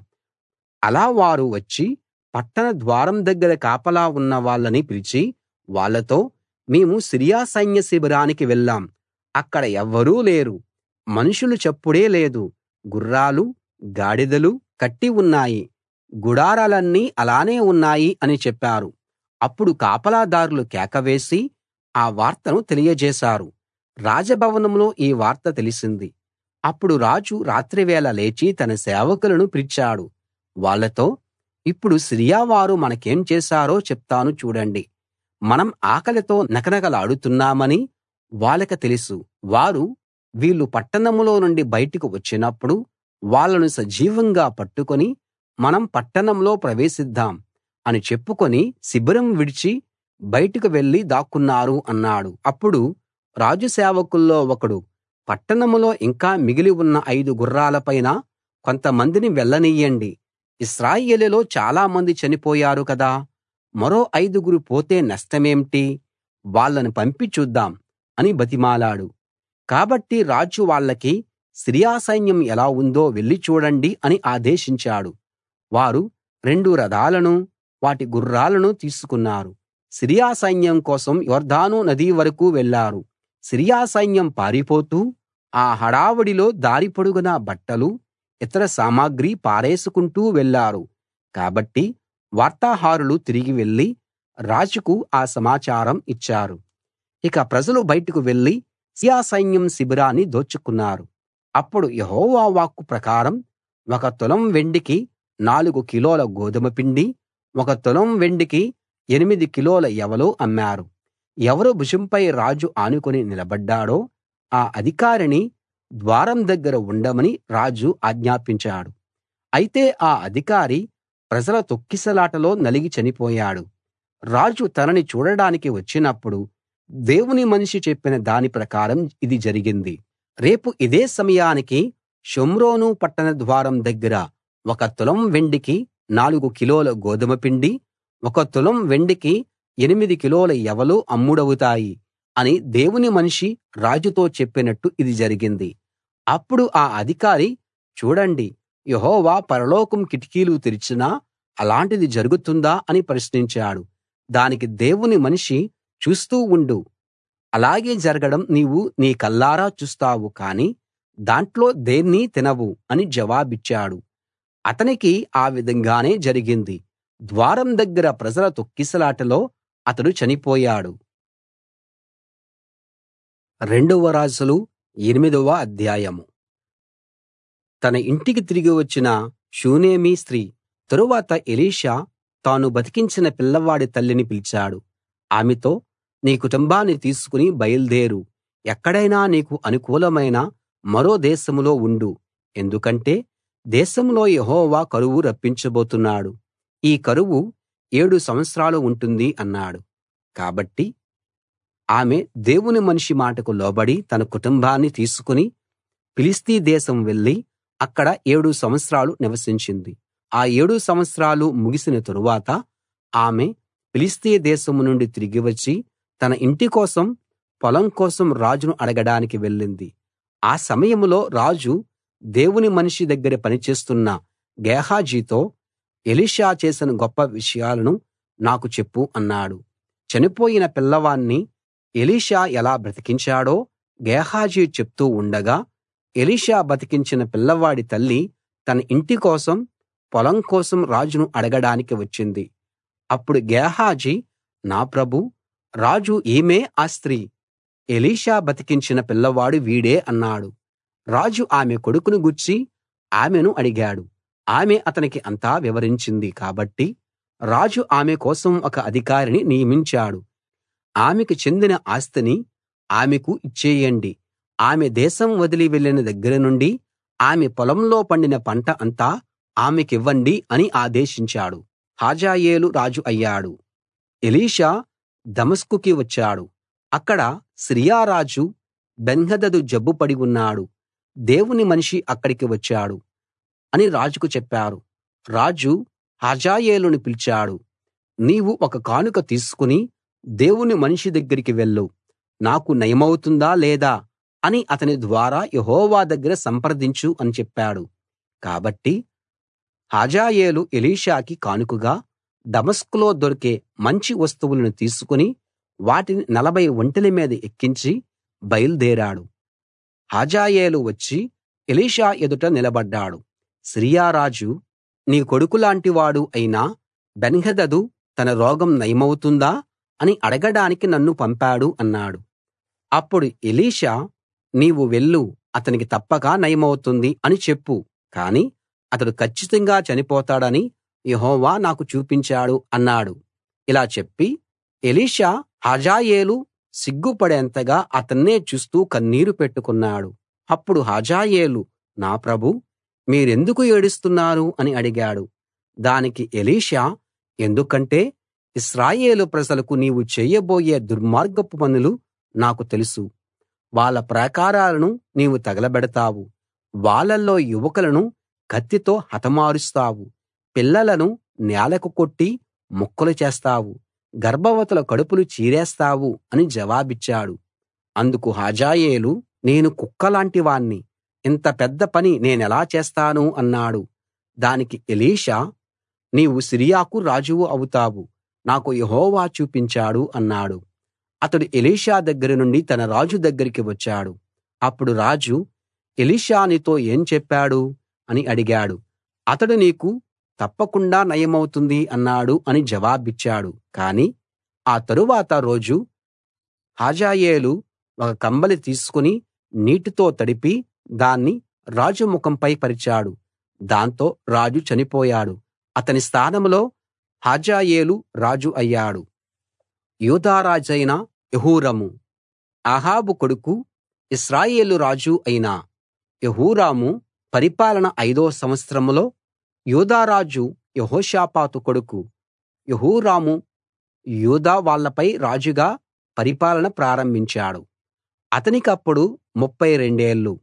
S1: అలా వారు వచ్చి పట్టణ ద్వారం దగ్గర కాపలా ఉన్న వాళ్ళని పిలిచి వాళ్ళతో మేము సిరియా సైన్య శిబిరానికి వెళ్ళాం అక్కడ ఎవ్వరూ లేరు మనుషుల చప్పుడే లేదు గుర్రాలు గాడిదలు కట్టి ఉన్నాయి గుడారాలన్నీ అలానే ఉన్నాయి అని చెప్పారు అప్పుడు కాపలాదారులు కేక వేసి ఆ వార్తను తెలియజేశారు రాజభవనంలో ఈ వార్త తెలిసింది అప్పుడు రాజు రాత్రివేళ లేచి తన సేవకులను పిలిచాడు వాళ్ళతో ఇప్పుడు సిరియా వారు మనకేం చేశారో చెప్తాను చూడండి మనం ఆకలితో నకనకలాడుతున్నామని వాళ్ళకి తెలుసు వారు వీళ్ళు పట్టణంలో నుండి బయటకు వచ్చినప్పుడు వాళ్ళను సజీవంగా పట్టుకొని మనం పట్టణంలో ప్రవేశిద్దాం అని చెప్పుకొని శిబిరం విడిచి బయటకు వెళ్లి దాక్కున్నారు అన్నాడు అప్పుడు రాజు సేవకుల్లో ఒకడు పట్టణంలో ఇంకా మిగిలి ఉన్న ఐదు గుర్రాల పైన కొంతమందిని వెళ్ళనియ్యండి ఇశ్రాయేలులో చాలా మంది చనిపోయారు కదా మరో ఐదుగురు పోతే నష్టమేంటి వాళ్ళని పంపి చూద్దాం అని బతిమాలాడు కాబట్టి రాజు వాళ్ళకి సిరియా సైన్యం ఎలా ఉందో వెళ్లి చూడండి అని ఆదేశించాడు వారు రెండు రథాలను వాటి గుర్రాలను తీసుకున్నారు సిరియా సైన్యం కోసం యొర్దాను నది వరకూ వెళ్లారు సిరియా సైన్యం పారిపోతూ ఆ హడావుడిలో దారి పొడుగునా బట్టలు ఇతర సామగ్రి పారేసుకుంటూ వెళ్లారు కాబట్టి వార్తాహరులు తిరిగి వెళ్లి రాజుకు ఆ సమాచారం ఇచ్చారు ఇక ప్రజలు బయటకు వెళ్లి సిరియా సైన్యం శిబిరాన్ని దోచుకున్నారు అప్పుడు యెహోవా వాక్కు ప్రకారం ఒక తులం వెండికి నాలుగు కిలోల గోదుమ పిండి ఒక తులం వెండికి ఎనిమిది కిలోల యవలు అమ్మారు ఎవరు భుజంపై రాజు ఆనుకుని నిలబడ్డాడో ఆ అధికారిని ద్వారం దగ్గర ఉండమని రాజు ఆజ్ఞాపించాడు అయితే ఆ అధికారి ప్రజల తొక్కిసలాటలో నలిగి చనిపోయాడు రాజు తనని చూడడానికి వచ్చినప్పుడు దేవుని మనిషి చెప్పిన దాని ప్రకారం ఇది జరిగింది రేపు ఇదే సమయానికి షోమ్రోను పట్టణ ద్వారం దగ్గర ఒక తులం వెండికి నాలుగు కిలోల గోదుమ పిండి ఒక తులం వెండికి ఎనిమిది కిలోల యవలు అమ్ముడవుతాయి అని దేవుని మనిషి రాజుతో చెప్పినట్టు ఇది జరిగింది అప్పుడు ఆ అధికారి చూడండి యెహోవా పరలోకం కిటికీలు తెరిచినా అలాంటిది జరుగుతుందా అని ప్రశ్నించాడు దానికి దేవుని మనిషి చూస్తూ ఉండు అలాగే జరగడం నీవు నీ కళ్ళారా చూస్తావు కానీ దాంట్లో దేన్నీ తినవు అని జవాబిచ్చాడు అతనికి ఆ విధంగానే జరిగింది ద్వారం దగ్గర ప్రజల తొక్కిసలాటలో అతడు చనిపోయాడు రెండవ రాజులు ఎనిమిదవ అధ్యాయం తన ఇంటికి తిరిగి వచ్చిన షూనేమీ స్త్రీ తరువాత ఎలీషా తాను బతికించిన పిల్లవాడి తల్లిని పిలిచాడు ఆమెతో నీ కుటుంబాన్ని తీసుకుని బయల్దేరు ఎక్కడైనా నీకు అనుకూలమైన మరో దేశంలో ఉండు ఎందుకంటే దేశంలో యెహోవా కరువు రప్పించబోతున్నాడు ఈ కరువు ఏడు సంవత్సరాలు ఉంటుంది అన్నాడు కాబట్టి ఆమె దేవుని మనిషి మాటకు లోబడి తన కుటుంబాన్ని తీసుకుని ఫిలిష్తీ దేశం వెళ్లి అక్కడ ఏడు సంవత్సరాలు నివసించింది ఆ ఏడు సంవత్సరాలు ముగిసిన తరువాత ఆమె ఫిలిష్తీ దేశం నుండి తిరిగి వచ్చి తన ఇంటి కోసం పొలం కోసం రాజును అడగడానికి వెళ్ళింది ఆ సమయంలో రాజు దేవుని మనిషి దగ్గర పనిచేస్తున్న గేహాజీతో ఎలీషా చేసిన గొప్ప విషయాలను నాకు చెప్పు అన్నాడు చనిపోయిన పిల్లవాణ్ణి ఎలీషా ఎలా బ్రతికించాడో గేహాజీ చెప్తూ ఉండగా ఎలీషా బతికించిన పిల్లవాడి తల్లి తన ఇంటి కోసం పొలం కోసం రాజును అడగడానికి వచ్చింది అప్పుడు గేహాజీ నా ప్రభూ రాజు ఈమె ఆ స్త్రీ ఎలీషా బతికించిన పిల్లవాడు వీడే అన్నాడు రాజు ఆమె కొడుకును గూర్చి ఆమెను అడిగాడు ఆమె అతనికి అంతా వివరించింది కాబట్టి రాజు ఆమె కోసం ఒక అధికారిని నియమించాడు ఆమెకు చెందిన ఆస్తిని ఆమెకు ఇచ్చేయండి ఆమె దేశం వదిలి వెళ్ళిన దగ్గర నుండి ఆమె పొలంలో పండిన పంట అంతా ఆమెకివ్వండి అని ఆదేశించాడు హాజాయేలు రాజు అయ్యాడు ఎలీషా దమస్కుకి వచ్చాడు అక్కడ సిరియా రాజు బెన్హదదు జబ్బుపడి ఉన్నాడు దేవుని మనిషి అక్కడికి వచ్చాడు అని రాజుకు చెప్పారు రాజు హజాయేలును పిలిచాడు నీవు ఒక కానుక తీసుకుని దేవుని మనిషి దగ్గరికి వెళ్ళు నాకు నయమవుతుందా లేదా అని అతని ద్వారా యెహోవా దగ్గర సంప్రదించు అని చెప్పాడు కాబట్టి హజాయేలు ఎలీషాకి కానుకగా దమస్కులో దొరికే మంచి వస్తువులను తీసుకుని వాటిని నలభై ఒంటెల మీద ఎక్కించి బయల్దేరాడు హజాయేలు వచ్చి ఎలీషా ఎదుట నిలబడ్డాడు సిరియా రాజు నీ కొడుకులాంటి వాడు అయిన బెన్హదదు తన రోగం నయమవుతుందా అని అడగడానికి నన్ను పంపాడు అన్నాడు అప్పుడు ఎలీషా నీవు వెళ్ళు అతనికి తప్పక నయమవుతుంది అని చెప్పు కాని అతడు కచ్చితంగా చనిపోతాడని యెహోవా నాకు చూపించాడు అన్నాడు ఇలా చెప్పి ఎలీషా హజాయేలు సిగ్గుపడేంతగా అతన్నే చూస్తూ కన్నీరు పెట్టుకున్నాడు అప్పుడు హజాయేలు నా ప్రభూ మీరెందుకు ఏడుస్తున్నారు అని అడిగాడు దానికి ఎలీషా ఎందుకంటే ఇశ్రాయేలు ప్రజలకు నీవు చేయబోయే దుర్మార్గపు పనులు నాకు తెలుసు వాళ్ళ ప్రాకారాలను నీవు తగలబెడతావు వాళ్ళల్లో యువకులను కత్తితో హతమారుస్తావు పిల్లలను నేలకు కొట్టి ముక్కలు చేస్తావు గర్భవతుల కడుపులు చీరేస్తావు అని జవాబిచ్చాడు అందుకు హజాయేలు నేను కుక్కలాంటి వాణ్ణి ఇంత పెద్ద పని నేనెలా చేస్తాను అన్నాడు దానికి ఎలీషా నీవు సిరియాకు రాజువు అవుతావు నాకు యెహోవా చూపించాడు అన్నాడు అతడు ఎలీషా దగ్గర నుండి తన రాజు దగ్గరికి వచ్చాడు అప్పుడు రాజు ఎలీషా నీతో ఏం చెప్పాడు అని అడిగాడు అతడు నీకు తప్పకుండా నయమవుతుంది అన్నాడు అని జవాబిచ్చాడు కాని ఆ తరువాత రోజు హజాయేలు ఒక కంబలి తీసుకుని నీటితో తడిపి దాన్ని రాజు ముఖంపై పరిచాడు దాంతో రాజు చనిపోయాడు అతని స్థానంలో హజాయేలు రాజు అయ్యాడు యూదా రాజైన యెహోరాము అహాబు కొడుకు ఇశ్రాయేలు రాజు అయిన యెహోరాము పరిపాలన ఐదో సంవత్సరంలో యూదా రాజు యెహోషాపాతు కొడుకు యెహోరాము యూదా వాళ్ళపై రాజుగా పరిపాలన ప్రారంభించాడు అతనికప్పుడు ముప్ఫై రెండేళ్ళు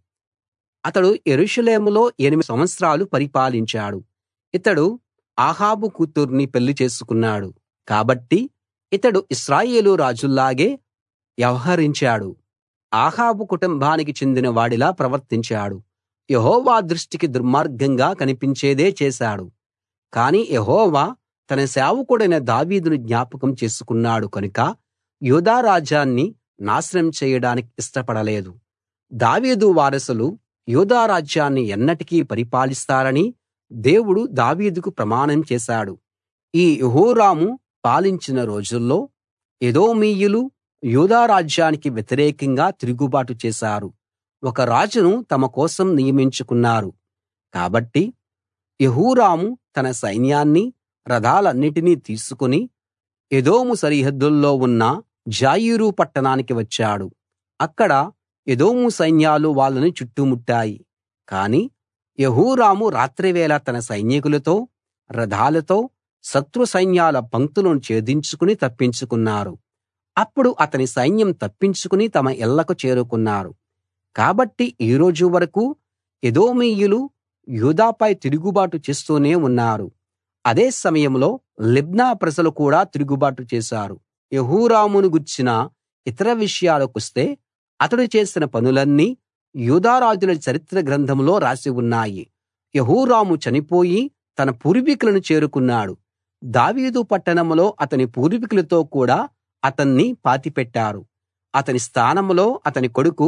S1: అతడు యెరూషలేములో ఎనిమిది సంవత్సరాలు పరిపాలించాడు ఇతడు అహాబు కూతుర్ని పెళ్లి చేసుకున్నాడు కాబట్టి ఇతడు ఇశ్రాయేలు రాజుల్లాగే వ్యవహరించాడు అహాబు కుటుంబానికి చెందిన వాడిలా ప్రవర్తించాడు యెహోవా దృష్టికి దుర్మార్గంగా కనిపించేదే చేశాడు కాని యెహోవా తన సేవకుడైన దావీదును జ్ఞాపకం చేసుకున్నాడు కనుక యూదా రాజ్యాన్ని నాశనం చేయడానికి ఇష్టపడలేదు దావీదు వారసులు యూదా రాజ్యాన్ని ఎన్నటికీ పరిపాలిస్తారని దేవుడు దావీదుకు ప్రమాణం చేశాడు ఈ యెహోరాము పాలించిన రోజుల్లో ఎదోమీయులు యూదా రాజ్యానికి వ్యతిరేకంగా తిరుగుబాటు చేశారు ఒక రాజును తమ కోసం నియమించుకున్నారు కాబట్టి యెహోరాము తన సైన్యాన్ని రథాలన్నిటినీ తీసుకుని ఎదోము సరిహద్దుల్లో ఉన్న జాయీరు పట్టణానికి వచ్చాడు అక్కడ ఎదోము సైన్యాలు వాళ్ళని చుట్టుముట్టాయి కాని యెహోరాము రాత్రివేళ తన సైనికులతో రథాలతో శత్రు సైన్యాల పంక్తులను ఛేదించుకుని తప్పించుకున్నారు అప్పుడు అతని సైన్యం తప్పించుకుని తమ ఇళ్ళకు చేరుకున్నారు కాబట్టి ఈ రోజు వరకూ ఎదోమీయులు యూదాపై తిరుగుబాటు చేస్తూనే ఉన్నారు అదే సమయంలో లిబ్నా ప్రజలు కూడా తిరుగుబాటు చేశారు యెహోరామును గూర్చిన ఇతర విషయాలకొస్తే అతడు చేసిన పనులన్నీ యూదా రాజుల చరిత్ర గ్రంథంలో రాసి ఉన్నాయి యెహోరాము చనిపోయి తన పూర్వీకులను చేరుకున్నాడు దావీదు పట్టణంలో అతని పూర్వీకులతో కూడా అతన్ని పాతిపెట్టారు అతని స్థానంలో అతని కొడుకు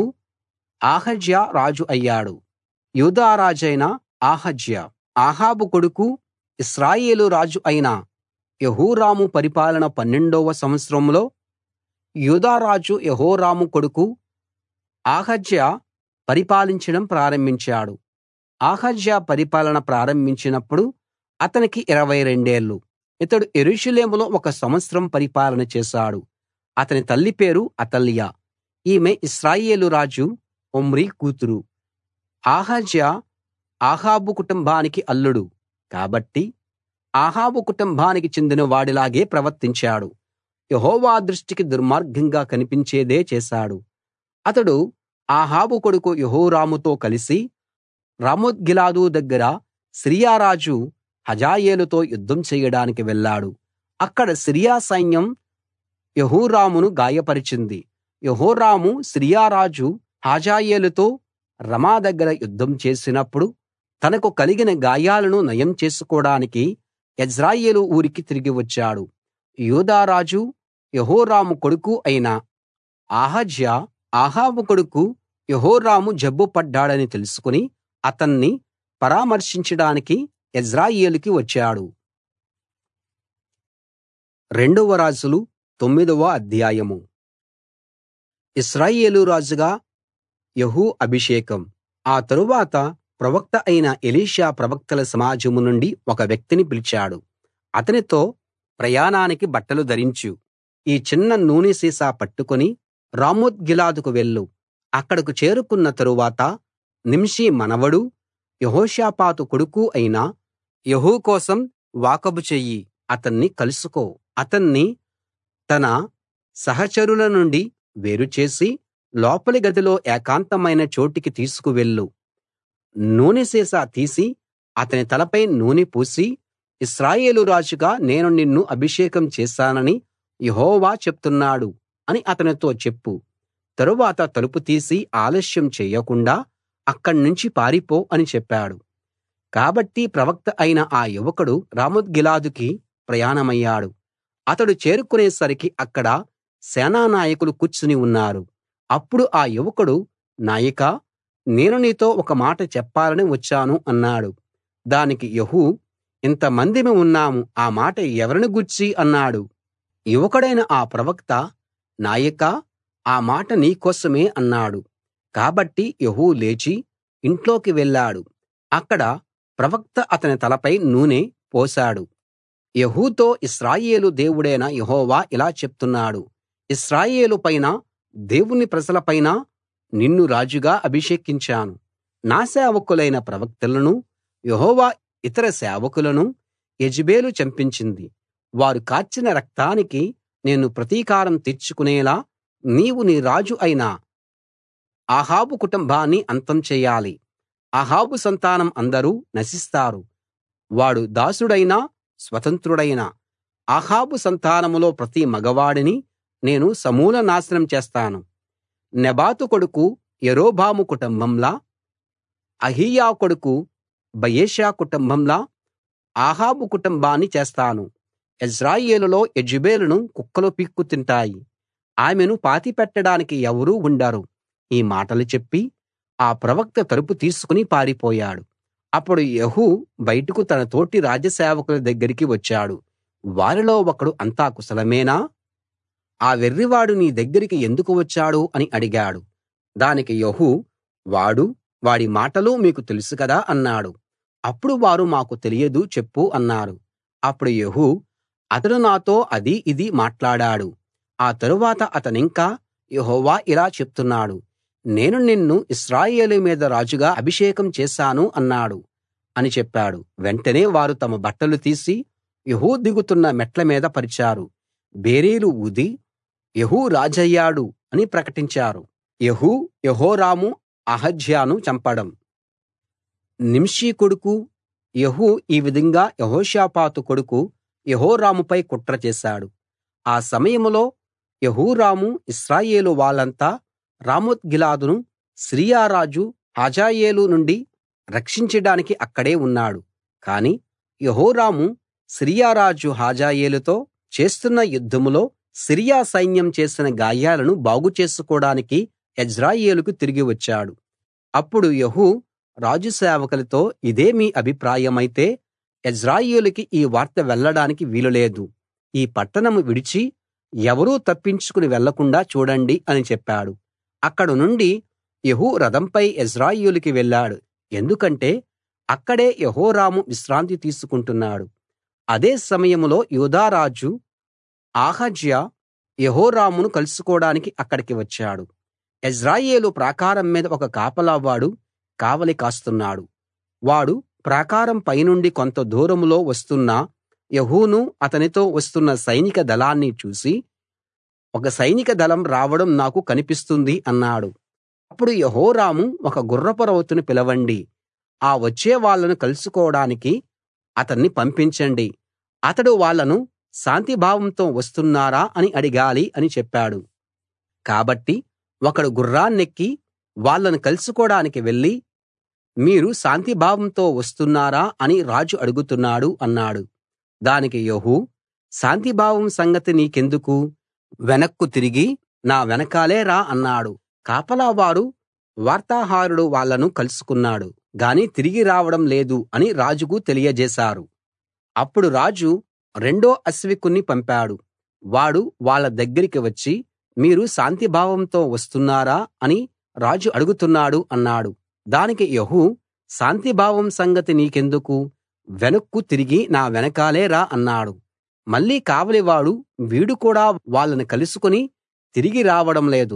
S1: అహజ్యా రాజు అయ్యాడు యూదా రాజైన అహజ్యా అహాబు కొడుకు ఇశ్రాయేలు రాజు అయిన యెహోరాము పరిపాలన పన్నెండవ సంవత్సరంలో యూదా రాజు యెహోరాము కొడుకు అహజ్యా పరిపాలించడం ప్రారంభించాడు అహజ్యా పరిపాలన ప్రారంభించినప్పుడు అతనికి ఇరవై రెండేళ్ళు ఇతడు యెరూషలేములో ఒక సంవత్సరం పరిపాలన చేశాడు అతని తల్లి పేరు అతల్యా ఈమె ఇశ్రాయేలు రాజు ఒమ్రీ కూతురు అహజ్యా అహాబు కుటుంబానికి అల్లుడు కాబట్టి అహాబు కుటుంబానికి చెందిన వాడిలాగే ప్రవర్తించాడు యెహోవా దృష్టికి దుర్మార్గంగా కనిపించేదే చేశాడు అతడు అహాబు కొడుకు యెహోరాముతో కలిసి రామోత్గిలాదు దగ్గర సిరియా రాజు హజాయేలుతో యుద్ధం చేయడానికి వెళ్ళాడు అక్కడ సిరియా సైన్యం యెహోరామును గాయపరిచింది యెహోరాము సిరియా రాజు హజాయేలుతో రమా దగ్గర యుద్ధం చేసినప్పుడు తనకు కలిగిన గాయాలను నయం చేసుకోడానికి యెజ్రెయేలు ఊరికి తిరిగి వచ్చాడు యూదా రాజు యెహోరాము కొడుకు అయిన అహజ్యా అహాబు కొడుకు యెహోరాము జబ్బు పడ్డాడని తెలుసుకుని అతన్ని పరామర్శించడానికి యెజ్రెయేలుకి వచ్చాడు రెండవ రాజులు తొమ్మిదవ అధ్యాయం ఇశ్రాయేలు రాజుగా యెహూ అభిషేకం ఆ తరువాత ప్రవక్త అయిన ఎలీషా ప్రవక్తల సమాజం నుండి ఒక వ్యక్తిని పిలిచాడు అతనితో ప్రయాణానికి బట్టలు ధరించు ఈ చిన్న నూనె సీసా పట్టుకుని రామోత్గిలాదుకు వెళ్ళు అక్కడకు చేరుకున్న తరువాత నింషీ మనవడు యెహోషాపాతు కొడుకు అయిన యెహూ కోసం వాకబు చెయ్యి అతన్ని కలుసుకో అతన్ని తన సహచరుల నుండి వేరు చేసి లోపలి గదిలో ఏకాంతమైన చోటికి తీసుకువెళ్ళు నూనె సీసా తీసి అతని తలపై నూనె పూసి ఇశ్రాయేలు రాజుగా నేను నిన్ను అభిషేకం చేశానని యెహోవా చెప్తున్నాడు అని అతనితో చెప్పు తరువాత తలుపు తీసి ఆలస్యం చేయకుండా అక్కడ్నుంచి పారిపో అని చెప్పాడు కాబట్టి ప్రవక్త అయిన ఆ యువకుడు రామోత్గిలాదుకి ప్రయాణమయ్యాడు అతడు చేరుకునేసరికి అక్కడ సేనానాయకులు కూర్చుని ఉన్నారు అప్పుడు ఆ యువకుడు నాయకా నేను నీతో ఒక మాట చెప్పాలని వచ్చాను అన్నాడు దానికి యెహూ ఇంతమందిమి ఉన్నాము ఆ మాట ఎవరిని గూర్చి అన్నాడు యువకుడైన ఆ ప్రవక్త నాయకా ఆ మాట నీ కోసమే అన్నాడు కాబట్టి యెహూ లేచి ఇంట్లోకి వెళ్ళాడు అక్కడ ప్రవక్త అతని తలపై నూనె పోశాడు యెహూతో ఇశ్రాయేలు దేవుడైన యెహోవా ఇలా చెప్తున్నాడు ఇశ్రాయేలు పైన దేవుని ప్రజల పైన నిన్ను రాజుగా అభిషేకించాను నా సేవకులైన ప్రవక్తలను యెహోవా ఇతర సేవకులను యెజెబెలు చంపించింది వారు కార్చిన రక్తానికి నేను ప్రతీకారం తీర్చుకునేలా నీవు నీ రాజు అయిన అహాబు కుటుంబాన్ని అంతం చేయాలి అహాబు సంతానం అందరూ నశిస్తారు వాడు దాసుడైనా స్వతంత్రుడైనా అహాబు సంతానంలో ప్రతి మగవాడిని నేను సమూల నాశనం చేస్తాను నెబాతు కొడుకు యరొబాము కుటుంబంలా అహీయా కొడుకు బయెషా కుటుంబంలా అహాబు కుటుంబాన్ని చేస్తాను యెజ్రెయేలులో యెజెబెలును కుక్కలు పీక్కు తింటాయి ఆమెను పాతిపెట్టడానికి ఎవరూ ఉండరు ఈ మాటలు చెప్పి ఆ ప్రవక్త తలుపు తీసుకుని పారిపోయాడు అప్పుడు యెహూ బయటకు తన తోటి రాజసేవకుల దగ్గరికి వచ్చాడు వారిలో ఒకడు అంతా కుశలమేనా ఆ వెర్రివాడు నీ దగ్గరికి ఎందుకు వచ్చాడు అని అడిగాడు దానికి యెహూ వాడు వాడి మాటలు మీకు తెలుసు కదా అన్నాడు అప్పుడు వారు మాకు తెలియదు చెప్పు అన్నారు అప్పుడు యెహూ అతడు నాతో అది ఇది మాట్లాడాడు ఆ తరువాత అతనింకా యెహోవా ఇలా చెప్తున్నాడు నేను నిన్ను ఇశ్రాయేలు మీద రాజుగా అభిషేకం చేశాను అన్నాడు అని చెప్పాడు వెంటనే వారు తమ బట్టలు తీసి యెహూ దిగుతున్న మెట్ల మీద పరిచారు బేరీలు ఊది యెహూ రాజయ్యాడు అని ప్రకటించారు యెహూ యెహోరాము అహజ్యాను చంపడం నింషీ కొడుకు యెహూ ఈ విధంగా యెహోషాపాతు కొడుకు యెహోరాముపై కుట్ర చేశాడు ఆ సమయంలో యెహోరాము ఇశ్రాయేలు వాళ్ళంతా రామోత్గిలాదును సిరియా రాజు హజాయేలు నుండి రక్షించడానికి అక్కడే ఉన్నాడు కాని యెహోరాము సిరియా రాజు హజాయేలుతో చేస్తున్న యుద్ధంలో సిరియా సైన్యం చేసిన గాయాలను బాగు చేసుకోడానికి యెజ్రెయేలుకు తిరిగి వచ్చాడు అప్పుడు యెహూ రాజు సేవకులతో ఇదే మీ అభిప్రాయమైతే యెజ్రెయేలుకి ఈ వార్త వెళ్ళడానికి వీలు లేదు ఈ పట్టణం విడిచి ఎవరూ తప్పించుకుని వెళ్ళకుండా చూడండి అని చెప్పాడు అక్కడ నుండి యెహూ రథంపై యెజ్రెయేలుకి వెళ్ళాడు ఎందుకంటే అక్కడే యెహోరాము విశ్రాంతి తీసుకుంటున్నాడు అదే సమయంలో యూదా రాజు అహజ్యా యెహోరామును కలుసుకోడానికి అక్కడికి వచ్చాడు యెజ్రెయేలు ప్రాకారం మీద ఒక కాపలావాడు కావలి కాస్తున్నాడు వాడు ప్రాకారం పైనుండి కొంత దూరంలో వస్తున్న యెహూను అతనితో వస్తున్న సైనిక దళాన్ని చూసి ఒక సైనిక దళం రావడం నాకు కనిపిస్తుంది అన్నాడు అప్పుడు యెహోరాము ఒక గుర్రపు రౌతును పిలవండి ఆ వచ్చే వాళ్ళను కలుసుకోడానికి అతన్ని పంపించండి అతడు వాళ్ళను శాంతిభావంతో వస్తున్నారా అని అడగాలి అని చెప్పాడు కాబట్టి ఒకడు గుర్రాన్నెక్కి వాళ్ళను కలుసుకోడానికి వెళ్ళి మీరు శాంతిభావంతో వస్తున్నారా అని రాజు అడుగుతున్నాడు అన్నాడు దానికి యెహూ శాంతిభావం సంగతి నీకెందుకు వెనక్కు తిరిగి నా వెనకాలే రా అన్నాడు కాపలావారు వార్తాహరుడు వాళ్ళను కలుసుకున్నాడు గాని తిరిగి రావడం లేదు అని రాజుకు తెలియజేశారు అప్పుడు రాజు రెండో అశ్వికుణ్ణి పంపాడు వాడు వాళ్ళ దగ్గరికి వచ్చి మీరు శాంతిభావంతో వస్తున్నారా అని రాజు అడుగుతున్నాడు అన్నాడు దానికి యెహూ శాంతిభావం సంగతి నీకెందుకు వెనక్కు తిరిగి నా వెనకాలే రా అన్నాడు మళ్ళీ కావలివాడు వీడు కూడా వాళ్ళని కలుసుకుని తిరిగి రావడం లేదు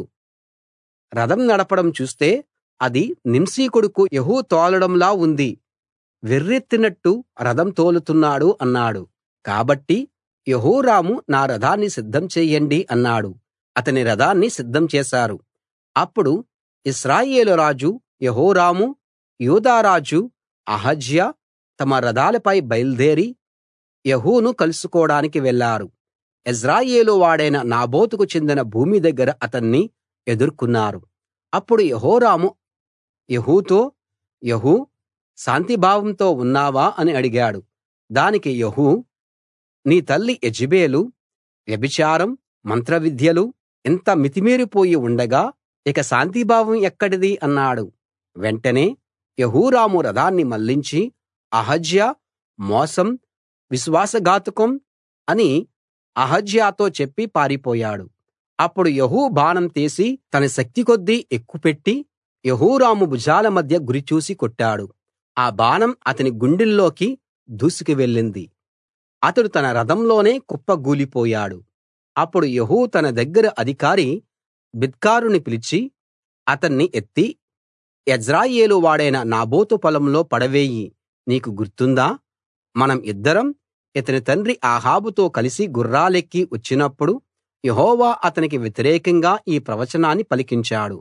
S1: రథం నడపడం చూస్తే అది నింషీ కొడుకు యెహూ తోలడంలా ఉంది వెర్రెత్తినట్టు రథం తోలుతున్నాడు అన్నాడు కాబట్టి యెహోరాము నా రథాన్ని సిద్ధం చెయ్యండి అన్నాడు అతని రథాన్ని సిద్ధం చేశారు అప్పుడు ఇశ్రాయేలు రాజు యెహోరాము యూదా రాజు అహజ్యా తమ రథాలపై బయల్దేరి యెహూను కలుసుకోడానికి వెళ్ళారు యెజ్రెయేలు వాడైన నాబోతుకు చెందిన భూమి దగ్గర అతన్ని ఎదుర్కొన్నారు అప్పుడు యెహోరాము యెహూతో యెహూ శాంతిభావంతో ఉన్నావా అని అడిగాడు దానికి యెహూ నీ తల్లి యెజెబెలు వ్యభిచారం మంత్రవిద్యలు ఇంత మితిమీరిపోయి ఉండగా ఇక శాంతిభావం ఎక్కడిది అన్నాడు వెంటనే యెహోరాము రథాన్ని మళ్లించి అహజ్యా మోసం విశ్వాసఘాతుకం అని అహజ్యాతో చెప్పి పారిపోయాడు అప్పుడు యెహూ బాణం తీసి తన శక్తికొద్దీ ఎక్కుపెట్టి యెహోరాము భుజాల మధ్య గురిచూసి కొట్టాడు ఆ బాణం అతని గుండెల్లోకి దూసుకు వెళ్ళింది అతడు తన రథంలోనే కుప్పగూలిపోయాడు అప్పుడు యెహూ తన దగ్గర అధికారి బిద్కరుని పిలిచి అతన్ని ఎత్తి యెజ్రెయేలు వాడైన నాబోతు పొలంలో పడవేయి నీకు గుర్తుందా మనం ఇద్దరం ఇతని తండ్రి అహాబుతో కలిసి గుర్రాలెక్కి వచ్చినప్పుడు యెహోవా అతనికి వ్యతిరేకంగా ఈ ప్రవచనాన్ని పలికించాడు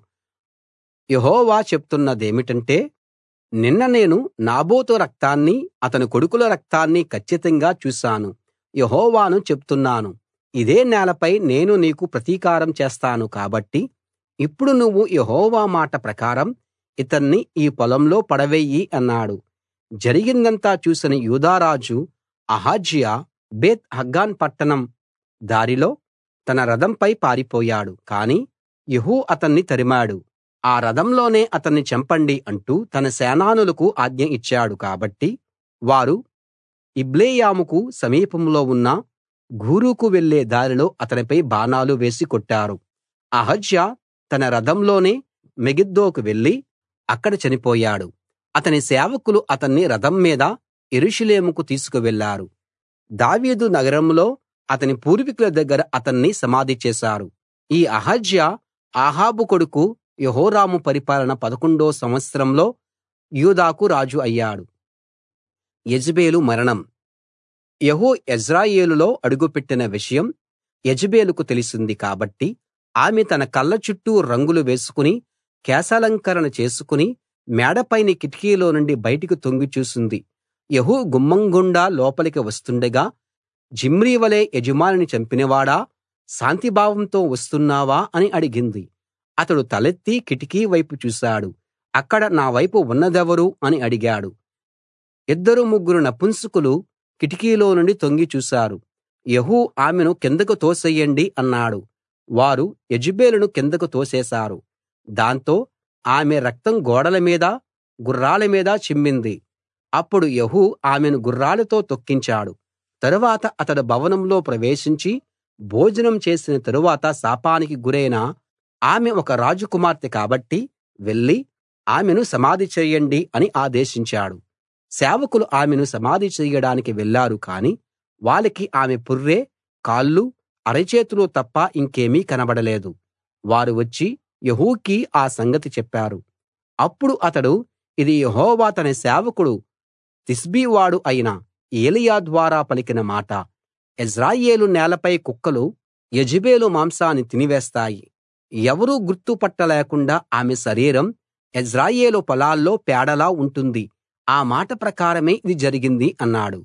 S1: యెహోవా చెప్తున్నదేమిటంటే నిన్న నేను నాబోతు రక్తాన్ని అతని కొడుకుల రక్తాన్ని కచ్చితంగా చూశాను యెహోవాను చెప్తున్నాను ఇదే నేలపై నేను నీకు ప్రతీకారం చేస్తాను కాబట్టి ఇప్పుడు నువ్వు యెహోవా మాట ప్రకారం ఇతన్ని ఈ పొలంలో పడవెయ్యి అన్నాడు జరిగిందంతా చూసిన యూదారాజు అహజ్యా బేత్ హగ్గాన్ పట్టణం దారిలో తన రథంపై పారిపోయాడు కాని యెహూ అతన్ని తరిమాడు ఆ రథంలోనే అతన్ని చంపండి అంటూ తన సేనానులకు ఆజ్ఞ ఇచ్చాడు కాబట్టి వారు ఇబ్లెయాముకు సమీపంలో ఉన్న గూరుకు వెళ్ళే దారిలో అతనిపై బాణాలు వేసి కొట్టారు అహజ్యా తన రథంలోనే మెగిద్దోకు వెళ్లి అక్కడ చనిపోయాడు అతని సేవకులు అతన్ని రథం మీద యెరూషలేముకు తీసుకువెళ్లారు దావీదు నగరంలో అతని పూర్వీకుల దగ్గర అతన్ని సమాధి చేశారు ఈ అహజ్యా ఆహాబు కొడుకు యెహోరాము పరిపాలన పదకొండో సంవత్సరంలో యూదాకు రాజు అయ్యాడు యెజెబెలు మరణం యెహూ యెజ్రెయేలులో అడుగుపెట్టిన విషయం యెజెబెలుకు తెలిసింది కాబట్టి ఆమె తన కళ్ళ చుట్టూ రంగులు వేసుకుని కేశాలంకరణ చేసుకుని మేడపైని కిటికీలో నుండి బయటికి తొంగి చూసింది యెహూ గుమ్మం గుండా లోపలికి వస్తుండగా జిమ్రీ వలె యజమానిని చంపినవాడా శాంతిభావంతో వస్తున్నావా అని అడిగింది అతడు తలెత్తి కిటికీ వైపు చూశాడు అక్కడ నా వైపు ఉన్నదెవరు అని అడిగాడు ఇద్దరు ముగ్గురు నపుంసకులు కిటికీలో నుండి తొంగి చూశారు యెహూ ఆమెను కిందకు తోసెయ్యండి అన్నాడు వారు యెజెబెలును కిందకు తోసేశారు దాంతో ఆమె రక్తం గోడల మీద గుర్రాల మీద చిమ్మింది అప్పుడు యెహూ ఆమెను గుర్రాలతో తొక్కించాడు తరువాత అతడు భవనంలో ప్రవేశించి భోజనం చేసిన తరువాత శాపానికి గురైన ఆమె ఒక రాజు కుమార్తె కాబట్టి వెళ్లి ఆమెను సమాధి చేయండి అని ఆదేశించాడు సేవకులు ఆమెను సమాధి చెయ్యడానికి వెళ్లారు కాని వాళ్ళకి ఆమె పుర్రె కాళ్ళు అరచేతులు తప్ప ఇంకేమీ కనబడలేదు వారు వచ్చి యెహూకి ఆ సంగతి చెప్పారు అప్పుడు అతడు ఇది యెహోవా తన సేవకుడు తిష్బీ వాడు అయిన ఏలీయా ద్వారా పలికిన మాట యెజ్రెయేలు నేలపై కుక్కలు యెజెబెలు మాంసాన్ని తినివేస్తాయి ఎవరూ గుర్తు పట్టలేకుండా ఆమె శరీరం యెజ్రెయేలు పొలాల్లో పేడలా ఉంటుంది ఆ మాట ప్రకారమే ఇది జరిగింది అన్నాడు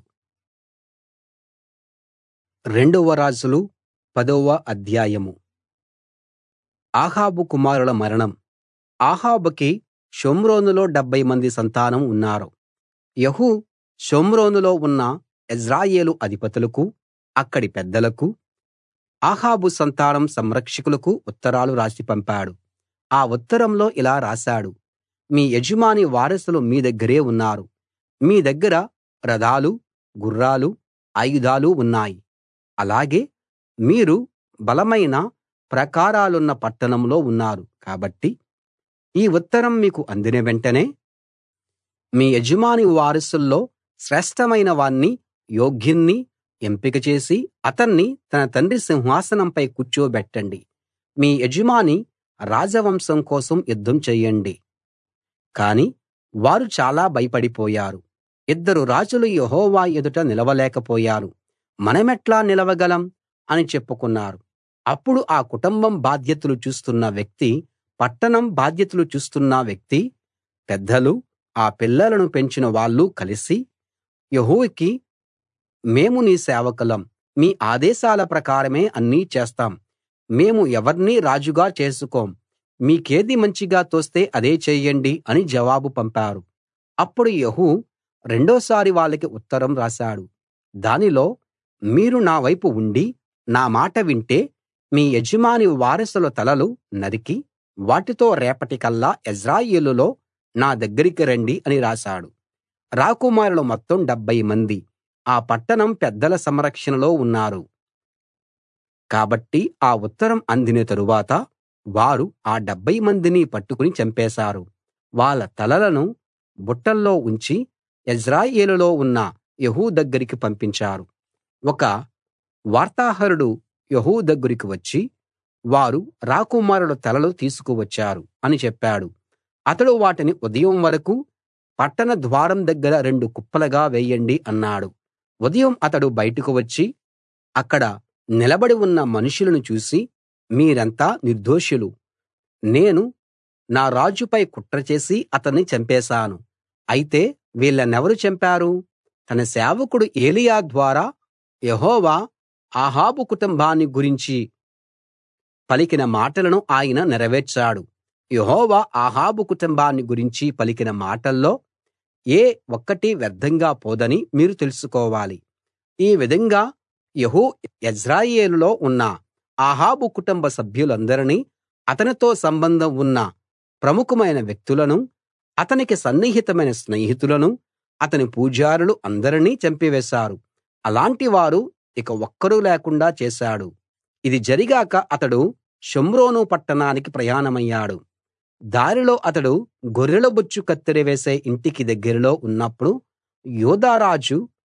S1: రెండవ రాజులు పదవ అధ్యాయం ఆహాబు కుమారుల మరణం ఆహాబుకి షోమ్రోనులో డెబ్భై మంది సంతానం ఉన్నారు యెహూ షోమ్రోనులో ఉన్న యెజ్రెయేలు అధిపతులకు అక్కడి పెద్దలకు ఆహాబు సంతానం సంరక్షకులకు ఉత్తరాలు రాసి పంపాడు ఆ ఉత్తరంలో ఇలా రాశాడు మీ యజమాని వారసులు మీ దగ్గరే ఉన్నారు మీ దగ్గర రథాలు గుర్రాలు ఆయుధాలు ఉన్నాయి అలాగే మీరు బలమైన ప్రాకారాలున్న పట్టణంలో ఉన్నారు కాబట్టి ఈ ఉత్తరం మీకు అందిన వెంటనే మీ యజమాని వారసుల్లో శ్రేష్ఠమైన వాణ్ణి యోగ్యుణ్ణి ఎంపిక చేసి అతన్ని తన తండ్రి సింహాసనంపై కూర్చోబెట్టండి మీ యజమాని రాజవంశం కోసం యుద్ధం చెయ్యండి కాని వారు చాలా భయపడిపోయారు ఇద్దరు రాజులు యెహోవా ఎదుట నిలవలేకపోయారు మనమెట్లా నిలవగలం అని చెప్పుకున్నారు అప్పుడు ఆ కుటుంబం బాధ్యతలు చూస్తున్న వ్యక్తి పట్టణం బాధ్యతలు చూస్తున్న వ్యక్తి పెద్దలు ఆ పిల్లలను పెంచిన వాళ్ళు కలిసి యెహూకి మేము నీ సేవకులం మీ ఆదేశాల ప్రకారమే అన్నీ చేస్తాం మేము ఎవర్నీ రాజుగా చేసుకోం మీకేది మంచిగా తోస్తే అదే చెయ్యండి అని జవాబు పంపారు అప్పుడు యెహూ రెండోసారి వాళ్ళకి ఉత్తరం రాశాడు దానిలో మీరు నా వైపు ఉండి నా మాట వింటే మీ యజమాని వారసుల తలలు నరికి వాటితో రేపటికల్లా యెజ్రెయేలులో నా దగ్గరికి రండి అని రాశాడు రాకుమారులు మొత్తం డెబ్భై మంది ఆ పట్టణం పెద్దల సంరక్షణలో ఉన్నారు కాబట్టి ఆ ఉత్తరం అందిన తరువాత వారు ఆ డెబ్భై మందిని పట్టుకుని చంపేశారు వాళ్ళ తలలను బుట్టల్లో ఉంచి యెజ్రెయేలులో ఉన్న యెహూ దగ్గరికి పంపించారు ఒక వార్తాహరుడు యెహూ దగ్గరికి వచ్చి వారు రాకుమారుల తలలు తీసుకువచ్చారు అని చెప్పాడు అతడు వాటిని ఉదయం వరకూ పట్టణ ద్వారం దగ్గర రెండు కుప్పలుగా వేయండి అన్నాడు ఉదయం అతడు బయటకు వచ్చి అక్కడ నిలబడి ఉన్న మనుషులను చూసి మీరంతా నిర్దోషులు నేను నా రాజుపై కుట్ర చేసి అతన్ని చంపేశాను అయితే వీళ్ళనెవరు చంపారు తన సేవకుడు ఏలీయా ద్వారా యెహోవా అహాబు కుటుంబాన్ని గురించి పలికిన మాటలను ఆయన నెరవేర్చాడు యెహోవా అహాబు కుటుంబాన్ని గురించి పలికిన మాటల్లో ఏ ఒక్కటీ వ్యర్థంగా పోదని మీరు తెలుసుకోవాలి ఈ విధంగా యెహూ యెజ్రెయేలులో ఉన్న అహాబు కుటుంబ సభ్యులందరినీ అతనితో సంబంధం ఉన్న ప్రముఖమైన వ్యక్తులను అతనికి సన్నిహితమైన స్నేహితులను అతని పూజారులు అందరినీ చంపివేశారు అలాంటి వారు ఇక ఒక్కరూ లేకుండా చేశాడు ఇది జరిగాక అతడు షోమ్రోను పట్టణానికి ప్రయాణమయ్యాడు దారిలో అతడు గొర్రెల బొచ్చు కత్తెర వేసే ఇంటికి దగ్గరలో ఉన్నప్పుడు యూదా రాజు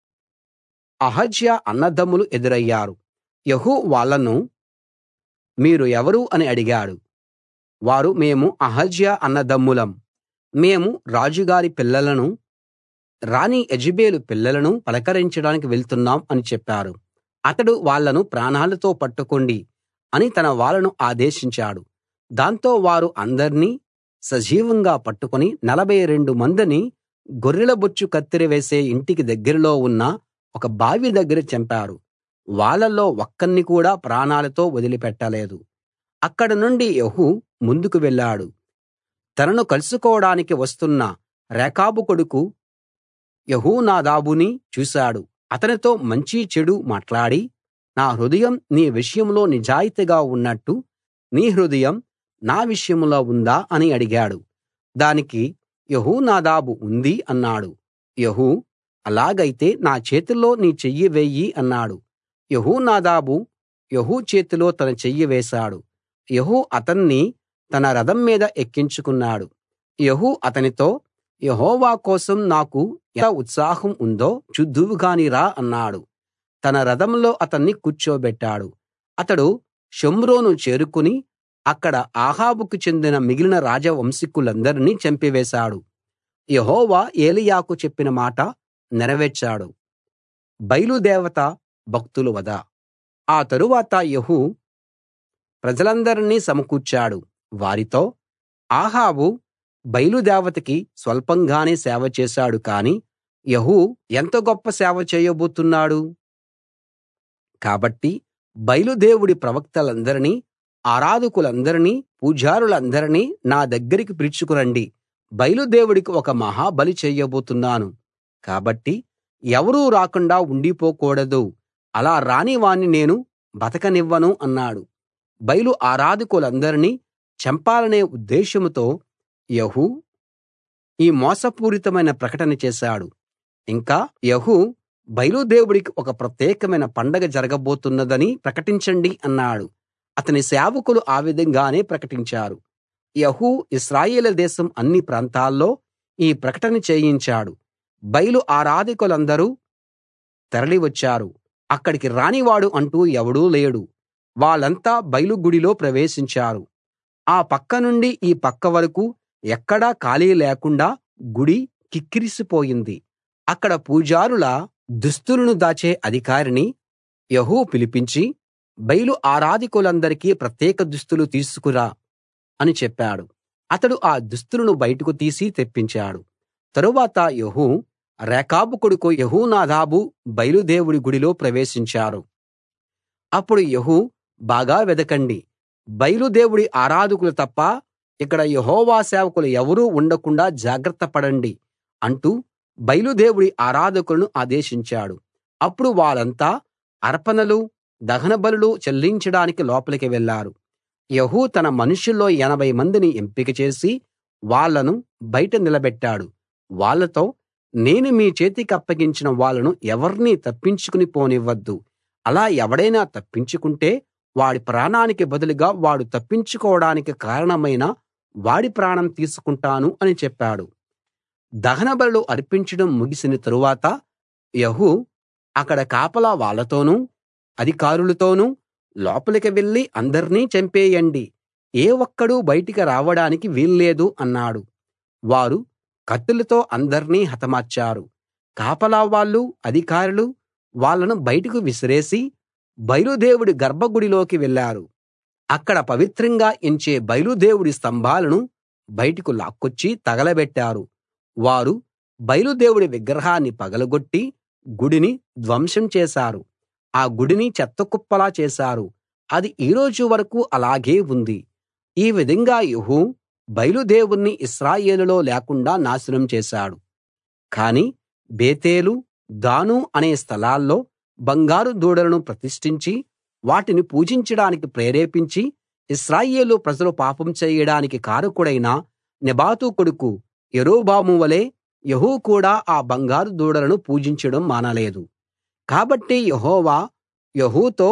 S1: అహజ్యా అన్నదమ్ములు ఎదురయ్యారు యెహూ వాళ్ళను మీరు ఎవరు అని అడిగాడు వారు మేము అహజ్యా అన్నదమ్ములం మేము రాజుగారి పిల్లలను రాణి యెజెబెలు పిల్లలను పలకరించడానికి వెళ్తున్నాం అని చెప్పారు అతడు వాళ్ళను ప్రాణాలతో పట్టుకోండి అని తన వాళ్ళను ఆదేశించాడు దాంతో వారు అందర్నీ సజీవంగా పట్టుకుని నలభై రెండు మందిని గొర్రెల బొచ్చు కత్తెర వేసే ఇంటికి దగ్గరలో ఉన్న ఒక బావి దగ్గర చంపారు వాళ్ళలో ఒక్కణ్ణి కూడా ప్రాణాలతో వదిలిపెట్టలేదు అక్కడ నుండి యెహూ ముందుకు వెళ్ళాడు తనను కలుసుకోవడానికి వస్తున్న రేకాబు కొడుకు యెహోనాదాబుని చూశాడు అతనితో మంచి చెడు మాట్లాడి నా హృదయం నీ విషయంలో నిజాయితీగా ఉన్నట్టు నీ హృదయం నా విషయంలో ఉందా అని అడిగాడు దానికి యెహోనాదాబు ఉంది అన్నాడు యెహూ అలాగైతే నా చేతిలో నీ చెయ్యి వెయ్యి అన్నాడు యెహోనాదాబు యెహూ చేతిలో తన చెయ్యి వేశాడు యెహూ అతన్ని తన రథం మీద ఎక్కించుకున్నాడు యెహూ అతనితో యెహోవా కోసం నాకు ఎంత ఉత్సాహం ఉందో చూద్దువు గాని రా అన్నాడు తన రథంలో అతన్ని కూర్చోబెట్టాడు అతడు షోమ్రోను చేరుకుని అక్కడ అహాబుకు చెందిన మిగిలిన రాజవంశీకులందరినీ చంపివేశాడు యెహోవా ఏలీయాకు చెప్పిన మాట నెరవేర్చాడు బయలుదేవత భక్తుల వధ ఆ తరువాత యెహూ ప్రజలందరినీ సమకూర్చాడు వారితో అహాబు బయలుదేవతకి స్వల్పంగానే సేవ చేశాడు కాని యెహూ ఎంత గొప్ప సేవ చేయబోతున్నాడు కాబట్టి బయలుదేవుడి ప్రవక్తలందరినీ ఆరాధకులందరినీ పూజారులందరినీ నా దగ్గరికి పిలుచుకురండి బయలుదేవుడికి ఒక మహా బలి చేయబోతున్నాను కాబట్టి ఎవరూ రాకుండా ఉండిపోకూడదు అలా రాని వాణ్ణి నేను బతకనివ్వను అన్నాడు బయలు ఆరాధకులందరినీ చంపాలనే ఉద్దేశంతో యెహూ ఈ మోసపూరితమైన ప్రకటన చేశాడు ఇంకా యెహూ బయలుదేవుడికి ఒక ప్రత్యేకమైన పండగ జరగబోతున్నదని ప్రకటించండి అన్నాడు అతని సేవకులు ఆ విధంగానే ప్రకటించారు యెహూ ఇశ్రాయేలు దేశం అన్ని ప్రాంతాల్లో ఈ ప్రకటన చేయించాడు బయలు ఆరాధకులందరూ తరలి వచ్చారు అక్కడికి రానివాడు అంటూ ఎవడూ లేడు వాళ్ళంతా బయలు గుడిలో ప్రవేశించారు ఆ పక్క నుండి ఈ పక్క వరకూ ఎక్కడా ఖాళీ లేకుండా గుడి కిక్కిరిసిపోయింది అక్కడ పూజారుల దుస్తులను దాచే అధికారిని యెహూ పిలిపించి బయలు ఆరాధకులందరికీ ప్రత్యేక దుస్తులు తీసుకురా అని చెప్పాడు అతడు ఆ దుస్తులను బయటకు తీసి తెప్పించాడు తరువాత యెహూ రేకాబు కొడుకు యెహోనాదాబు బయలుదేవుడి గుడిలో ప్రవేశించారు అప్పుడు యెహూ బాగా వెదకండి బయలుదేవుడి ఆరాధకులు తప్ప ఇక్కడ యెహోవా సేవకులు ఎవరూ ఉండకుండా జాగ్రత్త పడండి అంటూ బయలుదేవుడి ఆరాధకులను ఆదేశించాడు అప్పుడు వాళ్ళంతా అర్పణలు దహనబలులు చెల్లించడానికి లోపలికి వెళ్ళారు యెహూ తన మనుషుల్లో ఎనభై మందిని ఎంపిక చేసి వాళ్ళను బయట నిలబెట్టాడు వాళ్ళతో నేను మీ చేతికప్పగించిన వాళ్ళను ఎవర్నీ తప్పించుకుని పోనివ్వద్దు అలా ఎవడైనా తప్పించుకుంటే వాడి ప్రాణానికి బదులుగా వాడు తప్పించుకోవడానికి కారణమైన వాడి ప్రాణం తీసుకుంటాను అని చెప్పాడు దహనబలులు అర్పించడం ముగిసిన తరువాత యెహూ అక్కడ కాపలా వాళ్ళతోనూ అధికారులతోనూ లోపలికి వెళ్ళి అందర్నీ చంపేయండి ఏ ఒక్కడూ బయటికి రావడానికి వీల్లేదు అన్నాడు వారు కత్తులతో అందర్నీ హతమార్చారు కాపలా వాళ్ళు అధికారులు వాళ్ళను బయటకు విసిరేసి బయలుదేవుడి గర్భగుడిలోకి వెళ్ళారు అక్కడ పవిత్రంగా ఎంచే బయలుదేవుడి స్తంభాలను బయటకు లాక్కొచ్చి తగలబెట్టారు వారు బయలుదేవుడి విగ్రహాన్ని పగలగొట్టి గుడిని ధ్వంసం చేశారు ఆ గుడిని చెత్తకుప్పలా చేశారు అది ఈ రోజు వరకూ అలాగే ఉంది ఈ విధంగా యెహూ బయలుదేవుణ్ణి ఇశ్రాయేలులో లేకుండా నాశనం చేశాడు కానీ బేతేలు దాను అనే స్థలాల్లో బంగారు దూడలను ప్రతిష్ఠించి వాటిని పూజించడానికి ప్రేరేపించి ఇశ్రాయేలు ప్రజలు పాపం చేయడానికి కారకుడైన నెబాతు కొడుకు యరొబాము వలె యెహూ కూడా ఆ బంగారు దూడలను పూజించడం మానలేదు కాబట్టి యెహోవా యెహూతో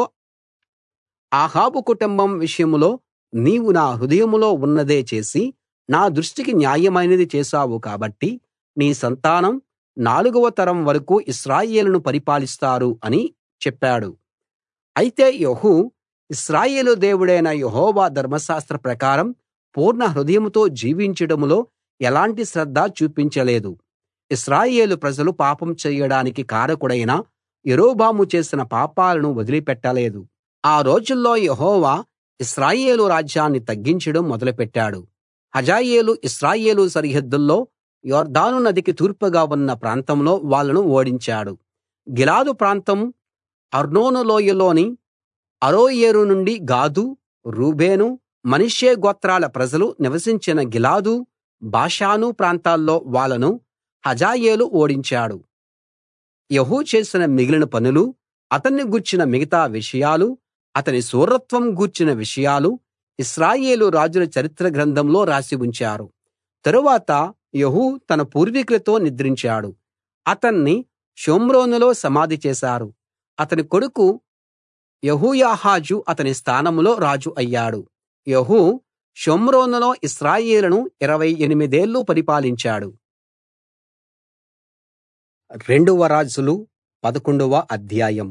S1: అహాబు కుటుంబం విషయంలో నీవు నా హృదయంలో ఉన్నదే చేసి నా దృష్టికి న్యాయమైనది చేశావు కాబట్టి నీ సంతానం నాలుగవ తరం వరకూ ఇశ్రాయేలును పరిపాలిస్తారు అని చెప్పాడు అయితే యెహూ ఇశ్రాయేలు దేవుడైన యెహోవా ధర్మశాస్త్ర ప్రకారం పూర్ణ హృదయంతో జీవించడంలో ఎలాంటి శ్రద్ధ చూపించలేదు ఇశ్రాయేలు ప్రజలు పాపం చేయడానికి కారకుడైన యరొబాము చేసిన పాపాలను వదిలిపెట్టలేదు ఆ రోజుల్లో యెహోవా ఇశ్రాయేలు రాజ్యాన్ని తగ్గించడం మొదలుపెట్టాడు హజాయేలు ఇశ్రాయేలు సరిహద్దుల్లో యొర్దాను నదికి తూర్పుగా ఉన్న ప్రాంతంలో వాళ్ళను ఓడించాడు గిలాదు ప్రాంతం అర్నోను లోయలోని అరోయేరు నుండి గాదు రూబేను మనష్షే గోత్రాల ప్రజలు నివసించిన గిలాదు బాషాను ప్రాంతాల్లో వాళ్ళను హజాయేలు ఓడించాడు యెహూ చేసిన మిగిలిన పనులు అతన్ని గూర్చిన మిగతా విషయాలు అతని శూరత్వం గూర్చిన విషయాలు ఇశ్రాయేలు రాజుల చరిత్ర గ్రంథంలో రాసి ఉంచారు తరువాత యెహూ తన పూర్వీకులతో నిద్రించాడు అతన్ని షోమ్రోనులో సమాధి చేశారు అతని కొడుకు యెహోయాహాజు అతని స్థానంలో రాజు అయ్యాడు యెహూ షోమ్రోనులో ఇశ్రాయేలును ఇరవై ఎనిమిదేళ్లు పరిపాలించాడు రెండవ రాజులు పదకొండవ అధ్యాయం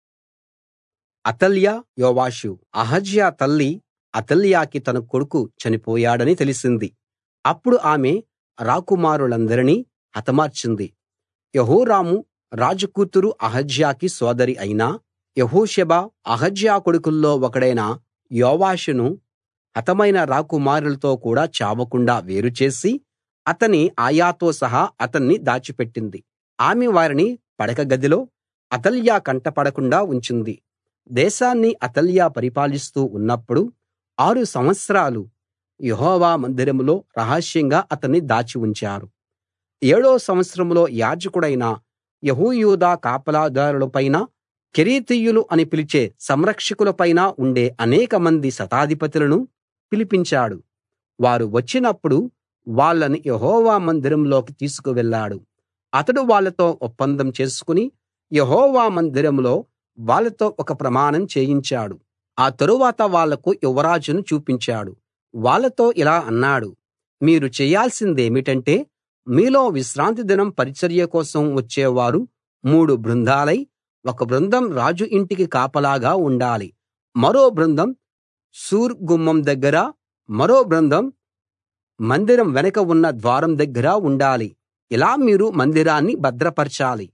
S1: అతల్యా యోవాషు అహజ్యా తల్లి అతల్యాకి తన కొడుకు చనిపోయాడని తెలిసింది అప్పుడు ఆమె రాకుమారులందరినీ హతమార్చింది యెహోరాము రాజు కూతురు అహజ్యాకి సోదరి అయిన యెహోషెబ అహజ్యా కొడుకుల్లో ఒకడైన యోవాషును హతమైన రాకుమారులతో కూడా చావకుండా వేరు చేసి అతని ఆయాతో సహా అతన్ని దాచిపెట్టింది ఆమె వారిని పడక గదిలో అతల్యా కంటపడకుండా ఉంచింది దేశాన్ని అతల్యా పరిపాలిస్తూ ఉన్నప్పుడు ఆరు సంవత్సరాలు యెహోవా మందిరంలో రహస్యంగా అతన్ని దాచి ఉంచారు ఏడో సంవత్సరంలో యాజకుడైన యెహూయూదా కాపలాదారులపైన కెరేతీయులు అని పిలిచే సంరక్షకులపైన ఉండే అనేకమంది శతాధిపతులను పిలిపించాడు వారు వచ్చినప్పుడు వాళ్ళని యెహోవా మందిరంలోకి తీసుకువెళ్ళాడు అతడు వాళ్ళతో ఒప్పందం చేసుకుని యెహోవా మందిరంలో వాళ్ళతో ఒక ప్రమాణం చేయించాడు ఆ తరువాత వాళ్లకు యువరాజును చూపించాడు వాళ్ళతో ఇలా అన్నాడు మీరు చేయాల్సిందేమిటంటే మీలో విశ్రాంతి దినం పరిచర్య కోసం వచ్చేవారు మూడు బృందాలై ఒక బృందం రాజు ఇంటికి కాపలాగా ఉండాలి మరో బృందం సూర్ గుమ్మం దగ్గర మరో బృందం మందిరం వెనక ఉన్న ద్వారం దగ్గర ఉండాలి ఇలా మీరు మందిరాన్ని భద్రపరచాలి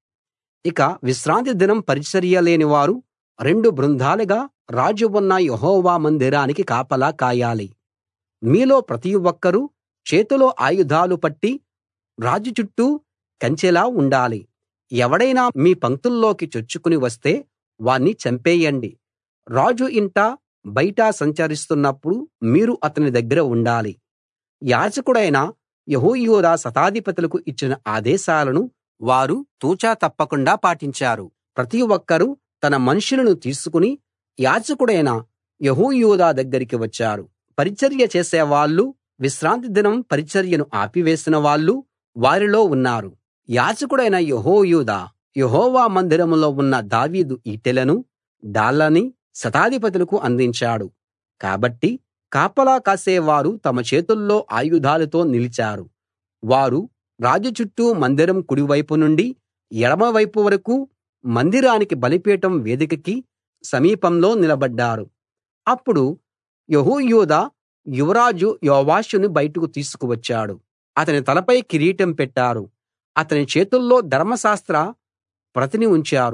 S1: ఇక విశ్రాంతి దినం పరిచర్య లేని వారు రెండు బృందాలుగా రాజు ఉన్న యెహోవా మందిరానికి కాపలా కాయాలి మీలో ప్రతి ఒక్కరూ చేతిలో ఆయుధాలు పట్టి రాజు చుట్టూ కంచెలా ఉండాలి ఎవడైనా మీ పంక్తుల్లోకి చొచ్చుకుని వస్తే వాణ్ణి చంపేయండి రాజు ఇంట బయట సంచరిస్తున్నప్పుడు మీరు అతని దగ్గర ఉండాలి యాజకుడైన యెహోయాదా శతాధిపతులకు ఇచ్చిన ఆదేశాలను వారు తూచా తప్పకుండా పాటించారు ప్రతి ఒక్కరూ తన మనుషులను తీసుకుని యాజకుడైన యెహోయాదా దగ్గరికి వచ్చారు పరిచర్య చేసేవాళ్ళు విశ్రాంతి దినం పరిచర్యను ఆపివేసిన వాళ్ళు వారిలో ఉన్నారు యాజకుడైన యెహోయాదా యెహోవా మందిరంలో ఉన్న దావీదు ఈటెలను డాళ్ళని శతాధిపతులకు అందించాడు కాబట్టి కాపలా కాసేవారు తమ చేతుల్లో ఆయుధాలతో నిలిచారు వారు రాజు చుట్టూ మందిరం కుడివైపు నుండి ఎడమవైపు వరకూ మందిరానికి బలిపీఠం వేదికకి సమీపంలో నిలబడ్డారు అప్పుడు యెహోయాదా యువరాజు యోవాషును బయటకు తీసుకువచ్చాడు అతని తలపై కిరీటం పెట్టారు అతని చేతుల్లో ధర్మశాస్త్ర ప్రతిని ఉంచారు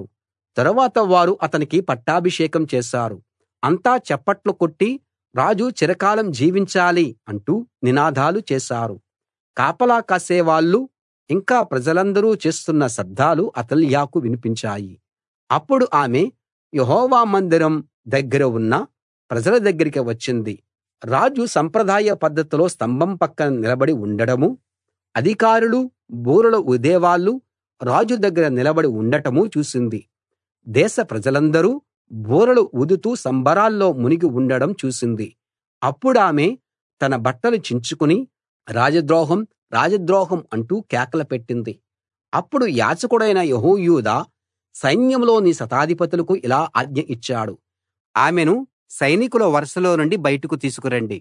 S1: తరువాత వారు అతనికి పట్టాభిషేకం చేశారు అంతా చప్పట్లు కొట్టి రాజు చిరకాలం జీవించాలి అంటూ నినాదాలు చేశారు కాపలా కాసేవాళ్ళు ఇంకా ప్రజలందరూ చేస్తున్న శబ్దాలు అతల్యాకు వినిపించాయి అప్పుడు ఆమె యెహోవా మందిరం దగ్గర ఉన్న ప్రజల దగ్గరికి వచ్చింది రాజు సంప్రదాయ పద్ధతిలో స్తంభం పక్కన నిలబడి ఉండడమూ అధికారులు బూరలు ఊదేవాళ్ళు రాజు దగ్గర నిలబడి ఉండటమూ చూసింది దేశ ప్రజలందరూ బూరలు ఊదుతూ సంబరాల్లో మునిగి ఉండడం చూసింది అప్పుడామె తన బట్టలు చించుకుని రాజద్రోహం రాజద్రోహం అంటూ కేకలు పెట్టింది అప్పుడు యాజకుడైన యెహోయాదా సైన్యంలోని శతాధిపతులకు ఇలా ఆజ్ఞ ఇచ్చాడు ఆమెను సైనికుల వరుసలో నుండి బయటకు తీసుకురండి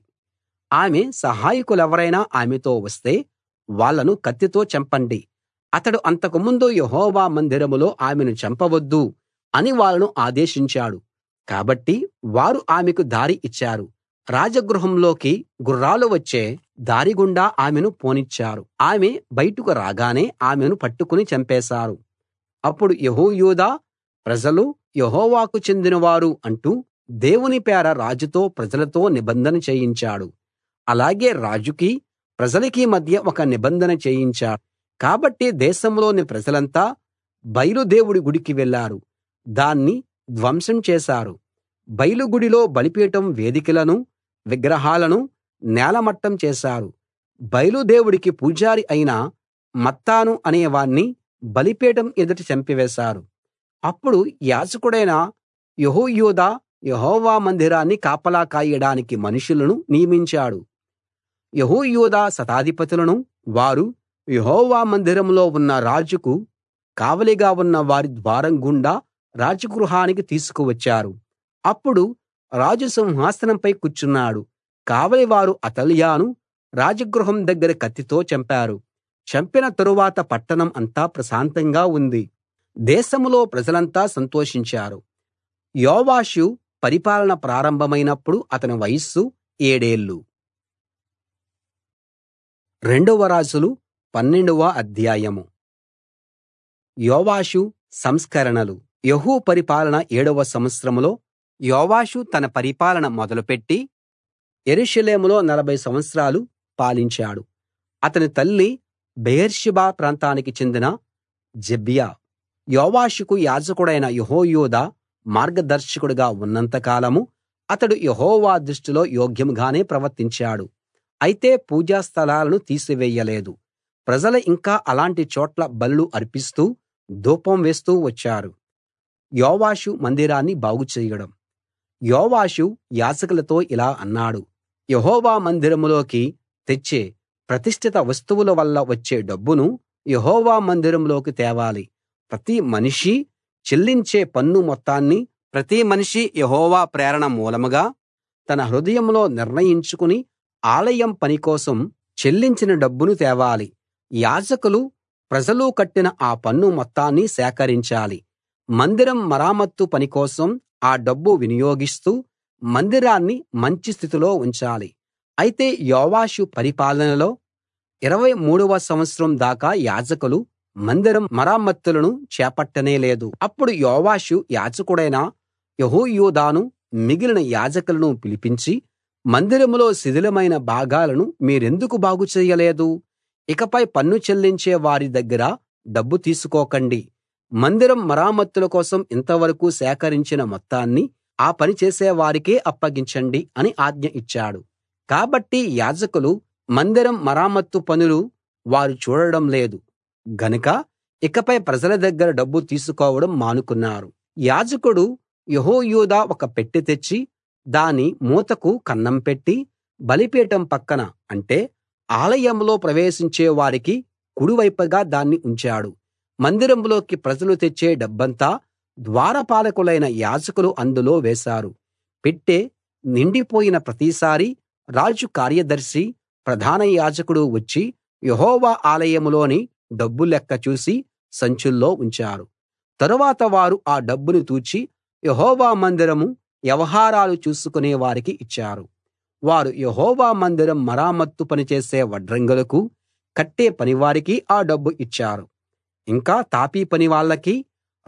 S1: ఆమె సహాయకులెవరైనా ఆమెతో వస్తే వాళ్ళను కత్తితో చంపండి అతడు అంతకుముందు యెహోవా మందిరంలో ఆమెను చంపవద్దు అని వాళ్ళను ఆదేశించాడు కాబట్టి వారు ఆమెకు దారి ఇచ్చారు రాజగృహంలోకి గుర్రాలు వచ్చే దారి గుండా ఆమెను పోనిచ్చారు ఆమె బయటకు రాగానే ఆమెను పట్టుకుని చంపేశారు అప్పుడు యెహోయాదా ప్రజలు యెహోవాకు చెందినవారు అంటూ దేవుని పేర రాజుతో ప్రజలతో నిబంధన చేయించాడు అలాగే రాజుకీ ప్రజలకీ మధ్య ఒక నిబంధన చేయించాడు కాబట్టి దేశంలోని ప్రజలంతా బయలు దేవుడి గుడికి వెళ్లారు దాన్ని ధ్వంసం చేశారు బయలు గుడిలో బలిపీఠం వేదికలను విగ్రహాలను నేలమట్టం చేశారు బయలు దేవుడికి పూజారి అయిన మత్తాను అనేవాణ్ణి బలిపీఠం ఎదుట చంపివేశారు అప్పుడు యాజకుడైన యెహోయాదా యెహోవా మందిరాన్ని కాపలా కాయడానికి మనుషులను నియమించాడు యెహోయాదా శతాధిపతులను వారు యెహోవా మందిరంలో ఉన్న రాజుకు కావలిగా ఉన్న వారి ద్వారం గుండా రాజగృహానికి తీసుకువచ్చారు అప్పుడు రాజు సింహాసనంపై కూర్చున్నాడు కావలివారు అతల్యాను రాజగృహం దగ్గర కత్తితో చంపారు చంపిన తరువాత పట్టణం అంతా ప్రశాంతంగా ఉంది దేశంలో ప్రజలంతా సంతోషించారు యోవాషు పరిపాలన ప్రారంభమైనప్పుడు అతని వయస్సు ఏడేళ్ళు రెండవ రాజులు పన్నెండవ అధ్యాయం యోవాషు సంస్కరణలు యెహూ పరిపాలన ఏడవ సంవత్సరంలో యోవాషు తన పరిపాలన మొదలుపెట్టి యెరూషలేములో నలభై సంవత్సరాలు పాలించాడు అతని తల్లి బెయేర్షెబా ప్రాంతానికి చెందిన జెబ్యా యోవాషుకు యాజకుడైన యెహోయాదా మార్గదర్శకుడుగా ఉన్నంత కాలం అతడు యెహోవా దృష్టిలో యోగ్యంగానే ప్రవర్తించాడు అయితే పూజా స్థలాలను తీసివేయలేదు ప్రజలు ఇంకా అలాంటి చోట్ల బలులు అర్పిస్తూ ధూపం వేస్తూ వచ్చారు యోవాషు మందిరాన్ని బాగు చేయడం యోవాషు యాజకులతో ఇలా అన్నాడు యెహోవా మందిరంలోకి తెచ్చే ప్రతిష్ఠిత వస్తువుల వల్ల వచ్చే డబ్బును యెహోవా మందిరంలోకి తేవాలి ప్రతి మనిషీ చెల్లించే పన్ను మొత్తాన్ని ప్రతి మనిషీ యెహోవా ప్రేరణ మూలంగా తన హృదయంలో నిర్ణయించుకుని ఆలయం పని కోసం చెల్లించిన డబ్బును తేవాలి యాజకులు ప్రజలు కట్టిన ఆ పన్ను మొత్తాన్ని సేకరించాలి మందిరం మరామత్తు పని కోసం ఆ డబ్బు వినియోగిస్తూ మందిరాన్ని మంచి స్థితిలో ఉంచాలి అయితే యోవాషు పరిపాలనలో ఇరవై మూడవ సంవత్సరం దాకా యాజకులు మందిరం మరామత్తులను చేపట్టనే లేదు అప్పుడు యోవాషు యాజకుడైన యెహోయాదాను మిగిలిన యాజకులను పిలిపించి మందిరంలో శిథిలమైన భాగాలను మీరెందుకు బాగు చేయలేదు ఇకపై పన్ను చెల్లించే వారి దగ్గర డబ్బు తీసుకోకండి మందిరం మరామత్తుల కోసం ఇంతవరకు సేకరించిన మొత్తాన్ని ఆ పని చేసే వారికే అప్పగించండి అని ఆజ్ఞ ఇచ్చాడు కాబట్టి యాజకులు మందిరం మరామత్తు పనులు వారు చూడడం లేదు గనుక ఇకపై ప్రజల దగ్గర డబ్బు తీసుకోవడం మానుకున్నారు యాజకుడు యెహోయాదా ఒక పెట్టె తెచ్చి దాని మూతకు కన్నం పెట్టి బలిపీఠం పక్కన అంటే ఆలయంలో ప్రవేశించే వారికి కుడివైపుగా దాన్ని ఉంచాడు మందిరంలోకి ప్రజలు తెచ్చే డబ్బంతా ద్వారపాలకులైన యాజకులు అందులో వేశారు పెట్టె నిండిపోయిన ప్రతిసారీ రాజు కార్యదర్శి ప్రధాన యాజకుడు వచ్చి యెహోవా ఆలయంలోని డబ్బు లెక్క చూసి సంచుల్లో ఉంచారు తరువాత వారు ఆ డబ్బును తూచి యెహోవా మందిరం వ్యవహారాలు చూసుకునే వారికి ఇచ్చారు వారు యెహోవా మందిరం మరామత్తు పని చేసే వడ్రంగులకు కట్టే పనివారికి ఆ డబ్బు ఇచ్చారు ఇంకా తాపీ పని వాళ్ళకి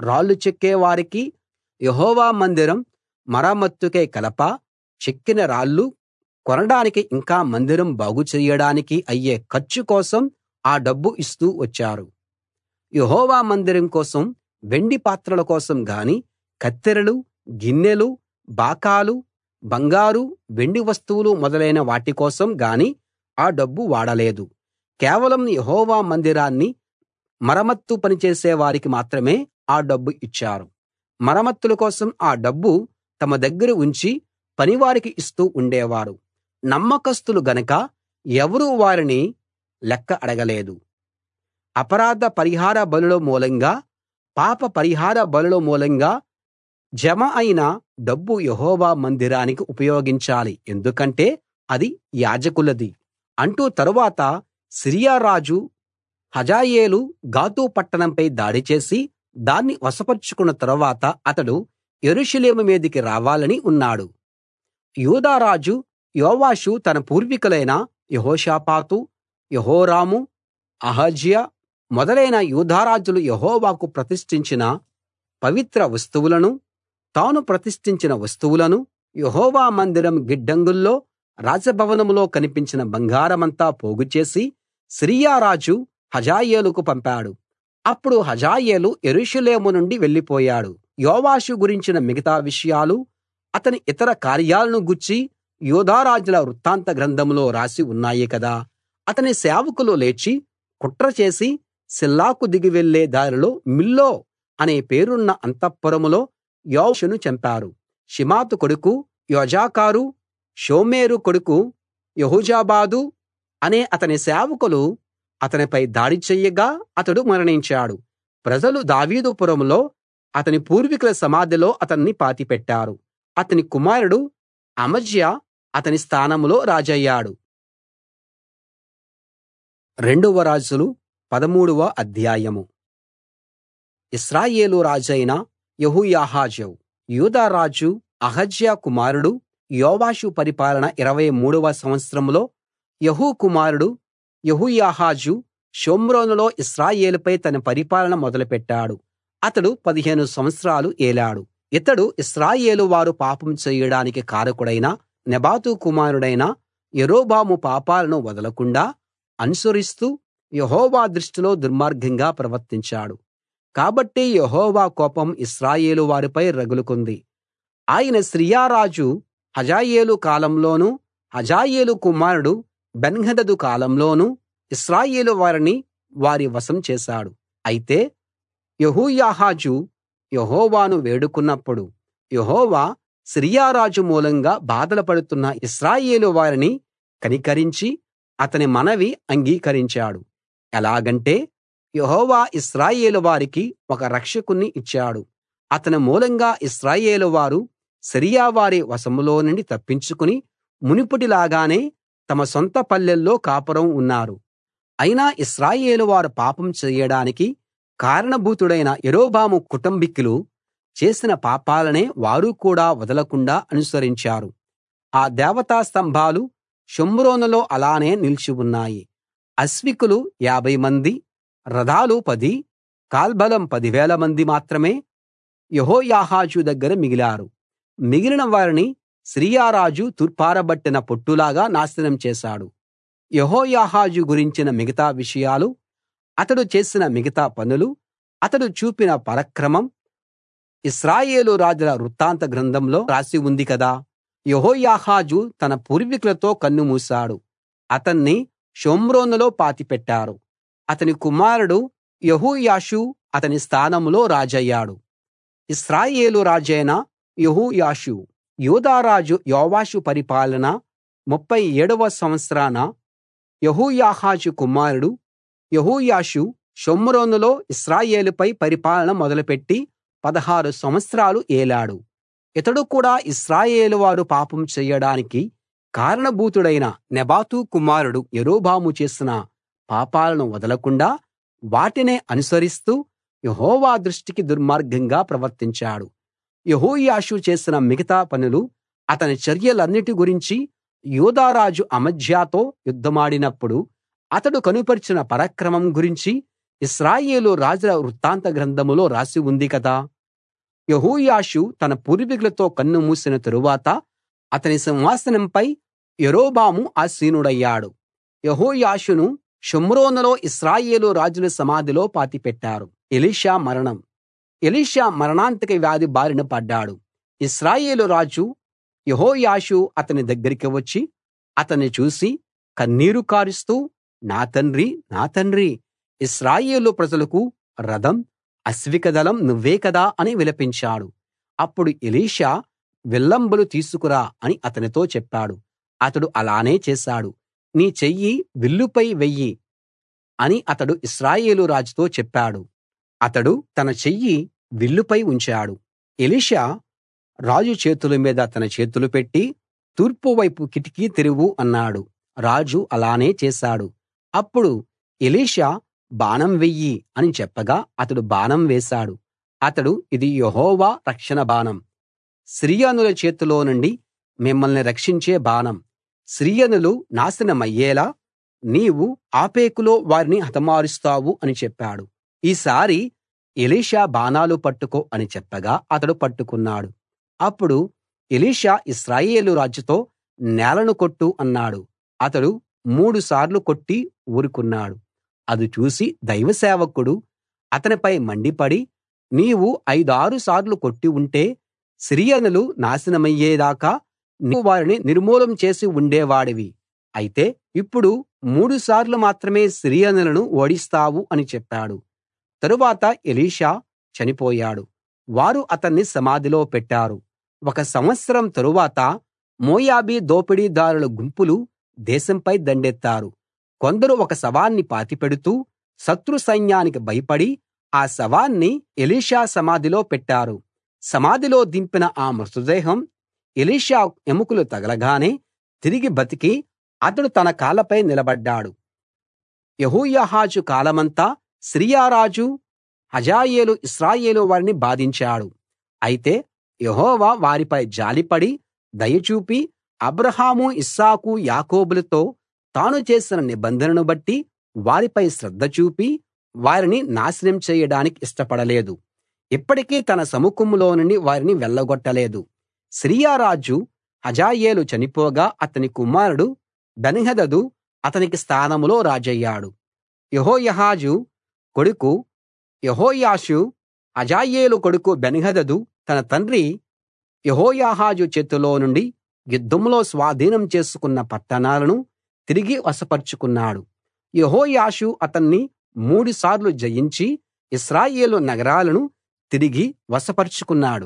S1: రాళ్లు చెక్కే వారికి యెహోవా మందిరం మరమ్మతుకై కలప చెక్కిన రాళ్లు కొనడానికి ఇంకా మందిరం బాగు చెయ్యడానికి అయ్యే ఖర్చు కోసం ఆ డబ్బు ఇస్తూ వచ్చారు యెహోవా మందిరం కోసం వెండి పాత్రల కోసం గాని కత్తెరలు గిన్నెలు బాకాలు బంగారు వెండి వస్తువులు మొదలైన వాటి కోసం గాని ఆ డబ్బు వాడలేదు కేవలం యెహోవా మందిరాన్ని మరమ్మత్తు పనిచేసే వారికి మాత్రమే ఆ డబ్బు ఇచ్చారు మరమ్మతుల కోసం ఆ డబ్బు తమ దగ్గర ఉంచి పనివారికి ఇస్తూ ఉండేవారు నమ్మకస్తులు గనక ఎవరూ వారిని లెక్క అడగలేదు అపరాధ పరిహార బలుల మూలంగా పాప పరిహార బలుల మూలంగా జమ అయిన డబ్బు యెహోవా మందిరానికి ఉపయోగించాలి ఎందుకంటే అది యాజకులది అంటూ తరువాత సిరియా రాజు హజాయేలు గాతు పట్టణంపై దాడి చేసి దాన్ని వశపరుచుకున్న తరువాత అతడు యెరూషలేము మీదికి రావాలని ఉన్నాడు యూదా రాజు యోవాషు తన పూర్వీకులైన యెహోషాపాతు యెహోరాము అహజ్యా మొదలైన యూదారాజులు యెహోవాకు ప్రతిష్ఠించిన పవిత్ర వస్తువులను తాను ప్రతిష్ఠించిన వస్తువులను యెహోవా మందిరం గిడ్డంగుల్లో రాజభవనంలో కనిపించిన బంగారమంతా పోగుచేసి సిరియా రాజు హజాయేలుకు పంపాడు అప్పుడు హజాయేలు యెరూషలేము నుండి వెళ్ళిపోయాడు యోవాషు గురించిన మిగతా విషయాలు అతని ఇతర కార్యాలను గూర్చి యూదా రాజుల వృత్తాంత గ్రంథంలో రాసి ఉన్నాయి కదా అతని సేవకులు లేచి కుట్ర చేసి సిల్లాకు దిగి వెళ్ళే దారిలో మిల్లో అనే పేరున్న అంతఃపురంలో యోవాషును చంపారు షిమాతు కొడుకు యొజాకారు షోమేరు కొడుకు యెహోజాబాదు అనే అతని సేవకులు అతనిపై దాడి చెయ్యగా అతడు మరణించాడు ప్రజలు దావీదుపురంలో అతని పూర్వీకుల సమాధిలో అతన్ని పాతిపెట్టారు అతని కుమారుడు అమజ్యా అతని స్థానంలో రాజయ్యాడు రెండవ రాజులు పదమూడవ అధ్యాయం ఇశ్రాయేలు రాజైన యెహోయాహాజు యూదా రాజు అహజ్యా కుమారుడు యోవాషు పరిపాలన ఇరవై మూడవ సంవత్సరంలో యెహూ కుమారుడు యెహోయాహాజు షోమ్రోనులో ఇశ్రాయేలుపై తన పరిపాలన మొదలుపెట్టాడు అతడు పదిహేను సంవత్సరాలు ఏలాడు ఇతడు ఇశ్రాయేలు వారు పాపం చేయడానికి కారకుడైన నెబాతు కుమారుడైన యరొబాము పాపాలను వదలకుండా అనుసరిస్తూ యెహోవా దృష్టిలో దుర్మార్గంగా ప్రవర్తించాడు కాబట్టి యెహోవా కోపం ఇశ్రాయేలు వారిపై రగులుకుంది ఆయన సిరియా రాజు హజాయేలు కాలంలోనూ హజాయేలు కుమారుడు బెన్హదదు కాలంలోనూ ఇశ్రాయేలు వారిని వారి వశం చేశాడు అయితే యెహోయాహాజు యెహోవాను వేడుకున్నప్పుడు యెహోవా సిరియా రాజు మూలంగా బాధలు పడుతున్న ఇశ్రాయేలు వారిని కనికరించి అతని మనవి అంగీకరించాడు ఎలాగంటే యెహోవా ఇశ్రాయేలు వారికి ఒక రక్షకుణ్ణి ఇచ్చాడు అతని మూలంగా ఇశ్రాయేలు వారు సిరియా వారి వశంలో నుండి తప్పించుకుని మునుపటిలాగానే తమ సొంత పల్లెల్లో కాపురం ఉన్నారు అయినా ఇశ్రాయేలు వారు పాపం చేయడానికి కారణభూతుడైన యరొబాము కుటుంబికులు చేసిన పాపాలనే వారు కూడా వదలకుండా అనుసరించారు ఆ దేవతా స్తంభాలు షోమ్రోనులో అలానే నిలిచి ఉన్నాయి అశ్వికులు యాభై మంది రథాలు పది కాల్బలం పదివేల మంది మాత్రమే యెహోయాహాజు దగ్గర మిగిలారు మిగిలిన వారిని సిరియా రాజు తూర్పారబట్టిన పొట్టులాగా నాశనం చేశాడు యెహోయాహాజు గురించిన మిగతా విషయాలు అతడు చేసిన మిగతా పనులు అతడు చూపిన పరాక్రమం ఇశ్రాయేలు రాజుల వృత్తాంత గ్రంథంలో రాసి ఉంది కదా యెహోయాహాజు తన పూర్వీకులతో కన్నుమూశాడు అతన్ని షోమ్రోనులో పాతిపెట్టారు అతని కుమారుడు యెహోయాషు అతని స్థానంలో రాజయ్యాడు ఇశ్రాయేలు రాజైన యెహోయాషు యూదా రాజు యోవాషు పరిపాలన ముప్ఫై ఏడవ సంవత్సరాన యెహోయాహాజు కుమారుడు యెహోయాషు షోమ్రోనులో ఇశ్రాయేలుపై పరిపాలన మొదలుపెట్టి పదహారు సంవత్సరాలు ఏలాడు ఇతడు కూడా ఇశ్రాయేలు వారు పాపం చెయ్యడానికి కారణభూతుడైన నెబాతు కుమారుడు యరొబాము చేసిన పాపాలను వదలకుండా వాటినే అనుసరిస్తూ యెహోవా దృష్టికి దుర్మార్గంగా ప్రవర్తించాడు యెహోయాషు చేసిన మిగతా పనులు అతని చర్యలన్నిటి గురించి యూదారాజు అమజ్యాతో యుద్ధమాడినప్పుడు అతడు కనుపరిచిన పరాక్రమం గురించి ఇశ్రాయేలు రాజుల వృత్తాంత గ్రంథంలో రాసి ఉంది కదా యెహోయాషు తన పూర్వీకులతో కన్ను మూసిన తరువాత అతని సింహాసనంపై యరొబాము ఆసీనుడయ్యాడు యెహోయాషును షోమ్రోనులో ఇశ్రాయేలు రాజుల సమాధిలో పాతిపెట్టారు ఎలీషా మరణం ఎలీషా మరణాంతక వ్యాధి బారిన పడ్డాడు ఇశ్రాయేలు రాజు యెహోయాషు అతని దగ్గరికి వచ్చి అతన్ని చూసి కన్నీరు కారుస్తూ నా తండ్రి నా తండ్రి ఇశ్రాయేలు ప్రజలకు రథం అశ్వికదళం నువ్వే కదా అని విలపించాడు అప్పుడు ఎలీషా విల్లంబులు తీసుకురా అని అతనితో చెప్పాడు అతడు అలానే చేశాడు నీ చెయ్యి విల్లుపై వెయ్యి అని అతడు ఇశ్రాయేలు రాజుతో చెప్పాడు అతడు తన చెయ్యి విల్లుపై ఉంచాడు ఎలీషా రాజు చేతుల మీద తన చేతులు పెట్టి తూర్పు వైపు కిటికీ తెరువు అన్నాడు రాజు అలానే చేశాడు అప్పుడు ఎలీషా బాణం వెయ్యి అని చెప్పగా అతడు బాణం వేశాడు అతడు ఇది యెహోవా రక్షణ బాణం సిరియనుల చేతిలో నుండి మిమ్మల్ని రక్షించే బాణం సిరియనులు నాశనమయ్యేలా నీవు ఆఫెకులో వారిని హతమారుస్తావు అని చెప్పాడు ఈసారి ఎలీషా బాణాలు పట్టుకో అని చెప్పగా అతడు పట్టుకున్నాడు అప్పుడు ఎలీషా ఇశ్రాయేలు రాజుతో నేలను కొట్టు అన్నాడు అతడు మూడు సార్లు కొట్టి ఊరుకున్నాడు అది చూసి దైవ సేవకుడు అతనిపై మండిపడి నీవు ఐదారు సార్లు కొట్టి ఉంటే సిరియనులు నాశనమయ్యేదాకా నీవు వారిని నిర్మూలం చేసి ఉండేవాడివి అయితే ఇప్పుడు మూడు సార్లు మాత్రమే సిరియనులను ఓడిస్తావు అని చెప్పాడు తరువాత ఎలీషా చనిపోయాడు వారు అతన్ని సమాధిలో పెట్టారు ఒక సంవత్సరం తరువాత మోయాబీ దోపిడీదారుల గుంపులు దేశంపై దండెత్తారు కొందరు ఒక శవాన్ని పాతిపెడుతూ శత్రు సైన్యానికి భయపడి ఆ శవాన్ని ఎలీషా సమాధిలో పెట్టారు సమాధిలో దింపిన ఆ మృతదేహం ఎలీషా ఎముకలు తగలగానే తిరిగి బతికి అతడు తన కాళ్ళపై నిలబడ్డాడు యెహోయాహాజు కాలమంతా సిరియా రాజు హజాయేలు ఇశ్రాయేలు వారిని బాధించాడు అయితే యెహోవా వారిపై జాలిపడి దయ చూపి అబ్రాహాము ఇస్సాకు యాకోబులతో తాను చేసిన నిబంధనను బట్టి వారిపై శ్రద్ధ చూపి వారిని నాశనం చేయడానికి ఇష్టపడలేదు ఇప్పటికీ తన సముఖంలో నుండి వారిని వెళ్ళగొట్టలేదు సిరియా రాజు హజాయేలు చనిపోగా అతని కుమారుడు బెన్హదదు అతనికి స్థానంలో రాజయ్యాడు యెహోయాహాజు కొడుకు యెహోయాషు హజాయేలు కొడుకు బెన్హదదు తన తండ్రి యెహోయాహాజు చేతిలో నుండి యుద్ధంలో స్వాధీనం చేసుకున్న పట్టణాలను తిరిగి వశపరుచుకున్నాడు యెహోయాషు అతన్ని మూడుసార్లు జయించి ఇశ్రాయేలు నగరాలను తిరిగి వశపరుచుకున్నాడు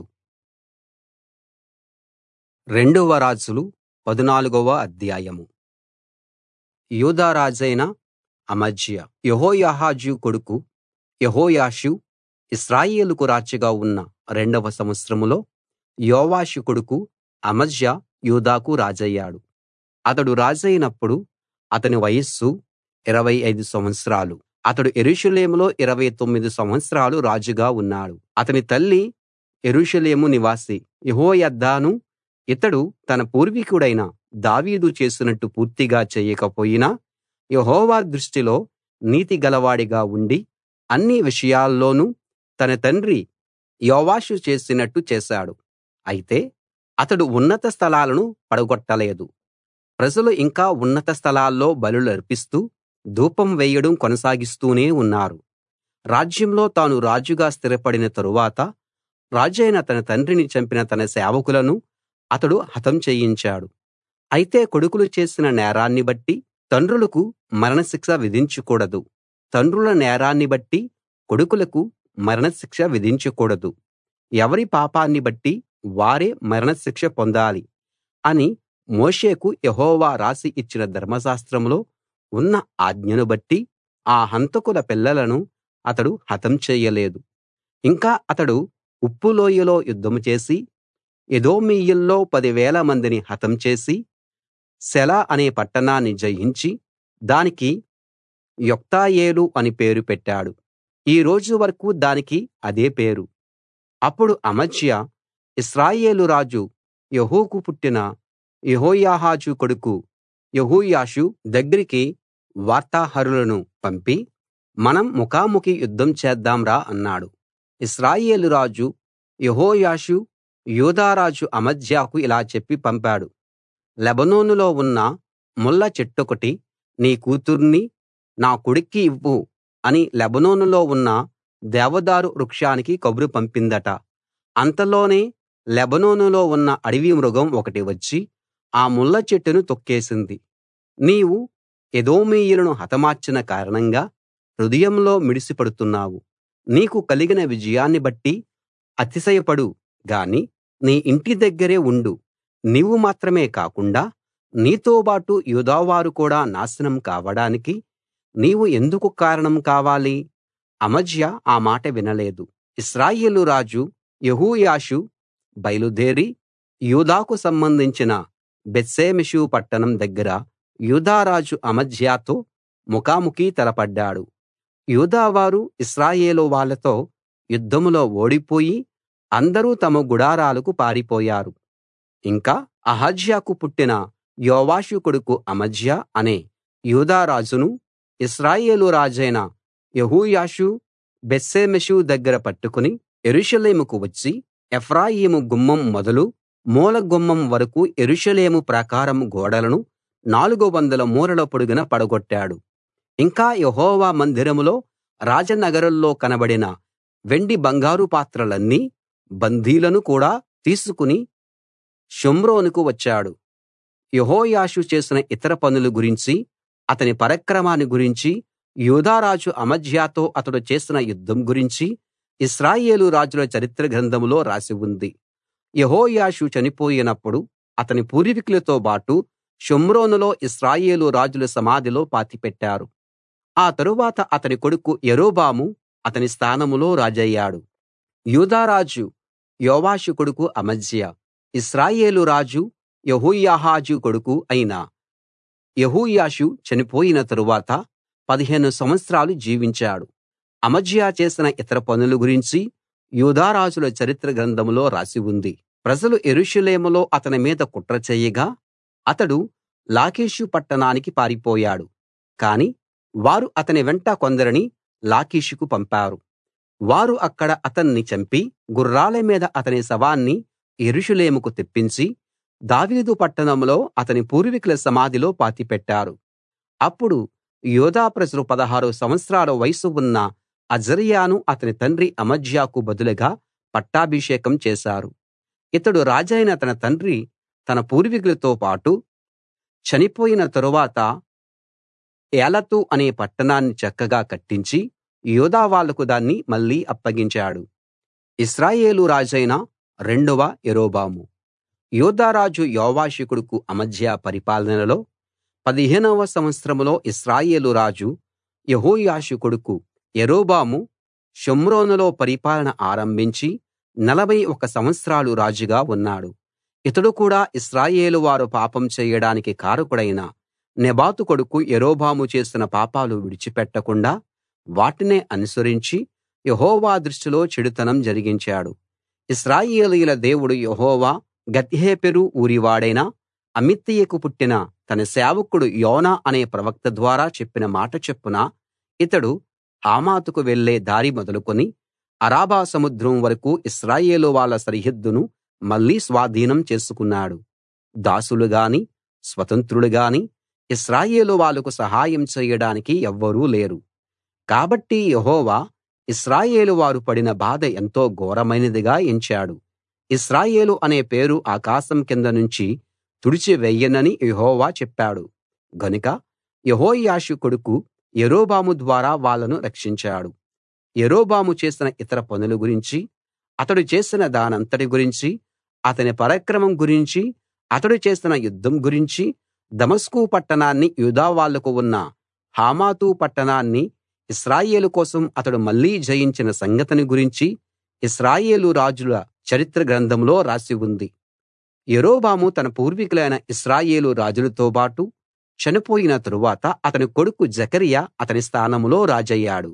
S1: రెండవ రాజులు పదునాలుగవ అధ్యాయం యూదా రాజైన అమజ్యా యెహోయాహాజు కొడుకు యెహోయాషు ఇశ్రాయేలుకు రాజుగా ఉన్న రెండవ సంవత్సరంలో యోవాషు కొడుకు అమజ్యా యూదాకు రాజయ్యాడు అతడు రాజైనప్పుడు అతని వయస్సు 25 సంవత్సరాలు అతడు యెరూషలేములో 29 సంవత్సరాలు రాజుగా ఉన్నాడు అతని తల్లి యెరూషలేము నివాసి యెహోయద్దాను ఇతడు తన పూర్వీకుడైన దావీదు చేసినట్టు పూర్తిగా చేయకపోయినా యెహోవా దృష్టిలో నీతి గలవాడిగా ఉండి అన్ని విషయాల్లోనూ తన తండ్రి యోవాషు చేసినట్టు చేశాడు అయితే అతడు ఉన్నత స్థలాలను పడగొట్టలేదు ప్రజలు ఇంకా ఉన్నత స్థలాల్లో బలులర్పిస్తూ ధూపం వేయడం కొనసాగిస్తూనే ఉన్నారు రాజ్యంలో తాను రాజుగా స్థిరపడిన తరువాత రాజైన తన తండ్రిని చంపిన తన సేవకులను అతడు హతం చేయించాడు అయితే కొడుకులు చేసిన నేరాన్ని బట్టి తండ్రులకు మరణశిక్ష విధించకూడదు తండ్రుల నేరాన్ని బట్టి కొడుకులకు మరణశిక్ష విధించకూడదు ఎవరి పాపాన్ని బట్టి వారే మరణశిక్ష పొందాలి అని మోషేకు యెహోవా రాసి ఇచ్చిన ధర్మశాస్త్రంలో ఉన్న ఆజ్ఞను బట్టి ఆ హంతకుల పిల్లలను అతడు హతం చేయలేదు ఇంకా అతడు ఉప్పు లోయలో యుద్ధం చేసి ఎదోమీయుల్లో పదివేల మందిని హతం చేసి సెల అనే పట్టణాన్ని జయించి దానికి యొక్తాయేలు అని పేరు పెట్టాడు ఈ రోజు వరకూ దానికి అదే పేరు అప్పుడు అమజ్యా ఇశ్రాయేలు రాజు యెహూకు పుట్టిన యెహోయాహాజు కొడుకు యెహోయాషు దగ్గరికి వార్తాహరులను పంపి మనం ముఖాముఖి యుద్ధం చేద్దాం రా అన్నాడు ఇశ్రాయేలు రాజు యెహోయాషు యూదా రాజు అమజ్యాకు ఇలా చెప్పి పంపాడు లెబానోనులో ఉన్న ముళ్ళ చెట్టొకటి నీ కూతుర్ని నా కొడుక్కి ఇవ్వు అని లెబానోనులో ఉన్న దేవదారు వృక్షానికి కబురు పంపిందట అంతలోనే లెబానోనులో ఉన్న అడవి మృగం ఒకటి వచ్చి ఆ ముళ్ళ చెట్టును తొక్కేసింది నీవు ఎదోమీయులను హతమార్చిన కారణంగా హృదయంలో మిడిసిపడుతున్నావు నీకు కలిగిన విజయాన్ని బట్టి అతిశయపడు గాని నీ ఇంటి దగ్గరే ఉండు నీవు మాత్రమే కాకుండా నీతోబాటు యూదావారు కూడా నాశనం కావడానికి నీవు ఎందుకు కారణం కావాలి అమజ్యా ఆ మాట వినలేదు ఇశ్రాయేలు రాజు యెహోయాషు బయలుదేరి యూదాకు సంబంధించిన బేత్షెమెషు పట్టణం దగ్గర యూదా రాజు అమజ్యాతో ముఖాముఖి తలపడ్డాడు యూదావారు ఇశ్రాయేలు వాళ్ళతో యుద్ధంలో ఓడిపోయి అందరూ తమ గుడారాలకు పారిపోయారు ఇంకా అహజ్యాకు పుట్టిన యోవాషు కొడుకు అమజ్యా అనే యూదా రాజును ఇశ్రాయేలు రాజైన యెహోయాషు బేత్షెమెషు దగ్గర పట్టుకుని యెరూషలేముకు వచ్చి ఎఫ్రాయిము గుమ్మం మొదలు మూల గుమ్మం వరకూ యెరూషలేము ప్రాకారం గోడలను 400 మూరల పొడుగున పడగొట్టాడు ఇంకా యెహోవా మందిరంలో రాజనగరుల్లో కనబడిన వెండి బంగారు పాత్రలన్నీ బందీలను కూడా తీసుకుని షోమ్రోనుకు వచ్చాడు యెహోయాషు చేసిన ఇతర పనుల గురించి అతని పరాక్రమాన్ని గురించి యూదారాజు అమజ్యాతో అతడు చేసిన యుద్ధం గురించి ఇశ్రాయేలు రాజుల చరిత్ర గ్రంథంలో రాసి ఉంది యెహోయాషు చనిపోయినప్పుడు అతని పూర్వీకులతో బాటు షోమ్రోనులో ఇశ్రాయేలు రాజుల సమాధిలో పాతిపెట్టారు ఆ తరువాత అతని కొడుకు యరొబాము అతని స్థానంలో రాజయ్యాడు యూదా రాజు యోవాషు కొడుకు అమజ్యా ఇశ్రాయేలు రాజు యెహోయాహాజు కొడుకు అయిన యెహోయాషు చనిపోయిన తరువాత 15 సంవత్సరాలు జీవించాడు అమజ్యా చేసిన ఇతర పనుల గురించి యూదా రాజుల చరిత్ర గ్రంథంలో రాసి ఉంది ప్రజలు యెరూషలేములో అతని మీద కుట్ర చేయగా అతడు లాకీషు పట్టణానికి పారిపోయాడు కాని వారు అతని వెంట కొందరిని లాకీషుకు పంపారు వారు అక్కడ అతన్ని చంపి గుర్రాల మీద అతని శవాన్ని యెరూషలేముకు తెప్పించి దావీదు పట్టణంలో అతని పూర్వీకుల సమాధిలో పాతిపెట్టారు అప్పుడు యూదా ప్రజలు 16 సంవత్సరాల వయసు ఉన్న అజర్యాను అతని తండ్రి అమజ్యాకు బదులుగా పట్టాభిషేకం చేశారు ఇతడు రాజైన తన తండ్రి తన పూర్వీకులతో పాటు చనిపోయిన తరువాత ఏలతు అనే పట్టణాన్ని చక్కగా కట్టించి యూదా వాళ్లకు దాన్ని మళ్ళీ అప్పగించాడు ఇశ్రాయేలు రాజైన రెండవ యరొబాము యూదా రాజు యోవాషు కొడుకు అమజ్యా పరిపాలనలో పదిహేనవ సంవత్సరంలో ఇశ్రాయేలు రాజు యెహోయాషు కొడుకు యరొబాము షోమ్రోనులో పరిపాలన ఆరంభించి 41 సంవత్సరాలు రాజుగా ఉన్నాడు ఇతడు కూడా ఇశ్రాయేలు వారు పాపం చేయడానికి కారకుడైన నెబాతు కొడుకు యరొబాము చేసిన పాపాలు విడిచిపెట్టకుండా వాటినే అనుసరించి యెహోవా దృష్టిలో చెడుతనం జరిగించాడు ఇశ్రాయేలీయుల దేవుడు యెహోవా గత్హేపెరు ఊరివాడైన అమిత్తయికు పుట్టిన తన సేవకుడు యోనా అనే ప్రవక్త ద్వారా చెప్పిన మాట చొప్పున ఇతడు హమాతుకు వెళ్ళే దారి మొదలుకొని అరాబా సముద్రం వరకూ ఇశ్రాయేలు వాళ్ళ సరిహద్దును మళ్ళీ స్వాధీనం చేసుకున్నాడు దాసులు గాని స్వతంత్రులు గాని ఇశ్రాయేలు వాళ్ళకు సహాయం చేయడానికి ఎవ్వరూ లేరు కాబట్టి యెహోవా ఇశ్రాయేలు వారు పడిన బాధ ఎంతో ఘోరమైనదిగా ఎంచాడు ఇశ్రాయేలు అనే పేరు ఆకాశం కింద నుంచి తుడిచివేయనని యెహోవా చెప్పాడు గనుక యెహోయాషు కొడుకు యరొబాము ద్వారా వాళ్ళను రక్షించాడు యరొబాము చేసిన ఇతర పనుల గురించి అతడు చేసిన దానంతటి గురించి అతని పరాక్రమం గురించి అతడు చేసిన యుద్ధం గురించి దమస్కు పట్టణాన్ని యూదా వాళ్లకు ఉన్న హమాతు పట్టణాన్ని ఇశ్రాయేలు కోసం అతడు మళ్ళీ జయించిన సంగతిని గురించి ఇశ్రాయేలు రాజుల చరిత్ర గ్రంథంలో రాసి ఉంది యరొబాము తన పూర్వీకులైన ఇశ్రాయేలు రాజులతోబాటు చనిపోయిన తరువాత అతని కొడుకు జెకర్యా అతని స్థానంలో రాజయ్యాడు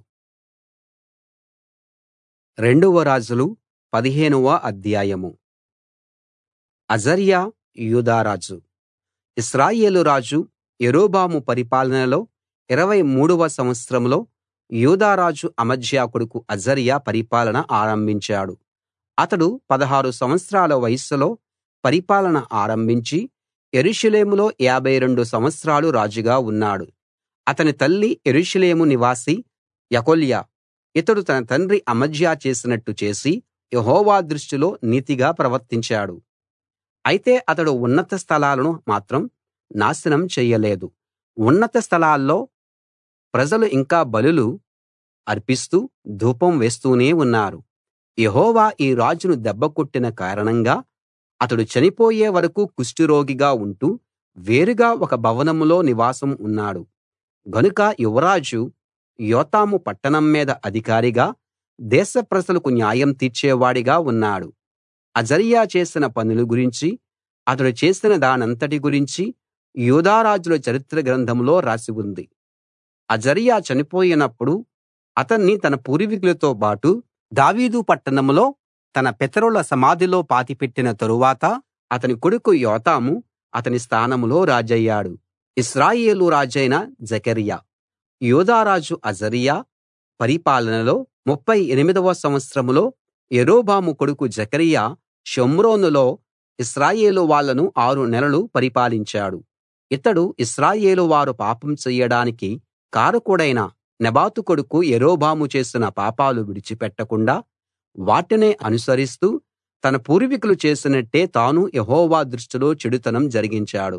S1: రెండవ రాజులు పదిహేనవ అధ్యాయం అజర్యా యూదా రాజు ఇశ్రాయేలు రాజు యరొబాము పరిపాలనలో ఇరవై మూడవ సంవత్సరంలో యూదారాజు అమజ్యా కొడుకు అజర్యా పరిపాలన ఆరంభించాడు అతడు 16 సంవత్సరాల వయస్సులో పరిపాలన ఆరంభించి యెరూషలేములో 52 సంవత్సరాలు రాజుగా ఉన్నాడు అతని తల్లి యెరూషలేము నివాసి యెకొల్యా ఇతడు తన తండ్రి అమజ్యా చేసినట్టు చేసి యెహోవా దృష్టిలో నీతిగా ప్రవర్తించాడు అయితే అతడు ఉన్నత స్థలాలను మాత్రం నాశనం చెయ్యలేదు ఉన్నత స్థలాల్లో ప్రజలు ఇంకా బలులు అర్పిస్తూ ధూపం వేస్తూనే ఉన్నారు యెహోవా ఈ రాజును దెబ్బకొట్టిన కారణంగా అతడు చనిపోయే వరకూ కుష్టురోగిగా ఉంటూ వేరుగా ఒక భవనంలో నివాసం ఉన్నాడు గనుక యువరాజు యోతాము పట్టణం మీద అధికారిగా దేశ ప్రజలకు న్యాయం తీర్చేవాడిగా ఉన్నాడు అజర్యా చేసిన పనుల గురించి అతడు చేసిన దానంతటి గురించి యూదా రాజుల చరిత్ర గ్రంథంలో రాసి ఉంది అజర్యా చనిపోయినప్పుడు అతన్ని తన పూర్వీకులతో బాటు దావీదు పట్టణంలో తన పితరుల సమాధిలో పాతిపెట్టిన తరువాత అతని కొడుకు యోతాము అతని స్థానంలో రాజయ్యాడు ఇశ్రాయేలు రాజైన జెకర్యా యూదారాజు అజర్యా పరిపాలనలో 38వ సంవత్సరంలో యరొబాము కొడుకు జెకర్యా షోమ్రోనులో ఇశ్రాయేలు వాళ్ళను ఆరు నెలలు పరిపాలించాడు ఇతడు ఇశ్రాయేలు వారు పాపం చెయ్యడానికి కారకుడైన నెబాతు కొడుకు యరొబాము చేసిన పాపాలు విడిచిపెట్టకుండా వాటినే అనుసరిస్తూ తన పూర్వీకులు చేసినట్టే తాను యెహోవా దృష్టిలో చెడుతనం జరిగించాడు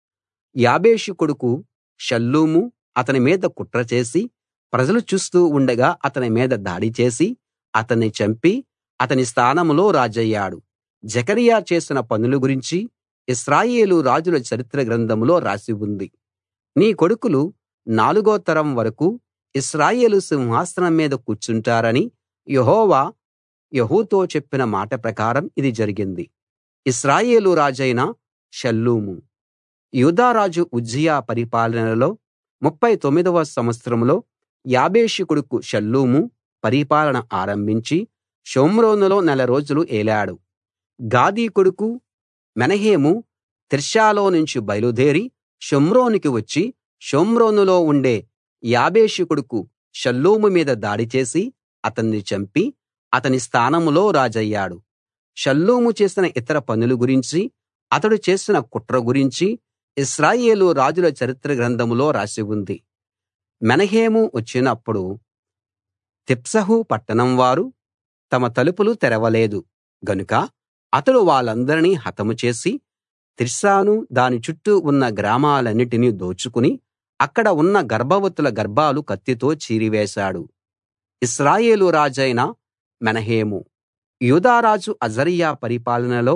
S1: యాబేషు కొడుకు షల్లూము అతని మీద కుట్ర చేసి ప్రజలు చూస్తూ ఉండగా అతని మీద దాడి చేసి అతన్ని చంపి అతని స్థానంలో రాజయ్యాడు జెకర్యా చేసిన పనుల గురించి ఇశ్రాయేలు రాజుల చరిత్ర గ్రంథంలో రాసి ఉంది నీ కొడుకులు నాలుగో తరం వరకూ ఇశ్రాయేలు సింహాసనం మీద కూర్చుంటారని యెహోవా యెహూతో చెప్పిన మాట ప్రకారం ఇది జరిగింది ఇశ్రాయేలు రాజైన షల్లూము యూదా రాజు ఉజ్జియా పరిపాలనలో 39వ సంవత్సరంలో యాబేషు కొడుకు షల్లూము పరిపాలన ఆరంభించి షోమ్రోనులో నెల రోజులు ఏలాడు గాదీ కొడుకు మెనహేము తిర్సాలో నుంచి బయలుదేరి షోమ్రోనుకి వచ్చి షోమ్రోనులో ఉండే యాబేషు కొడుకు షల్లూము మీద దాడి చేసి అతన్ని చంపి అతని స్థానంలో రాజయ్యాడు షల్లూము చేసిన ఇతర పనుల గురించి అతడు చేసిన కుట్ర గురించి ఇశ్రాయేలు రాజుల చరిత్ర గ్రంథంలో రాసి ఉంది మెనహేము వచ్చినప్పుడు తిప్సహు పట్టణం వారు తమ తలుపులు తెరవలేదు గనుక అతడు వాళ్ళందరినీ హతము చేసి తిర్సాను దాని చుట్టూ ఉన్న గ్రామాలన్నిటినీ దోచుకుని అక్కడ ఉన్న గర్భవతుల గర్భాలు కత్తితో చీరివేశాడు ఇశ్రాయేలు రాజైన మెనహేము యూదారాజు అజర్యా పరిపాలనలో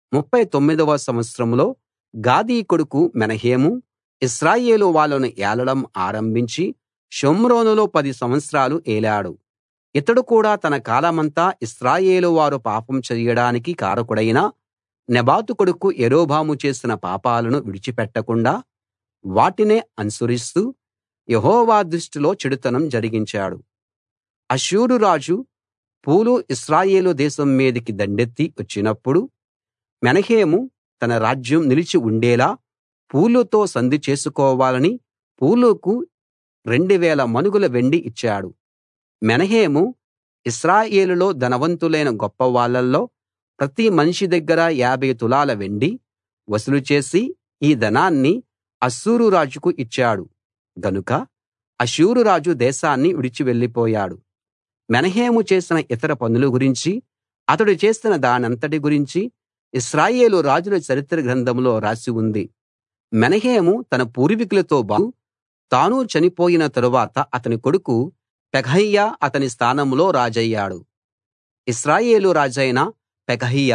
S1: 39వ సంవత్సరంలో గాదీ కొడుకు మెనహేము ఇశ్రాయేలు వాళ్ళను ఏలడం ఆరంభించి షోమ్రోనులో పది సంవత్సరాలు ఏలాడు ఇతడు కూడా తన కాలమంతా ఇశ్రాయేలు వారు పాపం చెయ్యడానికి కారకుడైన నెబాతు కొడుకు యరొబాము చేసిన పాపాలను విడిచిపెట్టకుండా వాటినే అనుసరిస్తూ యెహోవా దృష్టిలో చెడుతనం జరిగించాడు అష్షూరు రాజు పూలు ఇశ్రాయేలు దేశం మీదికి దండెత్తి వచ్చినప్పుడు మెనహేము తన రాజ్యం నిలిచి ఉండేలా పూలుతో సంధి చేసుకోవాలని పూలుకు 2000 మణుగుల వెండి ఇచ్చాడు మెనహేము ఇశ్రాయేలులో ధనవంతులైన గొప్పవాళ్ళలో ప్రతి మనిషి దగ్గర 50 తులాల వెండి వసూలు చేసి ఈ ధనాన్ని అష్షూరు రాజుకు ఇచ్చాడు గనుక అష్షూరు రాజు దేశాన్ని విడిచి వెళ్ళిపోయాడు మెనహేము చేసిన ఇతర పనుల గురించి అతడు చేసిన దానంతటి గురించి ఇశ్రాయేలు రాజుల చరిత్ర గ్రంథంలో రాసి ఉంది మెనహేము తన పూర్వీకులతో బాటు తాను చనిపోయిన తరువాత అతని కొడుకు పెకహ్యా అతని స్థానంలో రాజయ్యాడు ఇశ్రాయేలు రాజైన పెకహ్యా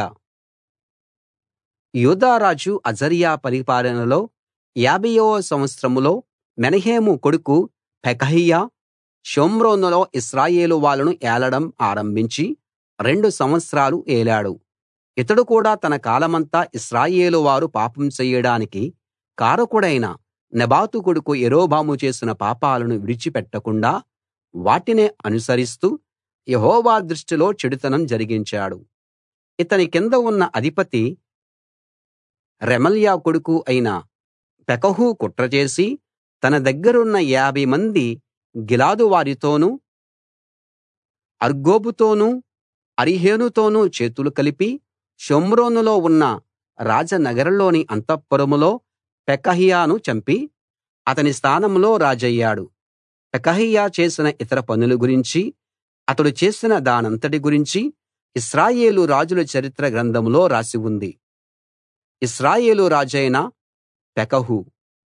S1: యూదా రాజు అజర్యా పరిపాలనలో 50వ సంవత్సరంలో మెనహేము కొడుకు పెకహ్యా షోమ్రోనులో ఇశ్రాయేలు వాళ్ళను ఏలడం ఆరంభించి రెండు సంవత్సరాలు ఏలాడు ఇతడు కూడా తన కాలమంతా ఇశ్రాయేలు వారు పాపం చెయ్యడానికి కారకుడైన నెబాతు కొడుకు యరొబాము చేసిన పాపాలను విడిచిపెట్టకుండా వాటినే అనుసరిస్తూ యెహోవా దృష్టిలో చెడుతనం జరిగించాడు ఇతని కింద ఉన్న అధిపతి రెమల్యా కొడుకు అయిన పెకహు కుట్ర చేసి తన దగ్గరున్న యాభై మంది గిలాదు వారితోనూ అర్గోబుతోనూ అరీహేనుతోనూ చేతులు కలిపి షోమ్రోనులో ఉన్న రాజనగరులోని అంతఃపురంలో పెకహ్యాను చంపి అతని స్థానంలో రాజయ్యాడు పెకహ్యా చేసిన ఇతర పనుల గురించి అతడు చేసిన దానంతటి గురించి ఇశ్రాయేలు రాజుల చరిత్ర గ్రంథంలో రాసి ఉంది ఇశ్రాయేలు రాజైన పెకహు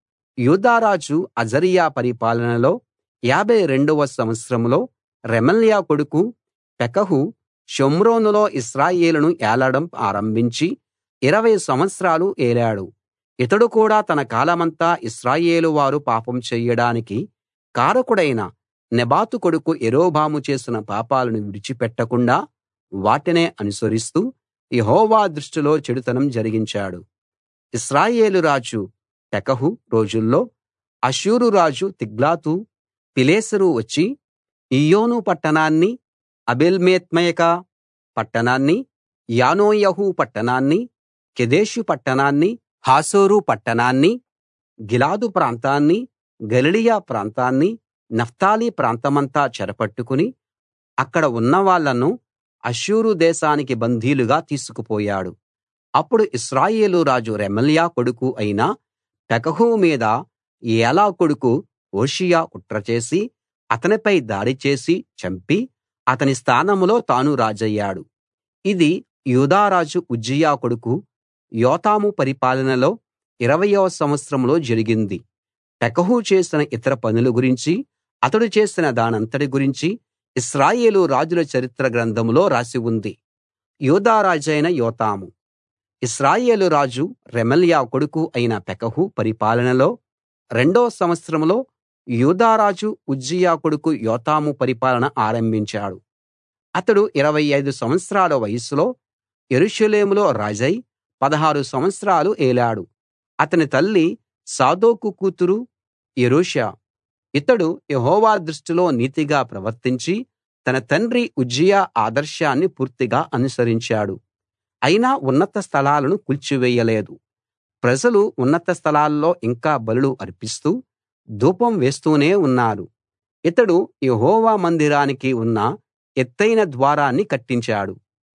S1: యూదారాజు అజర్యా పరిపాలనలో యాభై రెండవ సంవత్సరంలో రెమల్యా కొడుకు పెకహు షోమ్రోనులో ఇశ్రాయేలును ఏలడం ఆరంభించి ఇరవై సంవత్సరాలు ఏలాడు ఇతడు కూడా తన కాలమంతా ఇశ్రాయేలు వారు పాపం చెయ్యడానికి కారకుడైన నెబాతు కొడుకు యరొబాము చేసిన పాపాలను విడిచిపెట్టకుండా వాటినే అనుసరిస్తూ యెహోవా దృష్టిలో చెడుతనం జరిగించాడు ఇశ్రాయేలు రాజు పెకహు రోజుల్లో అష్షూరు రాజు తిగ్లతు పిలేసెరు వచ్చి ఈయోను పట్టణాన్ని ఆబేల్బేత్మయకా పట్టణాన్ని యానోయహు పట్టణాన్ని కెదెషు పట్టణాన్ని హాసోరు పట్టణాన్ని గిలాదు ప్రాంతాన్ని గలిలయ ప్రాంతాన్ని నఫ్తాలి ప్రాంతమంతా చెరపట్టుకుని అక్కడ ఉన్నవాళ్ళను అష్షూరు దేశానికి బందీలుగా తీసుకుపోయాడు అప్పుడు ఇశ్రాయేలు రాజు రెమల్యా కొడుకు అయిన పెకహు మీద ఏలా కొడుకు హోషేయ కుట్ర చేసి అతనిపై దాడి చేసి చంపి అతని స్థానంలో తాను రాజయ్యాడు ఇది యూదా రాజు ఉజ్జియా కొడుకు యోతాము పరిపాలనలో ఇరవయవ సంవత్సరంలో జరిగింది పెకహు చేసిన ఇతర పనుల గురించి అతడు చేసిన దానంతటి గురించి ఇశ్రాయేలు రాజుల చరిత్ర గ్రంథంలో రాసి ఉంది యూదా రాజైన యోతాము ఇశ్రాయేలు రాజు రెమల్యా కొడుకు అయిన పెకహు పరిపాలనలో రెండో సంవత్సరంలో యూదా రాజు ఉజ్జియా కొడుకు యోతాము పరిపాలన ఆరంభించాడు అతడు 25 సంవత్సరాల వయస్సులో యెరూషలేములో రాజై 16 సంవత్సరాలు ఏలాడు అతని తల్లి సాదోకు కూతురు యెరూషా ఇతడు యెహోవా దృష్టిలో నీతిగా ప్రవర్తించి తన తండ్రి ఉజ్జియా ఆదర్శాన్ని పూర్తిగా అనుసరించాడు అయినా ఉన్నత స్థలాలను కూల్చివేయలేదు ప్రజలు ఉన్నత స్థలాల్లో ఇంకా బలులు అర్పిస్తూ ధూపం వేస్తూనే ఉన్నారు ఇతడు యెహోవా మందిరానికి ఉన్న ఎత్తయిన ద్వారాన్ని కట్టించాడు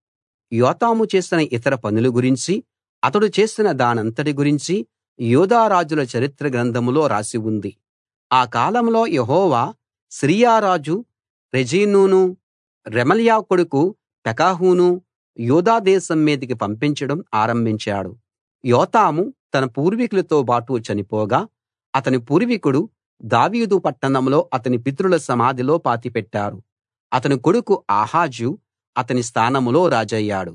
S1: యోతాము చేసిన ఇతర పనుల గురించి అతడు చేసిన దానంతటి గురించి యూదా రాజుల చరిత్ర గ్రంథంలో రాసి ఉంది ఆ కాలంలో యెహోవా సిరియా రాజు రెజీనును రెమల్యా కొడుకు పెకహును యూదా దేశం మీదికి పంపించడం ఆరంభించాడు యోతాము తన పూర్వీకులతో బాటు చనిపోగా అతని పూర్వీకుడు దావీదు పట్టణంలో అతని పితరుల సమాధిలో పాతిపెట్టారు అతని కొడుకు ఆహాజు అతని స్థానంలో రాజయ్యాడు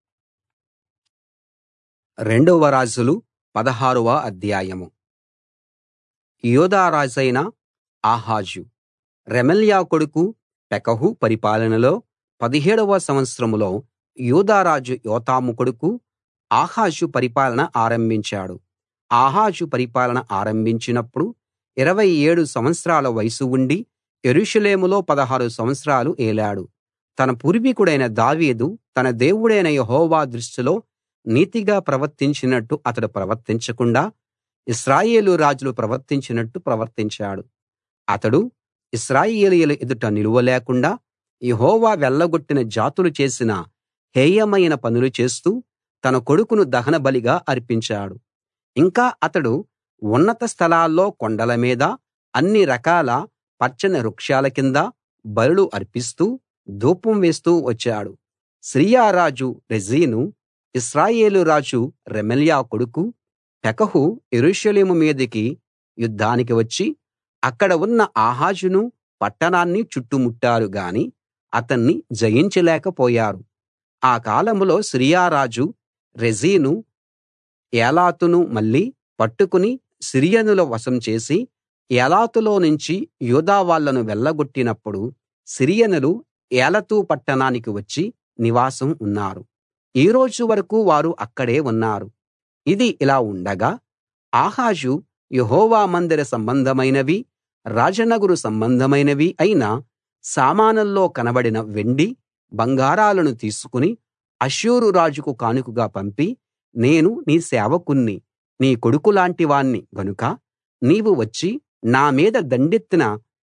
S1: రెండవ రాజులు పదహారవ అధ్యాయం యూదా రాజైన ఆహాజు రెమల్యా కొడుకు పెకహు పరిపాలనలో పదిహేడవ సంవత్సరంలో యూదా రాజు యోతాము కొడుకు ఆహాజు పరిపాలన ఆరంభించాడు ఆహాజు పరిపాలన ఆరంభించినప్పుడు 27 సంవత్సరాల వయసు ఉండి యెరూషలేములో 16 సంవత్సరాలు ఏలాడు తన పూర్వీకుడైన దావీదు తన దేవుడైన యెహోవా దృష్టిలో నీతిగా ప్రవర్తించినట్టు అతడు ప్రవర్తించకుండా ఇశ్రాయేలు రాజులు ప్రవర్తించినట్టు ప్రవర్తించాడు అతడు ఇశ్రాయేలీయుల ఎదుట నిలువ లేకుండా యెహోవా వెళ్ళగొట్టిన జాతులు చేసిన హేయమైన పనులు చేస్తూ తన కొడుకును దహనబలిగా అర్పించాడు ఇంకా అతడు ఉన్నత స్థలాల్లో కొండల మీద అన్ని రకాల పచ్చని వృక్షాల కింద బలులు అర్పిస్తూ ధూపం వేస్తూ వచ్చాడు సిరియా రాజు రెజీను ఇశ్రాయేలు రాజు రెమల్యా కొడుకు పెకహు యెరూషలేము మీదికి యుద్ధానికి వచ్చి అక్కడ ఉన్న ఆహాజును పట్టణాన్ని చుట్టుముట్టారు గాని అతన్ని జయించలేకపోయారు ఆ కాలంలో సిరియా రాజు రెజీను ఏలాతును మళ్ళీ పట్టుకుని సిరియనుల వశం చేసి ఏలాతులో నుంచి యూదా వాళ్ళను వెళ్ళగొట్టినప్పుడు సిరియనులు ఏలతు పట్టణానికి వచ్చి నివాసం ఉన్నారు ఈ రోజు వరకూ వారు అక్కడే ఉన్నారు ఇది ఇలా ఉండగా ఆహాజు యెహోవా మందిర సంబంధమైనవి రాజనగరు సంబంధమైనవి అయిన సామానుల్లో కనబడిన వెండి బంగారాలను తీసుకుని అష్షూరు రాజుకు కానుకగా పంపి నేను నీ సేవకుణ్ణి నీ కొడుకులాంటి వాణ్ణి గనుక నీవు వచ్చి నా మీద దండెత్తిన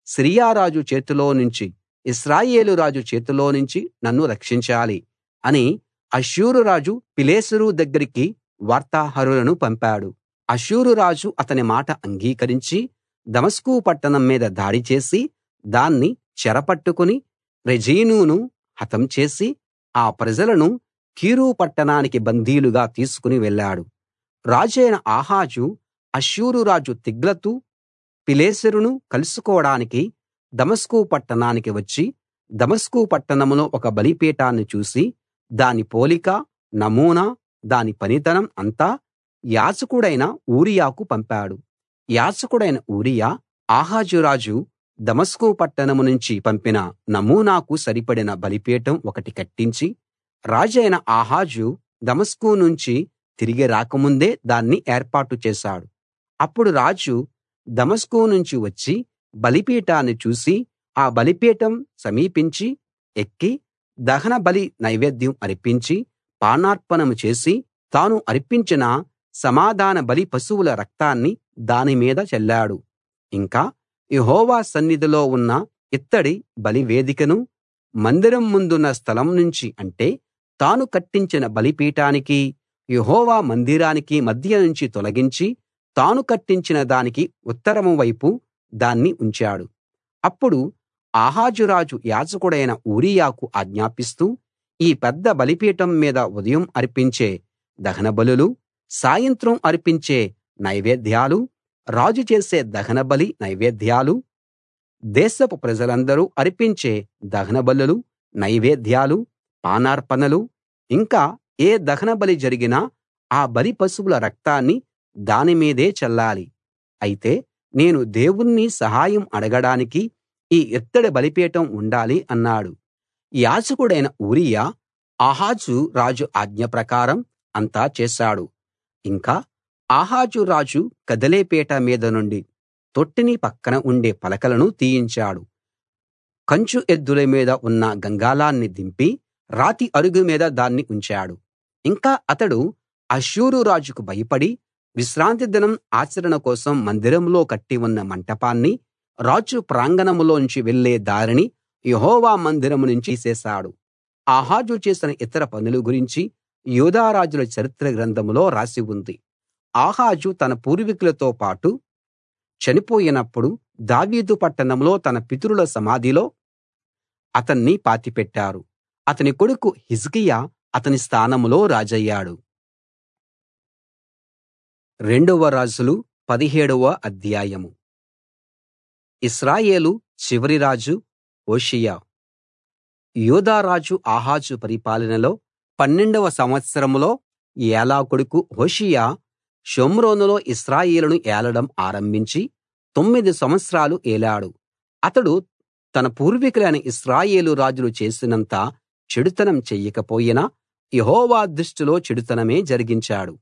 S1: సిరియా రాజు చేతిలో నుంచి ఇశ్రాయేలు రాజు చేతిలో నుంచి నన్ను రక్షించాలి అని అష్షూరు రాజు పిలేసెరు దగ్గరికి వార్తాహరులను పంపాడు అష్షూరు రాజు అతని మాట అంగీకరించి దమస్కు పట్టణం మీద దాడి చేసి దాన్ని చెరపట్టుకుని రెజీనును హతం చేసి ఆ ప్రజలను కీరు పట్టణానికి బందీలుగా తీసుకుని వెళ్ళాడు రాజైన ఆహాజు అష్షూరు రాజు తిగ్లతు పిలేసెరును కలుసుకోవడానికి దమస్కు పట్టణానికి వచ్చి దమస్కు పట్టణంలో ఒక బలిపీఠాన్ని చూసి దాని పోలిక నమూనా దాని పనితనం అంతా యాజకుడైన ఊరియాకు పంపాడు యాజకుడైన ఊరియా ఆహాజు రాజు దమస్కు పట్టణం నుంచి పంపిన నమూనాకు సరిపడిన బలిపీఠం ఒకటి కట్టించి రాజైన ఆహాజు దమస్కు నుంచి తిరిగి రాకముందే దాన్ని ఏర్పాటు చేశాడు అప్పుడు రాజు దమస్కు నుంచి వచ్చి బలిపీఠాన్ని చూసి ఆ బలిపీఠం సమీపించి ఎక్కి దహన బలి నైవేద్యం అర్పించి పానార్పణం చేసి తాను అర్పించిన సమాధాన బలి పశువుల రక్తాన్ని దాని మీద చల్లాడు ఇంకా యెహోవా సన్నిధిలో ఉన్న ఇత్తడి బలివేదికను మందిరం ముందున్న స్థలం నుంచి అంటే తాను కట్టించిన బలిపీఠానికి యెహోవా మందిరానికి మధ్య నుంచి తొలగించి తాను కట్టించిన దానికి ఉత్తరం వైపు దాన్ని ఉంచాడు అప్పుడు ఆహాజు రాజు యాజకుడైన ఊరియాకు ఆజ్ఞాపిస్తూ ఈ పెద్ద బలిపీఠం మీద ఉదయం అర్పించే దహనబలులు సాయంత్రం అర్పించే నైవేద్యాలు రాజు చేసే దహనబలి నైవేద్యాలు దేశపు ప్రజలందరూ అర్పించే దహనబలులు నైవేద్యాలు పానార్పణలు ఇంకా ఏ దహనబలి జరిగినా ఆ బలి పశువుల రక్తాన్ని దాని మీదే చల్లాలి అయితే నేను దేవుణ్ణి సహాయం అడగడానికి ఈ ఇత్తడి బలిపీఠం ఉండాలి అన్నాడు యాజకుడైన ఊరియా ఆహాజు రాజు ఆజ్ఞ ప్రకారం అంతా చేశాడు ఇంకా ఆహాజు రాజు కదిలే పీట మీద నుండి తొట్టిని పక్కన ఉండే పలకలను తీయించాడు కంచు ఎద్దుల మీద ఉన్న గంగాళాన్ని దింపి రాతి అరుగు మీద దాన్ని ఉంచాడు ఇంకా అతడు అష్షూరు రాజుకు భయపడి విశ్రాంతి దినం ఆచరణ కోసం మందిరంలో కట్టి ఉన్న మంటపాన్ని రాజు ప్రాంగణంలోంచి వెళ్ళే దారిని యెహోవా మందిరం నుంచి తీసేశాడు ఆహాజు చేసిన ఇతర పనుల గురించి యూదా రాజుల చరిత్ర గ్రంథంలో రాసి ఉంది ఆహాజు తన పూర్వీకులతో పాటు చనిపోయినప్పుడు దావీదు పట్టణంలో తన పితరుల సమాధిలో అతన్ని పాతిపెట్టారు అతని కొడుకు హిజ్కియా అతని స్థానంలో రాజయ్యాడు రెండవ రాజులు పదిహేడవ అధ్యాయం ఇశ్రాయేలు చివరి రాజు హోషేయ యూదా రాజు ఆహాజు పరిపాలనలో పన్నెండవ సంవత్సరంలో ఏలా కొడుకు హోషేయ షోమ్రోనులో ఇశ్రాయేలును ఏలడం ఆరంభించి తొమ్మిది సంవత్సరాలు ఏలాడు అతడు తన పూర్వీకులైన ఇశ్రాయేలు రాజులు చేసినంత చెడుతనం చెయ్యకపోయినా యెహోవా దృష్టిలో చెడుతనమే జరిగించాడు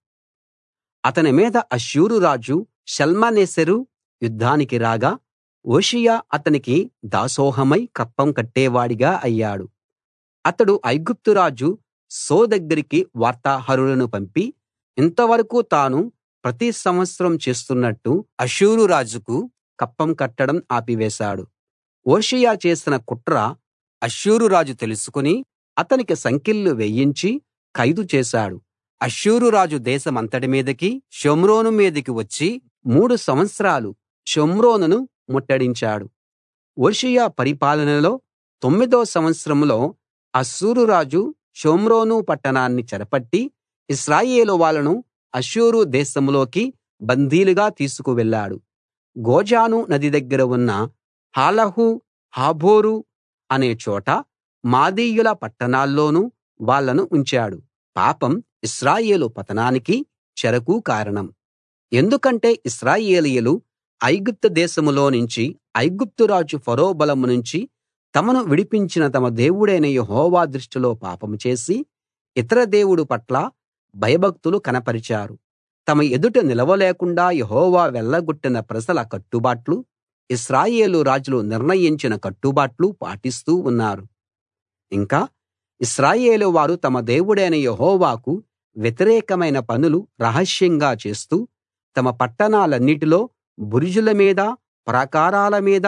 S1: అతని మీద అష్షూరు రాజు షల్మనేసెరు యుద్ధానికి రాగా హోషేయ అతనికి దాసోహమై కప్పం కట్టేవాడిగా అయ్యాడు అతడు ఐగుప్తు రాజు సో దగ్గరికి వార్తాహరులను పంపి ఇంతవరకు తాను ప్రతి సంవత్సరం చేస్తున్నట్టు అష్షూరు రాజుకు కప్పం కట్టడం ఆపివేశాడు హోషేయ చేసిన కుట్ర అష్షూరు రాజు తెలుసుకుని అతనికి సంకెళ్ళు వేయించి ఖైదు చేశాడు అష్షూరు రాజు దేశమంతటి మీదకి షోమ్రోను మీదికి వచ్చి మూడు సంవత్సరాలు షోమ్రోనును ముట్టడించాడు హోషేయ పరిపాలనలో తొమ్మిదో సంవత్సరంలో అష్షూరు రాజు షోమ్రోను పట్టణాన్ని చెరపట్టి ఇశ్రాయేలు వాళ్ళను అష్షూరు దేశంలోకి బందీలుగా తీసుకు వెళ్ళాడు గోజాను నది దగ్గర ఉన్న హాలహు హాబోరు అనే చోట మాదీయుల పట్టణాల్లోనూ వాళ్ళను ఉంచాడు పాపం ఇశ్రాయేలు పతనానికి చెరకు కారణం ఎందుకంటే ఇశ్రాయేలీయులు ఐగుప్తు దేశంలో నుంచి ఐగుప్తు రాజు ఫరో బలం నుంచి తమను విడిపించిన తమ దేవుడైన యెహోవా దృష్టిలో పాపం చేసి ఇతర దేవుడు పట్ల భయభక్తులు కనపరిచారు తమ ఎదుట నిలవలేకుండా యెహోవా వెళ్ళగొట్టిన ప్రజల కట్టుబాట్లు ఇశ్రాయేలు రాజులు నిర్ణయించిన కట్టుబాట్లు పాటిస్తూ ఉన్నారు ఇంకా ఇశ్రాయేలు వారు తమ దేవుడైన యెహోవాకు వ్యతిరేకమైన పనులు రహస్యంగా చేస్తూ తమ పట్టణాలన్నిటిలో బురుజుల మీద ప్రాకారాల మీద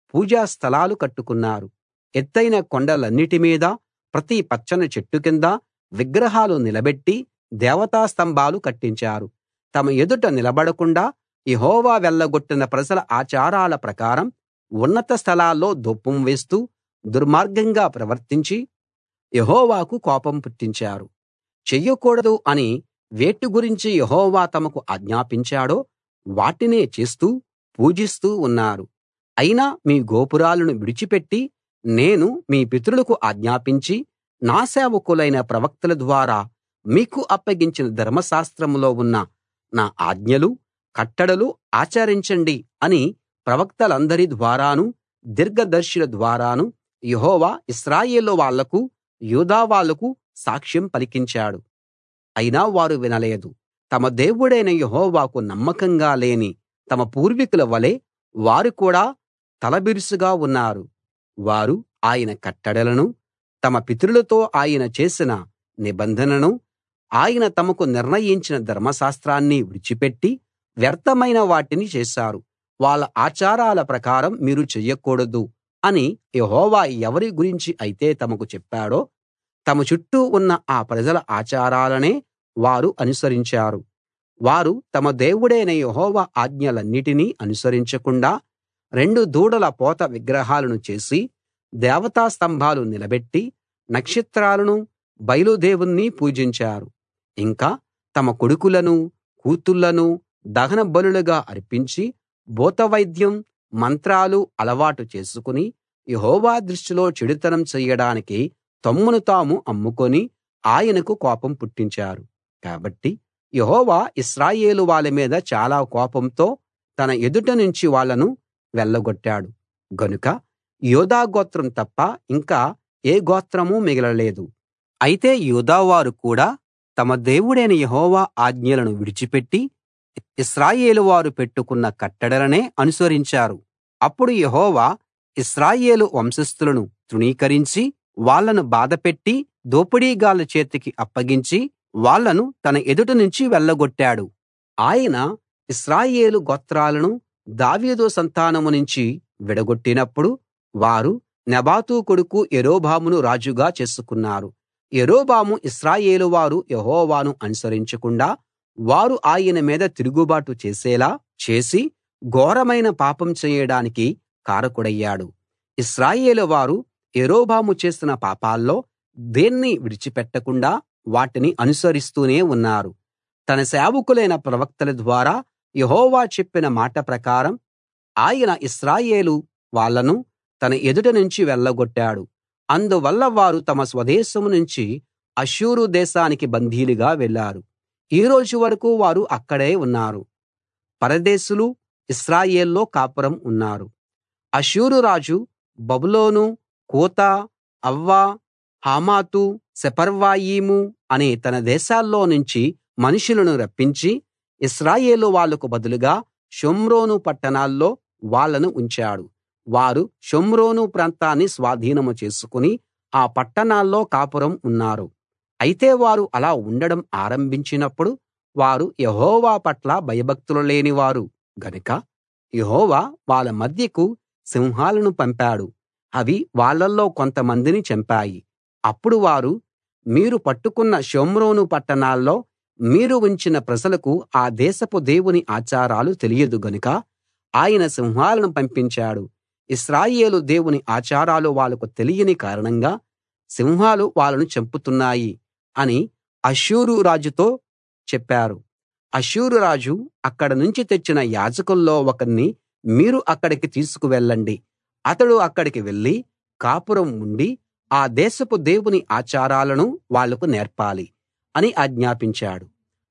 S1: పూజా స్థలాలు కట్టుకున్నారు ఎత్తయిన కొండలన్నిటి మీద ప్రతి పచ్చని చెట్టు కింద విగ్రహాలు నిలబెట్టి దేవతా స్తంభాలు కట్టించారు తమ ఎదుట నిలబడకుండా యెహోవా వెళ్ళగొట్టిన ప్రజల ఆచారాల ప్రకారం ఉన్నత స్థలాల్లో ధూపం వేస్తూ దుర్మార్గంగా ప్రవర్తించి యెహోవాకు కోపం పుట్టించారు చెయ్యకూడదు అని వేటి గురించి యెహోవా తమకు ఆజ్ఞాపించాడో వాటినే చేస్తూ పూజిస్తూ ఉన్నారు అయినా మీ గోపురాలను విడిచిపెట్టి నేను మీ పితరులకు ఆజ్ఞాపించి నా సేవకులైన ప్రవక్తల ద్వారా మీకు అప్పగించిన ధర్మశాస్త్రంలో ఉన్న నా ఆజ్ఞలు కట్టడలు ఆచరించండి అని ప్రవక్తలందరి ద్వారానూ దీర్ఘదర్శుల ద్వారానూ యెహోవా ఇశ్రాయేలు వాళ్లకు యూదా వాళ్లకు సాక్ష్యం పలికించాడు అయినా వారు వినలేదు తమ దేవుడైన యెహోవాకు నమ్మకంగా లేని తమ పూర్వీకుల వలె వారు కూడా తలబిరుసుగా ఉన్నారు వారు ఆయన కట్టడలను తమ పితరులతో ఆయన చేసిన నిబంధనను ఆయన తమకు నిర్ణయించిన ధర్మశాస్త్రాన్ని విడిచిపెట్టి వ్యర్థమైన వాటిని చేశారు వాళ్ళ ఆచారాల ప్రకారం మీరు చెయ్యకూడదు అని యెహోవా ఎవరి గురించి అయితే తమకు చెప్పాడో తమ చుట్టూ ఉన్న ఆ ప్రజల ఆచారాలనే వారు అనుసరించారు వారు తమ దేవుడైన యెహోవా ఆజ్ఞలన్నిటినీ అనుసరించకుండా రెండు దూడల పోత విగ్రహాలను చేసి దేవతా స్తంభాలు నిలబెట్టి నక్షత్రాలను బయలు దేవుణ్ణి పూజించారు ఇంకా తమ కొడుకులను కూతుళ్ళను దహన బలులుగా అర్పించి భూతవైద్యం మంత్రాలు అలవాటు చేసుకుని యెహోవా దృష్టిలో చెడుతనం చెయ్యడానికి తమ్మును తాము అమ్ముకొని ఆయనకు కోపం పుట్టించారు కాబట్టి యెహోవా ఇశ్రాయేలు వాళ్ళ మీద చాలా కోపంతో తన ఎదుట నుంచి వాళ్ళను వెళ్ళగొట్టాడు గనుక యూదా గోత్రం తప్ప ఇంకా ఏ గోత్రమూ మిగలలేదు అయితే యూదావారు కూడా తమ దేవుడైన యెహోవా ఆజ్ఞలను విడిచిపెట్టి ఇశ్రాయేలు వారు పెట్టుకున్న కట్టడలనే అనుసరించారు అప్పుడు యెహోవా ఇశ్రాయేలు వంశస్థులను తృణీకరించి వాళ్ళను బాధపెట్టి దోపిడీగాళ్ళ చేతికి అప్పగించి వాళ్ళను తన ఎదుట నుంచి వెళ్ళగొట్టాడు ఆయన ఇశ్రాయేలు గోత్రాలను దావీదు సంతానం నుంచి విడగొట్టినప్పుడు వారు నెబాతు కొడుకు యరొబామును రాజుగా చేసుకున్నారు యరొబాము ఇశ్రాయేలు వారు యెహోవాను అనుసరించకుండా వారు ఆయన మీద తిరుగుబాటు చేసేలా చేసి ఘోరమైన పాపం చేయడానికి కారకుడయ్యాడు ఇశ్రాయేలు వారు యరొబాము చేసిన పాపాల్లో దేన్నీ విడిచిపెట్టకుండా వాటిని అనుసరిస్తూనే ఉన్నారు తన సేవకులైన ప్రవక్తల ద్వారా యెహోవా చెప్పిన మాట ప్రకారం ఆయన ఇశ్రాయేలు వాళ్ళను తన ఎదుట నుంచి వెళ్ళగొట్టాడు అందువల్ల వారు తమ స్వదేశం నుంచి అష్షూరు దేశానికి బందీలుగా వెళ్ళారు ఈ రోజు వరకూ వారు అక్కడే ఉన్నారు పరదేశులు ఇశ్రాయేల్లో కాపురం ఉన్నారు అష్షూరు రాజు బబులోను కూత అవ్వా హమాతు సెపర్వయీము అనే తన దేశాల్లో నుంచి మనుషులను రప్పించి ఇశ్రాయేలు వాళ్లకు బదులుగా షోమ్రోను పట్టణాల్లో వాళ్ళను ఉంచాడు వారు షోమ్రోను ప్రాంతాన్ని స్వాధీనం చేసుకుని ఆ పట్టణాల్లో కాపురం ఉన్నారు అయితే వారు అలా ఉండడం ఆరంభించినప్పుడు వారు యెహోవా పట్ల భయభక్తులు లేనివారు గనుక యెహోవా వాళ్ళ మధ్యకు సింహాలను పంపాడు అవి వాళ్ళల్లో కొంతమందిని చంపాయి అప్పుడు వారు మీరు పట్టుకున్న షోమ్రోను పట్టణాల్లో మీరు ఉంచిన ప్రజలకు ఆ దేశపు దేవుని ఆచారాలు తెలియదు గనుక ఆయన సింహాలను పంపించాడు ఇశ్రాయేలు దేవుని ఆచారాలు వాళ్ళకు తెలియని కారణంగా సింహాలు వాళ్ళను చంపుతున్నాయి అని అష్షూరు రాజుతో చెప్పారు అష్షూరు రాజు అక్కడ నుంచి తెచ్చిన యాజకుల్లో ఒకణ్ణి మీరు అక్కడికి తీసుకువెళ్ళండి అతడు అక్కడికి వెళ్లి కాపురం ఉండి ఆ దేశపు దేవుని ఆచారాలను వాళ్లకు నేర్పాలి అని ఆజ్ఞాపించాడు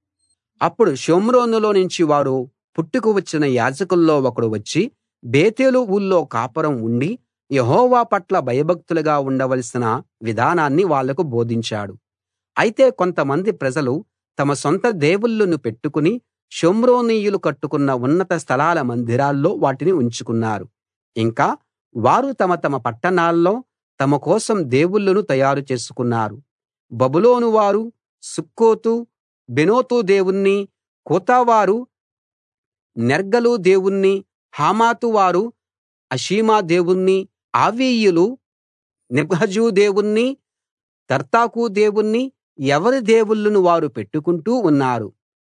S1: అప్పుడు షోమ్రోనులో నుంచి వారు పుట్టుకు వచ్చిన యాజకుల్లో ఒకడు వచ్చి బేతేలు ఊళ్ళో కాపురం ఉండి యెహోవా పట్ల భయభక్తులుగా ఉండవలసిన విధానాన్ని వాళ్లకు బోధించాడు అయితే కొంతమంది ప్రజలు తమ సొంత దేవుళ్ళను పెట్టుకుని షోమ్రోనీయులు కట్టుకున్న ఉన్నత స్థలాల మందిరాల్లో వాటిని ఉంచుకున్నారు ఇంకా వారు తమ తమ పట్టణాల్లో తమ కోసం దేవుళ్ళను తయారు చేసుకున్నారు బబులోను వారు సుక్కోతు బెనోతు దేవుణ్ణి కూతావారు నెర్గలు దేవుణ్ణి హమాతు వారు అషీమా దేవుణ్ణి ఆవీయులు నిబ్హజు దేవుణ్ణి తర్తాకు దేవుణ్ణి ఎవరి దేవుళ్ళను వారు పెట్టుకుంటూ ఉన్నారు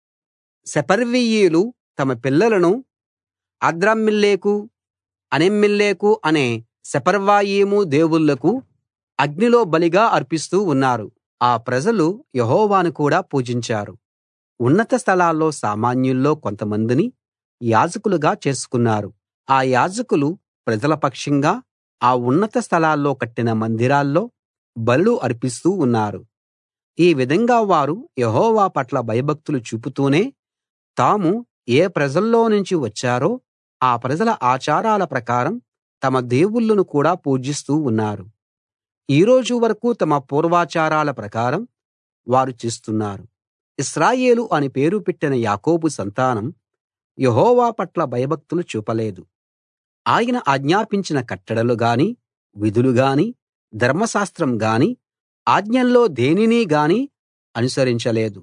S1: సెపర్వీయులు తమ పిల్లలను అద్రమ్మిల్లేకు అనెమ్మిల్లేకు అనే సెపర్వాయిము దేవుళ్ళకు అగ్నిలో బలిగా అర్పిస్తూ ఉన్నారు ఆ ప్రజలు యెహోవాను కూడా పూజించారు ఉన్నత స్థలాల్లో సామాన్యుల్లో కొంతమందిని యాజకులుగా చేసుకున్నారు ఆ యాజకులు ప్రజల పక్షంగా ఆ ఉన్నత స్థలాల్లో కట్టిన మందిరాల్లో బలులు అర్పిస్తూ ఉన్నారు ఈ విధంగా వారు యెహోవా పట్ల భయభక్తులు చూపుతూనే తాము ఏ ప్రజల్లో నుంచి వచ్చారో ఆ ప్రజల ఆచారాల ప్రకారం తమ దేవుళ్ళను కూడా పూజిస్తూ ఉన్నారు ఈ రోజు వరకూ తమ పూర్వాచారాల ప్రకారం వారు చేస్తున్నారు ఇశ్రాయేలు అని పేరు పెట్టిన యాకోబు సంతానం యెహోవా పట్ల భయభక్తులు చూపలేదు ఆయన ఆజ్ఞాపించిన కట్టడలు గాని విధులు గాని ధర్మశాస్త్రం గాని ఆజ్ఞల్లో దేనినీ గాని అనుసరించలేదు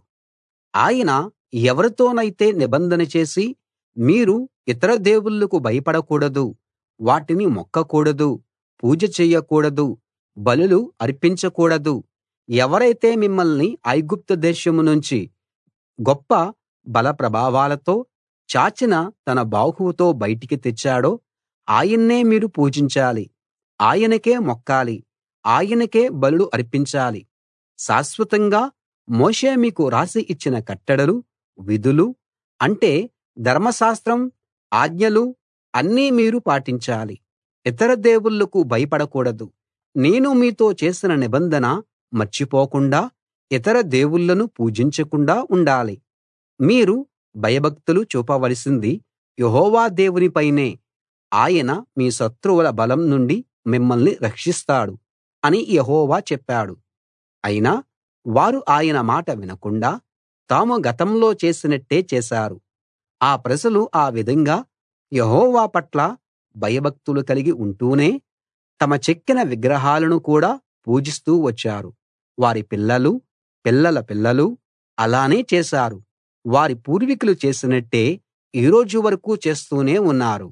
S1: ఆయన ఎవరితోనైతే నిబంధన చేసి మీరు ఇతర దేవుళ్ళకు భయపడకూడదు వాటిని మొక్కకూడదు పూజ చెయ్యకూడదు బలులు అర్పించకూడదు ఎవరైతే మిమ్మల్ని ఐగుప్తు దేశం నుంచి గొప్ప బల ప్రభావాలతో చాచిన తన బాహువుతో బయటికి తెచ్చాడో ఆయన్నే మీరు పూజించాలి ఆయనకే మొక్కాలి ఆయనకే బలులు అర్పించాలి శాశ్వతంగా మోషే మీకు రాసి ఇచ్చిన కట్టడలు విధులు అంటే ధర్మశాస్త్రం ఆజ్ఞలు అన్నీ మీరు పాటించాలి ఇతర దేవుళ్ళకు భయపడకూడదు నేను మీతో చేసిన నిబంధన మర్చిపోకుండా ఇతర దేవుళ్ళను పూజించకుండా ఉండాలి మీరు భయభక్తులు చూపవలసింది యెహోవా దేవునిపైనే ఆయన మీ శత్రువుల బలం నుండి మిమ్మల్ని రక్షిస్తాడు అని యెహోవా చెప్పాడు అయినా వారు ఆయన మాట వినకుండా తాము గతంలో చేసినట్టే చేశారు ఆ ప్రజలు ఆ విధంగా యెహోవా పట్ల భయభక్తులు కలిగి ఉంటూనే తమ చెక్కిన విగ్రహాలను కూడా పూజిస్తూ వచ్చారు వారి పిల్లలు పిల్లల పిల్లలు అలానే చేశారు వారి పూర్వీకులు చేసినట్టే ఈ రోజు వరకూ చేస్తూనే ఉన్నారు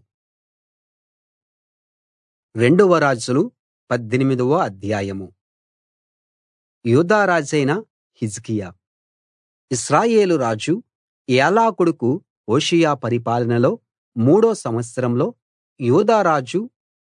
S1: రెండవ రాజులు పద్దెనిమిదవ అధ్యాయం యూదా రాజైన హిజ్కియా ఇశ్రాయేలు రాజు ఏలా కొడుకు హోషేయ పరిపాలనలో మూడో సంవత్సరంలో యూదా రాజు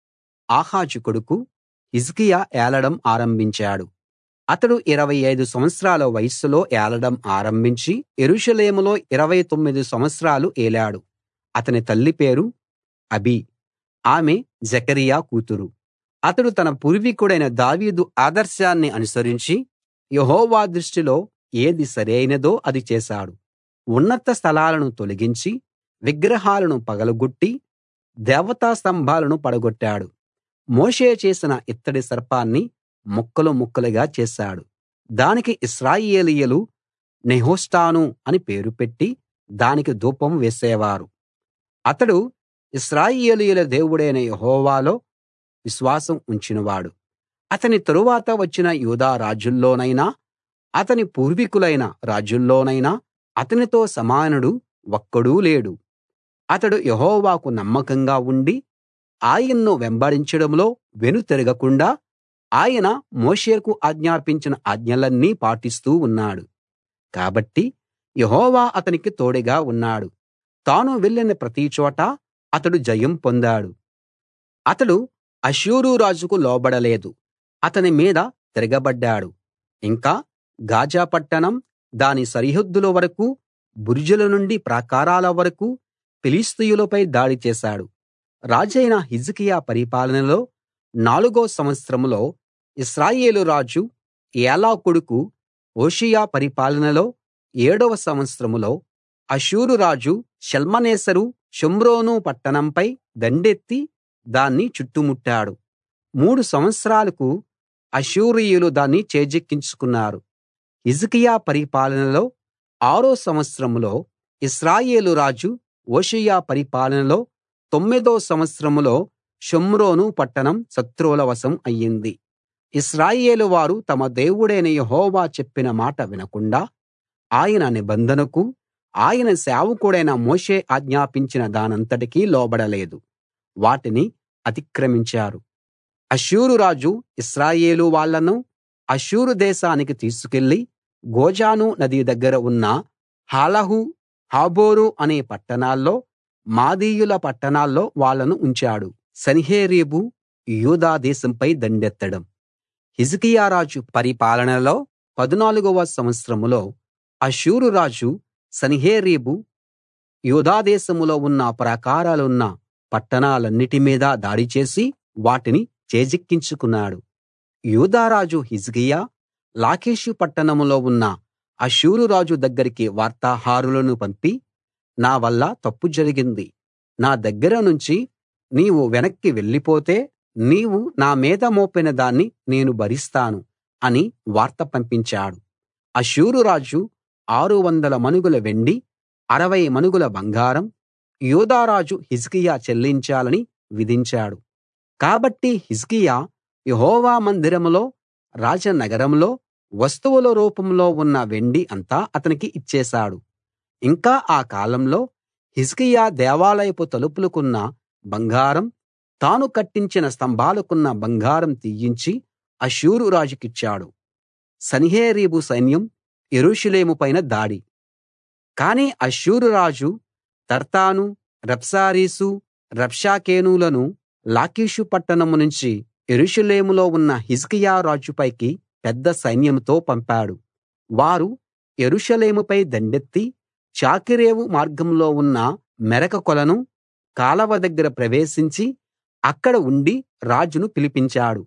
S1: ఆహాజు కొడుకు హిజ్కియా ఏలడం ఆరంభించాడు అతడు 25 సంవత్సరాల వయస్సులో ఏలడం ఆరంభించి యెరూషలేములో 29 సంవత్సరాలు ఏలాడు అతని తల్లి పేరు అబీ ఆమె జెకర్యా కూతురు అతడు తన పూర్వీకుడైన దావీదు ఆదర్శాన్ని అనుసరించి యెహోవా దృష్టిలో ఏది సరైనదో అది చేశాడు ఉన్నత స్థలాలను తొలగించి విగ్రహాలను పగలగొట్టి దేవతా స్తంభాలను పడగొట్టాడు మోషే చేసిన ఇత్తడి సర్పాన్ని ముక్కలు ముక్కలుగా చేశాడు దానికి ఇశ్రాయేలీయులు నెహుష్టాను అని పేరు పెట్టి దానికి ధూపం వేసేవారు అతడు ఇశ్రాయేలీయుల దేవుడైన యెహోవాలో విశ్వాసం ఉంచినవాడు అతని తరువాత వచ్చిన యూదా రాజుల్లోనైనా అతని పూర్వీకులైన రాజుల్లోనైనా అతనితో సమానుడు ఒక్కడూ లేడు అతడు యెహోవాకు నమ్మకంగా ఉండి ఆయన్ను వెంబడించడంలో వెనుతిరగకుండా ఆయన మోషేకు ఆజ్ఞాపించిన ఆజ్ఞలన్నీ పాటిస్తూ ఉన్నాడు కాబట్టి యెహోవా అతనికి తోడుగా ఉన్నాడు తాను వెళ్ళిన ప్రతి చోటా అతడు జయం పొందాడు అతడు అష్షూరు రాజుకు లోబడలేదు అతని మీద తిరగబడ్డాడు ఇంకా గాజా పట్టణం దాని సరిహద్దుల వరకూ బురుజుల నుండి ప్రాకారాల వరకూ ఫిలిష్తీయులపై దాడి చేశాడు రాజైన హిజ్కియా పరిపాలనలో నాలుగో సంవత్సరంలో ఇశ్రాయేలు రాజు ఏలా కొడుకు హోషేయ పరిపాలనలో ఏడవ సంవత్సరంలో అష్షూరు రాజు షల్మనేసరు షోమ్రోను పట్టణంపై దండెత్తి దాన్ని చుట్టుముట్టాడు మూడు సంవత్సరాలకు అష్షూరీయులు దాన్ని చేజిక్కించుకున్నారు హిజ్కియా పరిపాలనలో ఆరో సంవత్సరంలో ఇశ్రాయేలు రాజు హోషేయ పరిపాలనలో తొమ్మిదో సంవత్సరంలో షోమ్రోను పట్టణం శత్రువుల వశం అయ్యింది ఇశ్రాయేలు వారు తమ దేవుడైన యెహోవా చెప్పిన మాట వినకుండా ఆయన నిబంధనకు ఆయన సేవకుడైన మోషే ఆజ్ఞాపించిన దానంతటికీ లోబడలేదు వాటిని అతిక్రమించారు అష్షూరు రాజు ఇశ్రాయేలు వాళ్ళను అష్షూరు దేశానికి తీసుకెళ్లి గోజాను నది దగ్గర ఉన్న హాలహు హాబోరు అనే పట్టణాల్లో మాదీయుల పట్టణాల్లో వాళ్ళను ఉంచాడు సన్హెరీబు యూదా దేశంపై దండెత్తడం హిజ్కియా రాజు పరిపాలనలో పదునాలుగవ సంవత్సరంలో అష్షూరు రాజు సన్హెరీబు యూదా దేశంలో ఉన్న ప్రాకారాలున్న పట్టణాలన్నిటి మీద దాడి చేసి వాటిని చేజిక్కించుకున్నాడు యూదా రాజు హిజ్కియా లాకీషు పట్టణంలో ఉన్న అష్షూరు రాజు దగ్గరికి వార్తాహరులను పంపి నా వల్ల తప్పు జరిగింది నా దగ్గర నుంచి నీవు వెనక్కి వెళ్ళిపోతే నీవు నా మీద మోపిన దాన్ని నేను భరిస్తాను అని వార్త పంపించాడు అష్షూరు రాజు ఆరు వందల మనుగుల వెండి అరవై మనుగుల బంగారం యూదా రాజు హిజ్కియా చెల్లించాలని విధించాడు కాబట్టి హిజ్కియా యెహోవా మందిరంలో రాజనగరంలో వస్తువుల రూపంలో ఉన్న వెండి అంతా అతనికి ఇచ్చేశాడు ఇంకా ఆ కాలంలో హిజ్కియా దేవాలయపు తలుపులకున్న బంగారం తాను కట్టించిన స్తంభాలకున్న బంగారం తీయించి అష్షూరు రాజుకిచ్చాడు సన్హెరీబు సైన్యం యెరూషలేము పైన దాడి కానీ అష్షూరు రాజు తర్తాను రబ్సారీసు రబ్షాకేనులను లాకీషు పట్టణం నుంచి యెరూషలేములో ఉన్న హిజ్కియా రాజుపైకి పెద్ద సైన్యంతో పంపాడు వారు యెరూషలేముపై దండెత్తి చాకిరేవు మార్గంలో ఉన్న మెరక కొలను కాలవ దగ్గర ప్రవేశించి అక్కడ ఉండి రాజును పిలిపించాడు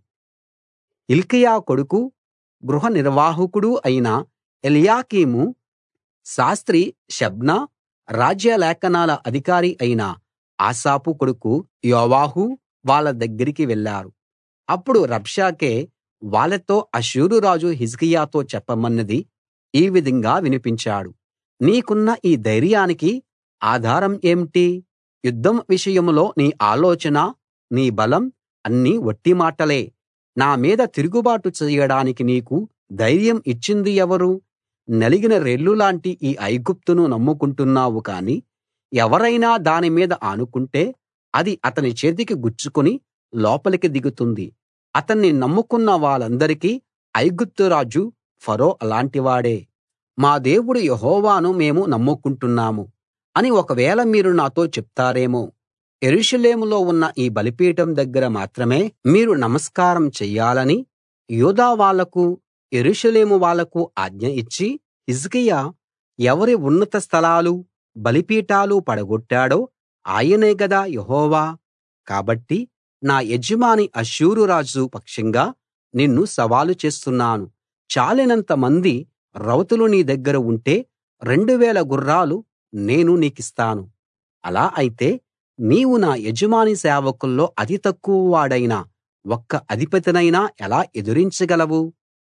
S1: హిల్కీయా కొడుకు గృహ నిర్వాహకుడు అయిన ఎల్యాకీము శాస్త్రి షెబ్నా రాజ్య లేఖనాల అధికారి అయిన ఆసాపు కొడుకు యోవాహు వాళ్ళ దగ్గరికి వెళ్ళారు అప్పుడు రబ్షాకే వాళ్ళతో అష్షూరు రాజు హిజ్కియాతో చెప్పమన్నది ఈ విధంగా వినిపించాడు నీకున్న ఈ ధైర్యానికి ఆధారం ఏమిటి యుద్ధం విషయంలో నీ ఆలోచన నీ బలం అన్నీ వట్టి మాటలే నా మీద తిరుగుబాటు చెయ్యడానికి నీకు ధైర్యం ఇచ్చింది ఎవరు నలిగిన రెల్లులాంటి ఈ ఐగుప్తును నమ్ముకుంటున్నావు కానీ ఎవరైనా దాని మీద ఆనుకుంటే అది అతని చేతికి గుచ్చుకుని లోపలికి దిగుతుంది అతన్ని నమ్ముకున్న వాళ్ళందరికీ ఐగుప్తు రాజు ఫరో అలాంటివాడే మా దేవుడు యెహోవాను మేము నమ్ముకుంటున్నాము అని ఒకవేళ మీరు నాతో చెప్తారేమో యెరూషలేములో ఉన్న ఈ బలిపీఠం దగ్గర మాత్రమే మీరు నమస్కారం చెయ్యాలని యూదా వాళ్లకు యెరూషలేము వాళ్లకు ఆజ్ఞ ఇచ్చి హిజ్కియా ఎవరి ఉన్నత స్థలాలు బలిపీఠాలు పడగొట్టాడో ఆయనే గదా యెహోవా కాబట్టి నా యజమాని అష్షూరు రాజు పక్షంగా నిన్ను సవాలు చేస్తున్నాను చాలినంత మంది రౌతులు నీ దగ్గర ఉంటే రెండు వేల గుర్రాలు నేను నీకిస్తాను అలా అయితే నీవు నా యజమాని సేవకుల్లో అతి తక్కువ వాడైన ఒక్క అధిపతినైనా ఎలా ఎదిరించగలవు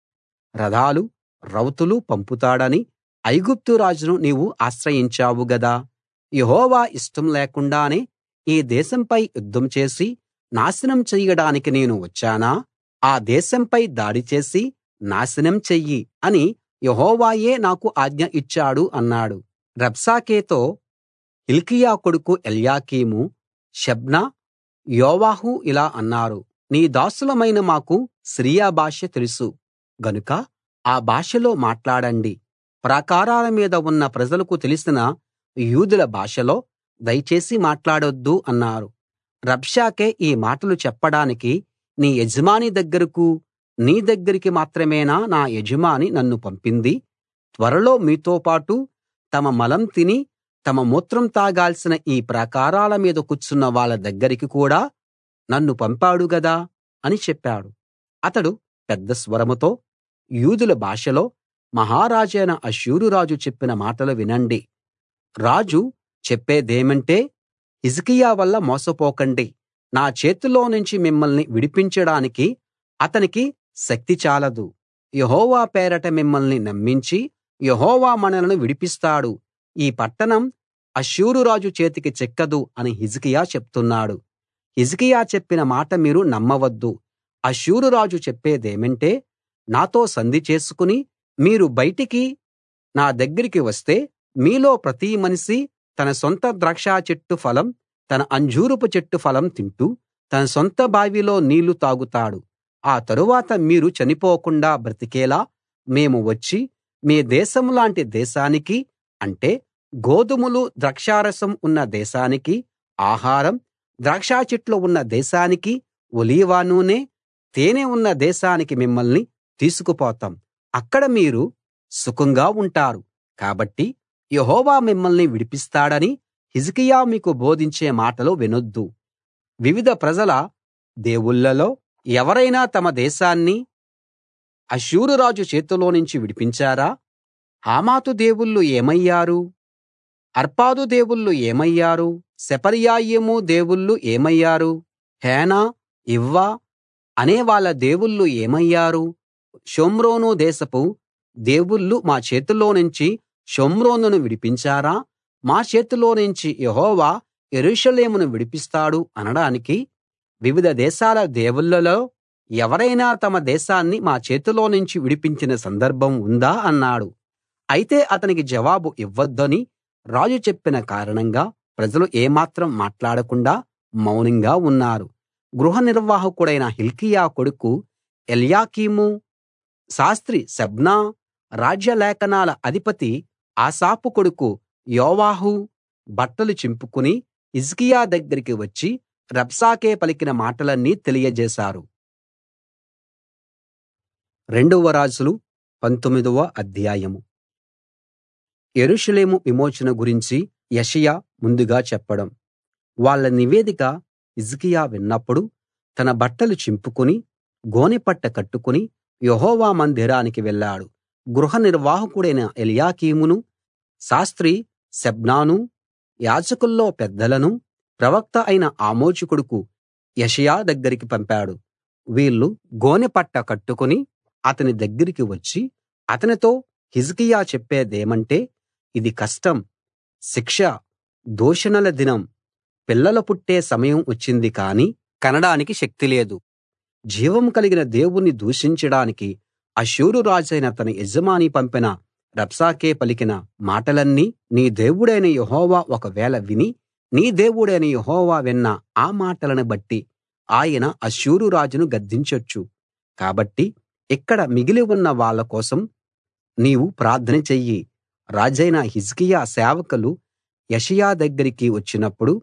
S1: రథాలు రౌతులు పంపుతాడని ఐగుప్తు రాజును నీవు ఆశ్రయించావు గదా యెహోవా ఇష్టం లేకుండానే ఈ దేశంపై యుద్ధం చేసి నాశనం చెయ్యడానికి నేను వచ్చానా ఆ దేశంపై దాడి చేసి నాశనం చెయ్యి అని యెహోవాయే నాకు ఆజ్ఞ ఇచ్చాడు అన్నాడు రబ్షాకేతో హిల్కీయా కొడుకు ఎల్యాకీము షెబ్నా యోవాహు ఇలా అన్నారు నీ దాసులమైన మాకు సిరియా భాష తెలుసు గనుక ఆ భాషలో మాట్లాడండి ప్రాకారాల మీద ఉన్న ప్రజలకు తెలిసిన యూదుల భాషలో దయచేసి మాట్లాడొద్దు అన్నారు రబ్షాకే ఈ మాటలు చెప్పడానికి నీ యజమాని దగ్గరకు నీ దగ్గరికి మాత్రమేనా నా యజమాని నన్ను పంపింది త్వరలో మీతో పాటు తమ మలం తిని తమ మూత్రం తాగాల్సిన ఈ ప్రాకారాల మీద కూర్చున్న వాళ్ళ దగ్గరికి కూడా నన్ను పంపాడు గదా అని చెప్పాడు అతడు పెద్ద స్వరంతో యూదుల భాషలో మహారాజైన అష్షూరు రాజు చెప్పిన మాటలు వినండి రాజు చెప్పేదేమంటే హిజ్కియా వల్ల మోసపోకండి నా చేతిలో నుంచి మిమ్మల్ని విడిపించడానికి అతనికి శక్తి చాలదు యెహోవా పేరట మిమ్మల్ని నమ్మించి యెహోవా మనలను విడిపిస్తాడు ఈ పట్టణం అష్షూరు రాజు చేతికి చిక్కదు అని హిజ్కియా చెప్తున్నాడు హిజ్కియా చెప్పిన మాట మీరు నమ్మవద్దు అష్షూరు రాజు చెప్పేదేమంటే నాతో సంధి చేసుకుని మీరు బయటికి నా దగ్గరికి వస్తే మీలో ప్రతి మనిషి తన సొంత ద్రాక్ష చెట్టు ఫలం తన అంజూరపు చెట్టు ఫలం తింటూ తన సొంత బావిలో నీళ్లు తాగుతాడు ఆ తరువాత మీరు చనిపోకుండా బ్రతికేలా మేము వచ్చి మీ దేశం లాంటి దేశానికి అంటే గోధుమలు ద్రాక్షారసం ఉన్న దేశానికి ఆహారం ద్రాక్ష చెట్లు ఉన్న దేశానికి ఒలీవ నూనె తేనె ఉన్న దేశానికి మిమ్మల్ని తీసుకుపోతాం అక్కడ మీరు సుఖంగా ఉంటారు కాబట్టి యెహోవా మిమ్మల్ని విడిపిస్తాడని హిజ్కియా మీకు బోధించే మాటలు వినొద్దు వివిధ ప్రజల దేవుళ్ళలో ఎవరైనా తమ దేశాన్ని అష్షూరు రాజు చేతిలోనుంచి విడిపించారా హమాతు దేవుళ్ళు ఏమయ్యారు అర్పాదు దేవుళ్ళు ఏమయ్యారు సెపర్యాయిము దేవుళ్ళు ఏమయ్యారు హేనా ఇవ్వా అనే వాళ్ళ దేవుళ్ళు ఏమయ్యారు షోమ్రోను దేశపు దేవుళ్ళు మా చేతిలోనుంచి షోమ్రోనును విడిపించారా మా చేతిలోనుంచి యెహోవా యెరూషలేమును విడిపిస్తాడు అనడానికి వివిధ దేశాల దేవుళ్ళలో ఎవరైనా తమ దేశాన్ని మా చేతిలోనుంచి విడిపించిన సందర్భం ఉందా అన్నాడు అయితే అతనికి జవాబు ఇవ్వొద్దని రాజు చెప్పిన కారణంగా ప్రజలు ఏమాత్రం మాట్లాడకుండా మౌనంగా ఉన్నారు గృహ నిర్వాహకుడైన హిల్కీయా కొడుకు ఎల్యాకీము శాస్త్రి షెబ్నా రాజ్య లేఖనాల అధిపతి ఆసాపు కొడుకు యోవాహు బట్టలు చింపుకుని హిజ్కియా దగ్గరికి వచ్చి రబ్షాకే పలికిన మాటలన్నీ తెలియజేశారు రెండవ రాజులు పంతొమ్మిదవ అధ్యాయం యెరూషలేము విమోచన గురించి యెషయా ముందుగా చెప్పడం వాళ్ళ నివేదిక హిజ్కియా విన్నప్పుడు తన బట్టలు చింపుకుని గోనెపట్ట కట్టుకుని యెహోవా మందిరానికి వెళ్ళాడు గృహ నిర్వాహకుడైన ఎల్యాకీమును శాస్త్రి షెబ్నాను యాజకుల్లో పెద్దలను ప్రవక్త అయిన ఆమోజు కొడుకు యెషయా దగ్గరికి పంపాడు వీళ్ళు గోనెపట్ట కట్టుకుని అతని దగ్గరికి వచ్చి అతనితో హిజ్కియా చెప్పేదేమంటే ఇది కష్టం శిక్ష దూషణల దినం పిల్లలు పుట్టే సమయం వచ్చింది కానీ కనడానికి శక్తి లేదు జీవం కలిగిన దేవుణ్ణి దూషించడానికి అష్షూరు రాజైన తన యజమాని పంపిన రబ్షాకే పలికిన మాటలన్నీ నీ దేవుడైన యెహోవా ఒకవేళ విని నీ దేవుడైన యెహోవా విన్న ఆ మాటలను బట్టి ఆయన అష్షూరు రాజును గద్దించొచ్చు కాబట్టి ఇక్కడ మిగిలి ఉన్న వాళ్ళ కోసం నీవు ప్రార్థన చెయ్యి రాజైన హిజ్కియా సేవకులు యెషయా దగ్గరికి వచ్చినప్పుడు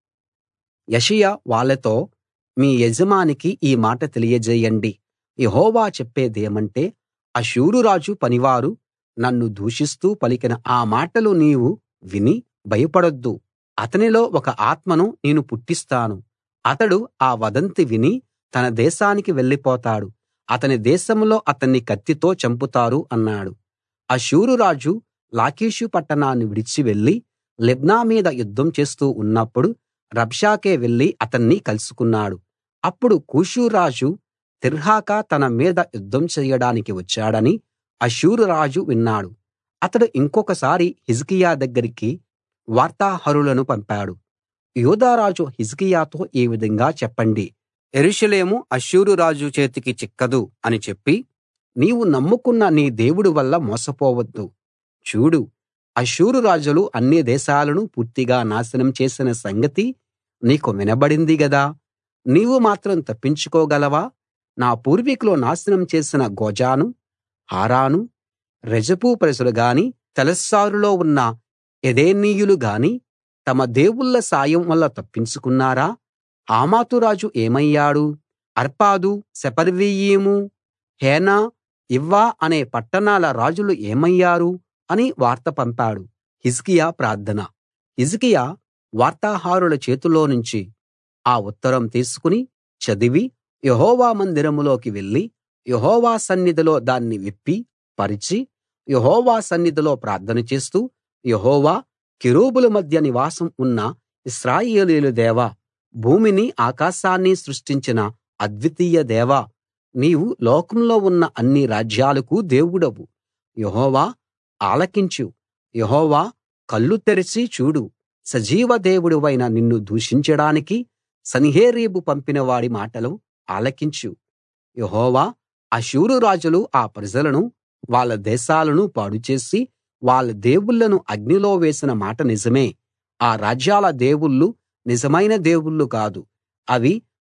S1: యెషయా వాళ్ళతో మీ యజమానికి ఈ మాట తెలియజేయండి యెహోవా చెప్పేదేమంటే అష్షూరు రాజు పనివారు నన్ను దూషిస్తూ పలికిన ఆ మాటలు నీవు విని భయపడొద్దు అతనిలో ఒక ఆత్మను నేను పుట్టిస్తాను అతడు ఆ వదంతి విని తన దేశానికి వెళ్ళిపోతాడు అతని దేశంలో అతన్ని కత్తితో చంపుతారు అన్నాడు అష్షూరు రాజు లాకీషు పట్టణాన్ని విడిచి వెళ్లి లిబ్నా మీద యుద్ధం చేస్తూ ఉన్నప్పుడు రబ్షాకే వెళ్లి అతన్ని కలుసుకున్నాడు అప్పుడు కూషు రాజు తిర్హాకా తన మీద యుద్ధం చెయ్యడానికి వచ్చాడని అష్షూరు రాజు విన్నాడు అతడు ఇంకొకసారి హిజ్కియా దగ్గరికి వార్తాహరులను పంపాడు యూదారాజు హిజ్కియాతో ఈ విధంగా చెప్పండి యెరూషలేము అష్షూరు రాజు చేతికి చిక్కదు అని చెప్పి నీవు నమ్ముకున్న నీ దేవుడి వల్ల మోసపోవద్దు చూడు అష్షూరు రాజులు అన్ని దేశాలను పూర్తిగా నాశనం చేసిన సంగతి నీకు వినబడింది గదా నీవు మాత్రం తప్పించుకోగలవా నా పూర్వీకులు నాశనం చేసిన గోజాను హారాను రెజపు ప్రజలు గాని తెలశ్శారులో ఉన్న ఎదెనీయులు గాని తమ దేవుళ్ళ సాయం వల్ల తప్పించుకున్నారా హమాతు రాజు ఏమయ్యాడు అర్పాదు సెపర్వీయీము హేనా ఇవ్వా అనే పట్టణాల రాజులు ఏమయ్యారు అని వార్త పంపాడు హిజ్కియా ప్రార్థన హిజ్కియా వార్తాహరుల చేతిలోనుంచి ఆ ఉత్తరం తీసుకుని చదివి యెహోవా మందిరంలోకి వెళ్లి యెహోవా సన్నిధిలో దాన్ని విప్పి పరిచి యెహోవా సన్నిధిలో ప్రార్థన చేస్తూ యెహోవా కెరూబుల మధ్య నివాసం ఉన్న ఇశ్రాయేలీయుల దేవా భూమిని ఆకాశాన్ని సృష్టించిన అద్వితీయ దేవా నీవు లోకంలో ఉన్న అన్ని రాజ్యాలకు దేవుడవు యెహోవా ఆలకించు యెహోవా కళ్ళు తెరిచి చూడు సజీవ దేవుడివైన నిన్ను దూషించడానికి సన్హెరీబు పంపిన వాడి మాటలు ఆలకించు యెహోవా అష్షూరు రాజులు ఆ ప్రజలను వాళ్ళ దేశాలను పాడుచేసి వాళ్ళ దేవుళ్ళను అగ్నిలో వేసిన మాట నిజమే ఆ రాజ్యాల దేవుళ్ళు నిజమైన దేవుళ్ళు కాదు అవి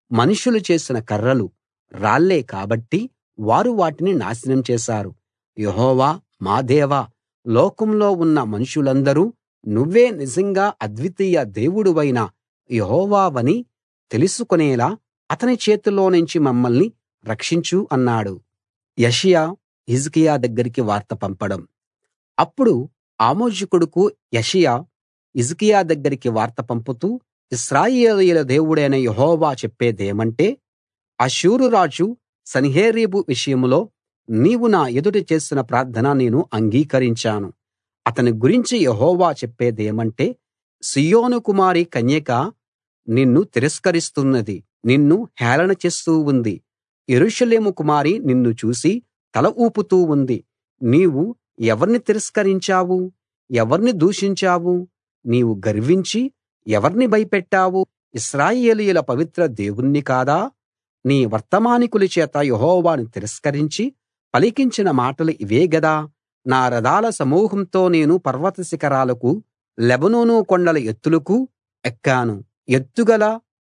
S1: మనుషులు చేసిన కర్రలు రాళ్లే కాబట్టి వారు వాటిని నాశనం చేశారు యెహోవా మా దేవా లోకంలో ఉన్న మనుషులందరూ నువ్వే నిజంగా అద్వితీయ దేవుడవైన యెహోవావని తెలుసుకునేలా అతని చేతిలోనుంచి మమ్మల్ని రక్షించు అన్నాడు యెషయా హిజ్కియా దగ్గరికి వార్త పంపడం అప్పుడు ఆమోజు కొడుకు యెషయా హిజ్కియా దగ్గరికి వార్త పంపుతూ ఇశ్రాయేలీయుల దేవుడైన యెహోవా చెప్పేదేమంటే అష్షూరు రాజు సన్హెరీబు విషయంలో నీవు నా ఎదుట చేసిన ప్రార్థన నేను అంగీకరించాను అతని గురించి యెహోవా చెప్పేదేమంటే సీయోను కుమారి కన్యక నిన్ను తిరస్కరిస్తున్నది నిన్ను హేళన చేస్తూ ఉంది యెరూషలేము కుమారి నిన్ను చూసి తల ఊపుతూ ఉంది నీవు ఎవర్ని తిరస్కరించావు ఎవర్ని దూషించావు నీవు గర్వించి ఎవర్ని భయపెట్టావు ఇశ్రాయేలీయుల పవిత్ర దేవుణ్ణి కాదా నీ వర్తమానికుల చేత యెహోవాను తిరస్కరించి పలికించిన మాటలు ఇవే గదా నా రథాల సమూహంతో నేను పర్వత శిఖరాలకు లెబానోను కొండల ఎత్తులకు ఎక్కాను ఎత్తుగల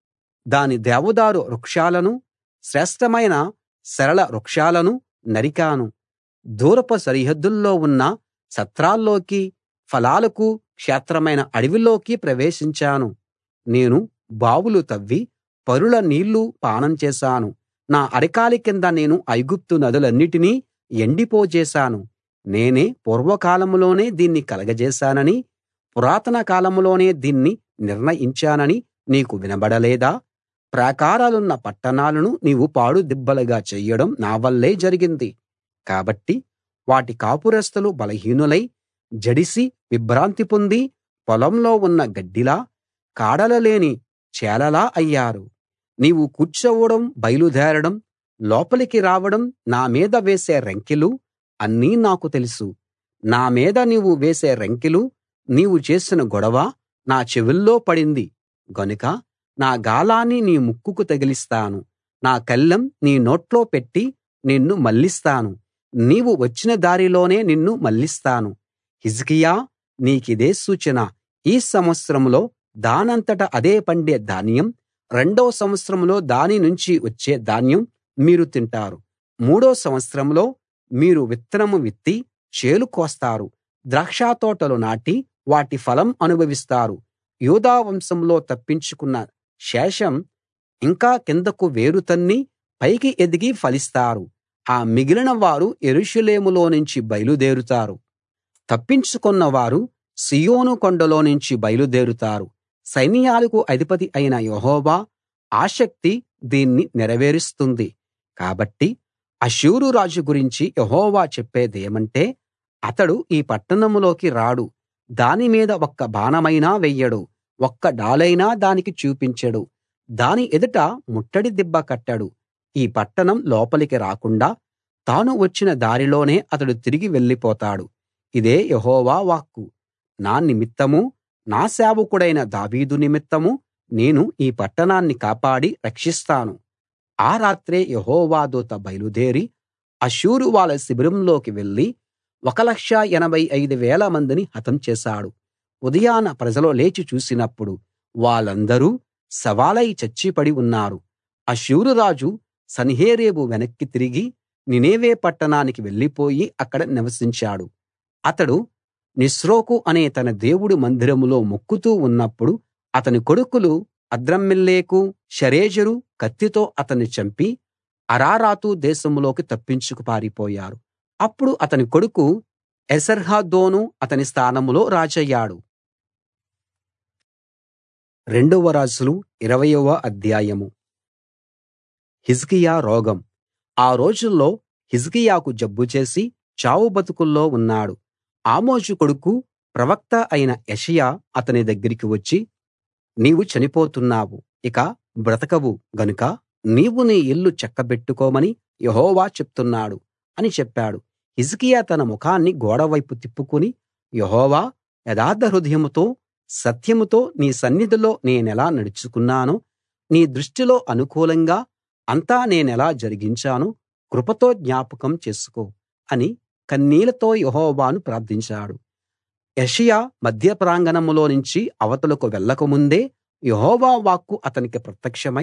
S1: దాని దేవదారు వృక్షాలను శ్రేష్ఠమైన సరళ వృక్షాలను నరికాను దూరపు సరిహద్దుల్లో ఉన్న సత్రాల్లోకి ఫలాలకు క్షేత్రమైన అడవిలోకి ప్రవేశించాను నేను బావులు తవ్వి పరుల నీళ్లు పానం చేశాను నా అరకాలి కింద నేను ఐగుప్తు నదులన్నిటినీ ఎండిపోజేశాను నేనే పూర్వకాలంలోనే దీన్ని కలగజేశానని పురాతన కాలంలోనే దీన్ని నిర్ణయించానని నీకు వినబడలేదా ప్రాకారాలున్న పట్టణాలను నీవు పాడు దిబ్బలుగా చెయ్యడం నా వల్లే జరిగింది కాబట్టి వాటి కాపురస్థులు బలహీనులై జడిసి విభ్రాంతి పొంది పొలంలో ఉన్న గడ్డిలా కాడల లేని చేలలా అయ్యారు నీవు కూర్చోవడం బయలుదేరడం లోపలికి రావడం నా మీద వేసే రంకెలు అన్నీ నాకు తెలుసు నా మీద నీవు వేసే రంకెలు నీవు చేసిన గొడవ నా చెవుల్లో పడింది గనుక నా గాలాన్ని నీ ముక్కుకు తగిలిస్తాను నా కళ్ళెం నీ నోట్లో పెట్టి నిన్ను మళ్లిస్తాను నీవు వచ్చిన దారిలోనే నిన్ను మళ్లిస్తాను హిజ్కియా నీకిదే సూచన ఈ సంవత్సరంలో దానంతట అదే పండే ధాన్యం రెండో సంవత్సరంలో దాని నుంచి వచ్చే ధాన్యం మీరు తింటారు మూడో సంవత్సరంలో మీరు విత్తనం విత్తి చేలు కోస్తారు ద్రాక్షతోటలు నాటి వాటి ఫలం అనుభవిస్తారు యూదా వంశంలో తప్పించుకున్న శేషం ఇంకా కిందకు వేరు తన్ని పైకి ఎదిగి ఫలిస్తారు ఆ మిగిలిన వారు యెరూషలేములో నుంచి బయలుదేరుతారు తప్పించుకొన్న వారు సీయోను కొండలో నుంచి బయలుదేరుతారు సైన్యాలకు అధిపతి అయిన యెహోవా ఆసక్తి దీన్ని నెరవేరుస్తుంది కాబట్టి అష్షూరు రాజు గురించి యెహోవా చెప్పేదేమంటే అతడు ఈ పట్టణంలోకి రాడు దాని మీద ఒక్క బాణమైనా వెయ్యడు ఒక్క డాలైనా దానికి చూపించడు దాని ఎదుట ముట్టడి దిబ్బ కట్టడు ఈ పట్టణం లోపలికి రాకుండా తాను వచ్చిన దారిలోనే అతడు తిరిగి వెళ్ళిపోతాడు ఇదే యెహోవా వాక్కు నా నిమిత్తమూ నా సేవకుడైన దావీదు నిమిత్తమూ నేను ఈ పట్టణాన్ని కాపాడి రక్షిస్తాను ఆ రాత్రే యెహోవా దూత బయలుదేరి అష్షూరు వాళ్ళ శిబిరంలోకి వెళ్లి 1 85000 మందిని హతం చేశాడు ఉదయాన ప్రజలు లేచి చూసినప్పుడు వాళ్ళందరూ శవాలై చచ్చి పడి ఉన్నారు అష్షూరు రాజు సన్హెరీబు వెనక్కి తిరిగి నీనెవె పట్టణానికి వెళ్ళిపోయి అక్కడ నివసించాడు అతడు నిస్రోకు అనే తన దేవుడి మందిరంలో మొక్కుతూ ఉన్నప్పుడు అతని కొడుకులు అద్రమ్మెల్లెకు షరేజరు కత్తితో అతన్ని చంపి అరారాతు దేశంలోకి తప్పించుకు పారిపోయారు అప్పుడు అతని కొడుకు ఎసర్హద్దోను అతని స్థానంలో రాజయ్యాడు రెండవ రాజులు ఇరవయవ అధ్యాయం హిజ్కియా రోగం ఆ రోజుల్లో హిజ్కియాకు జబ్బు చేసి చావు బతుకుల్లో ఉన్నాడు ఆమోజు కొడుకు ప్రవక్త అయిన యెషయా అతని దగ్గరికి వచ్చి నీవు చనిపోతున్నావు ఇక బ్రతకవు గనుక నీవు నీ ఇల్లు చక్కబెట్టుకోమని యెహోవా చెప్తున్నాడు అని చెప్పాడు హిజ్కియా తన ముఖాన్ని గోడవైపు తిప్పుకుని యెహోవా యథార్థ హృదయంతో సత్యంతో నీ సన్నిధిలో నేనెలా నడుచుకున్నానో నీ దృష్టిలో అనుకూలంగా అంతా నేనెలా జరిగించానో కృపతో జ్ఞాపకం చేసుకో అని కన్నీళ్లతో యెహోవాను ప్రార్థించాడు యెషయా మధ్య ప్రాంగణంలో నుంచి అవతలకు వెళ్ళక ముందే యెహోవా వాక్కు అతనికి ప్రత్యక్షమై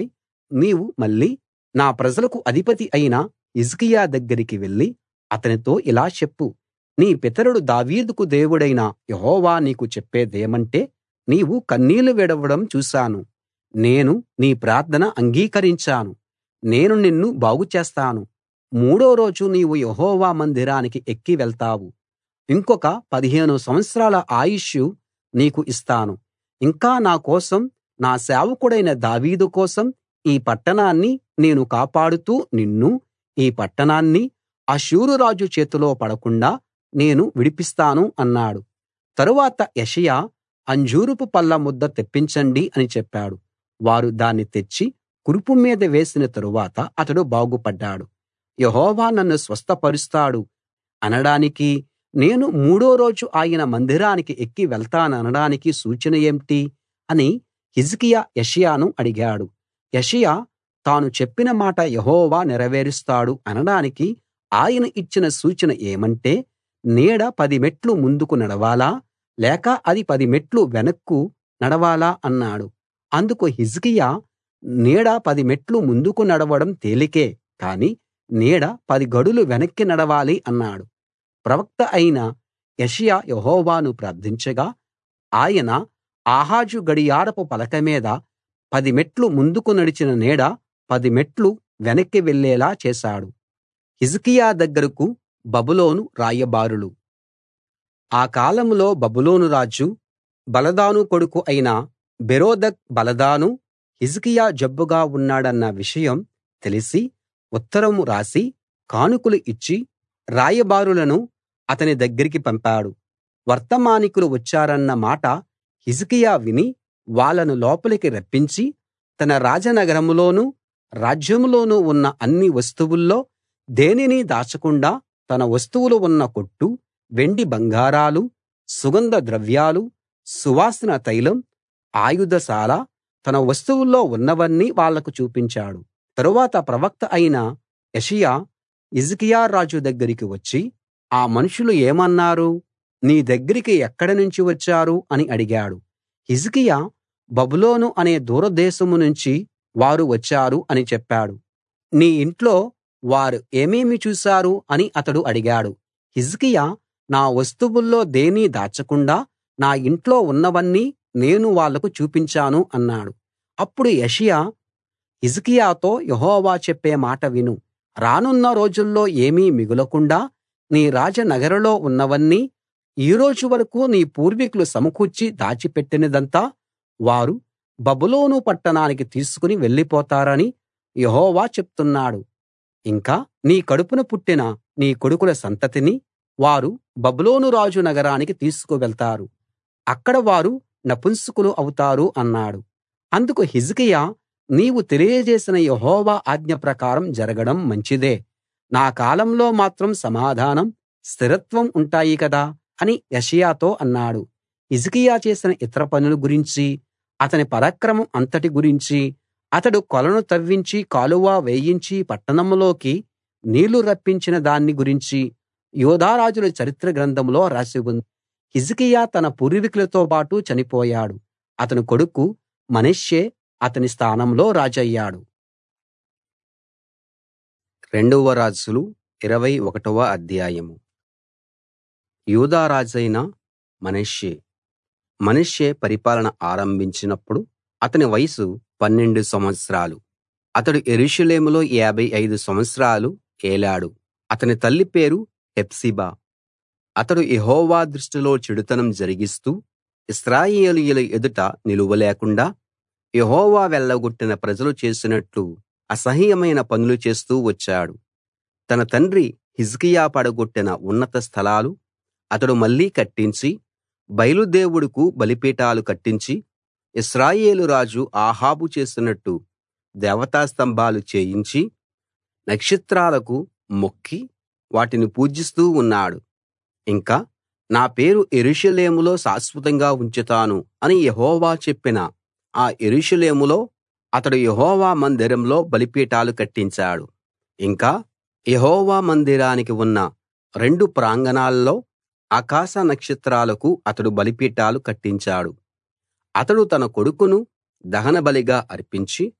S1: నీవు మళ్ళీ నా ప్రజలకు అధిపతి అయిన హిజ్కియా దగ్గరికి వెళ్లి అతనితో ఇలా చెప్పు నీ పితరుడు దావీదుకు దేవుడైన యెహోవా నీకు చెప్పేదేమంటే నీవు కన్నీళ్లు విడవడం చూశాను నేను నీ ప్రార్థన అంగీకరించాను నేను నిన్ను బాగు చేస్తాను మూడో రోజు నీవు యెహోవా మందిరానికి ఎక్కి వెళ్తావు ఇంకొక 15 సంవత్సరాల ఆయుష్షు నీకు ఇస్తాను ఇంకా నా కోసం నా సేవకుడైన దావీదు కోసం ఈ పట్టణాన్ని నేను కాపాడుతూ నిన్నూ ఈ పట్టణాన్ని అష్షూరు రాజు చేతిలో పడకుండా నేను విడిపిస్తాను అన్నాడు తరువాత యెషయా అంజూరపు పళ్ళ ముద్ద తెప్పించండి అని చెప్పాడు వారు దాన్ని తెచ్చి కురుపు మీద వేసిన తరువాత అతడు బాగుపడ్డాడు యెహోవా నన్ను స్వస్థపరుస్తాడు అనడానికీ నేను మూడో రోజు ఆయన మందిరానికి ఎక్కి వెళ్తాననడానికి సూచన ఏంటి అని హిజ్కియా యెషయాను అడిగాడు యెషయా తాను చెప్పిన మాట యెహోవా నెరవేరుస్తాడు అనడానికి ఆయన ఇచ్చిన సూచన ఏమంటే నీడ పది మెట్లు ముందుకు నడవాలా లేక అది పది మెట్లు వెనక్కు నడవాలా అన్నాడు అందుకు హిజ్కియా నీడ పది మెట్లు ముందుకు నడవడం తేలికే కాని నీడ పది గడులు వెనక్కి నడవాలి అన్నాడు ప్రవక్త అయిన యెషయా యెహోవాను ప్రార్థించగా ఆయన ఆహాజు గడియారపు పలక మీద పది మెట్లు ముందుకు నడిచిన నీడ పది మెట్లు వెనక్కి వెళ్ళేలా చేశాడు హిజ్కియా దగ్గరకు బబులోను రాయబారులు ఆ కాలంలో బబులోను రాజు బలదాను కొడుకు అయిన బెరోదక్ బలదాను హిజ్కియా జబ్బుగా ఉన్నాడన్న విషయం తెలిసి ఉత్తరం రాసి కానుకలు ఇచ్చి రాయబారులను అతని దగ్గరికి పంపాడు వర్తమానికులు వచ్చారన్న మాట హిజ్కియా విని వాళ్ళను లోపలికి రప్పించి తన రాజనగరంలోనూ రాజ్యంలోనూ ఉన్న అన్ని వస్తువుల్లో దేనినీ దాచకుండా తన వస్తువులు ఉన్న కొట్టు వెండి బంగారాలు సుగంధ ద్రవ్యాలు సువాసన తైలం ఆయుధశాల తన వస్తువుల్లో ఉన్నవన్నీ వాళ్లకు చూపించాడు తరువాత ప్రవక్త అయిన యెషయా హిజ్కియా రాజు దగ్గరికి వచ్చి ఆ మనుషులు ఏమన్నారు నీ దగ్గరికి ఎక్కడి నుంచి వచ్చారు అని అడిగాడు హిజ్కియా బబులోను అనే దూరదేశం నుంచి వారు వచ్చారు అని చెప్పాడు నీ ఇంట్లో వారు ఏమేమి చూశారు అని అతడు అడిగాడు హిజ్కియా నా వస్తువుల్లో దేన్నీ దాచకుండా నా ఇంట్లో ఉన్నవన్నీ నేను వాళ్లకు చూపించాను అన్నాడు అప్పుడు యెషయా హిజ్కియాతో యెహోవా చెప్పే మాట విను రానున్న రోజుల్లో ఏమీ మిగలకుండా నీ రాజనగరులో ఉన్నవన్నీ ఈ రోజు వరకూ నీ పూర్వీకులు సమకూర్చి దాచిపెట్టినదంతా వారు బబులోను పట్టణానికి తీసుకుని వెళ్ళిపోతారని యెహోవా చెప్తున్నాడు ఇంకా నీ కడుపున పుట్టిన నీ కొడుకుల సంతతిని వారు బబులోను రాజు నగరానికి తీసుకువెళ్తారు అక్కడ వారు నపుంసకులు అవుతారు అన్నాడు అందుకు హిజ్కియా నీవు తెలియజేసిన యెహోవా ఆజ్ఞ ప్రకారం జరగడం మంచిదే నా కాలంలో మాత్రం సమాధానం స్థిరత్వం ఉంటాయి కదా అని యెషయాతో అన్నాడు హిజ్కియా చేసిన ఇతర పనుల గురించి అతని పరాక్రమం అంతటి గురించి అతడు కొలను తవ్వించి కాలువ వేయించి పట్టణంలోకి నీళ్లు రప్పించిన దాన్ని గురించి యూదా రాజుల చరిత్ర గ్రంథంలో రాసి ఉంది హిజ్కియా తన పూర్వీకులతో పాటు చనిపోయాడు అతని కొడుకు మనష్షే అతని స్థానంలో రాజయ్యాడు రెండవ రాజులు ఇరవై ఒకటవ అధ్యాయం యూదా రాజైన మనష్షే మనష్షే పరిపాలన ఆరంభించినప్పుడు అతని వయసు పన్నెండు సంవత్సరాలు అతడు యెరూషలేములో యాభై ఐదు సంవత్సరాలు ఏలాడు అతని తల్లి పేరు హెప్సిబా అతడు యెహోవా దృష్టిలో చెడుతనం జరిగిస్తూ ఇశ్రాయేలీయుల ఎదుట నిలువలేకుండా యెహోవా వెళ్ళగొట్టిన ప్రజలు చేసినట్లు అసహ్యమైన పనులు చేస్తూ వచ్చాడు తన తండ్రి హిజ్కియా పడగొట్టిన ఉన్నత స్థలాలు అతడు మళ్ళీ కట్టించి బయలు దేవుడుకు బలిపీఠాలు కట్టించి ఇశ్రాయేలు రాజు ఆహాబు చేసినట్టు దేవతా స్తంభాలు చేయించి నక్షత్రాలకు మొక్కి వాటిని పూజిస్తూ ఉన్నాడు ఇంకా నా పేరు యెరూషలేములో శాశ్వతంగా ఉంచుతాను అని యెహోవా చెప్పిన ఆ యెరూషలేములో అతడు యెహోవా మందిరంలో బలిపీఠాలు కట్టించాడు ఇంకా యెహోవా మందిరానికి ఉన్న రెండు ప్రాంగణాల్లో ఆకాశ నక్షత్రాలకు అతడు బలిపీఠాలు కట్టించాడు అతడు తన కొడుకును దహనబలిగా అర్పించి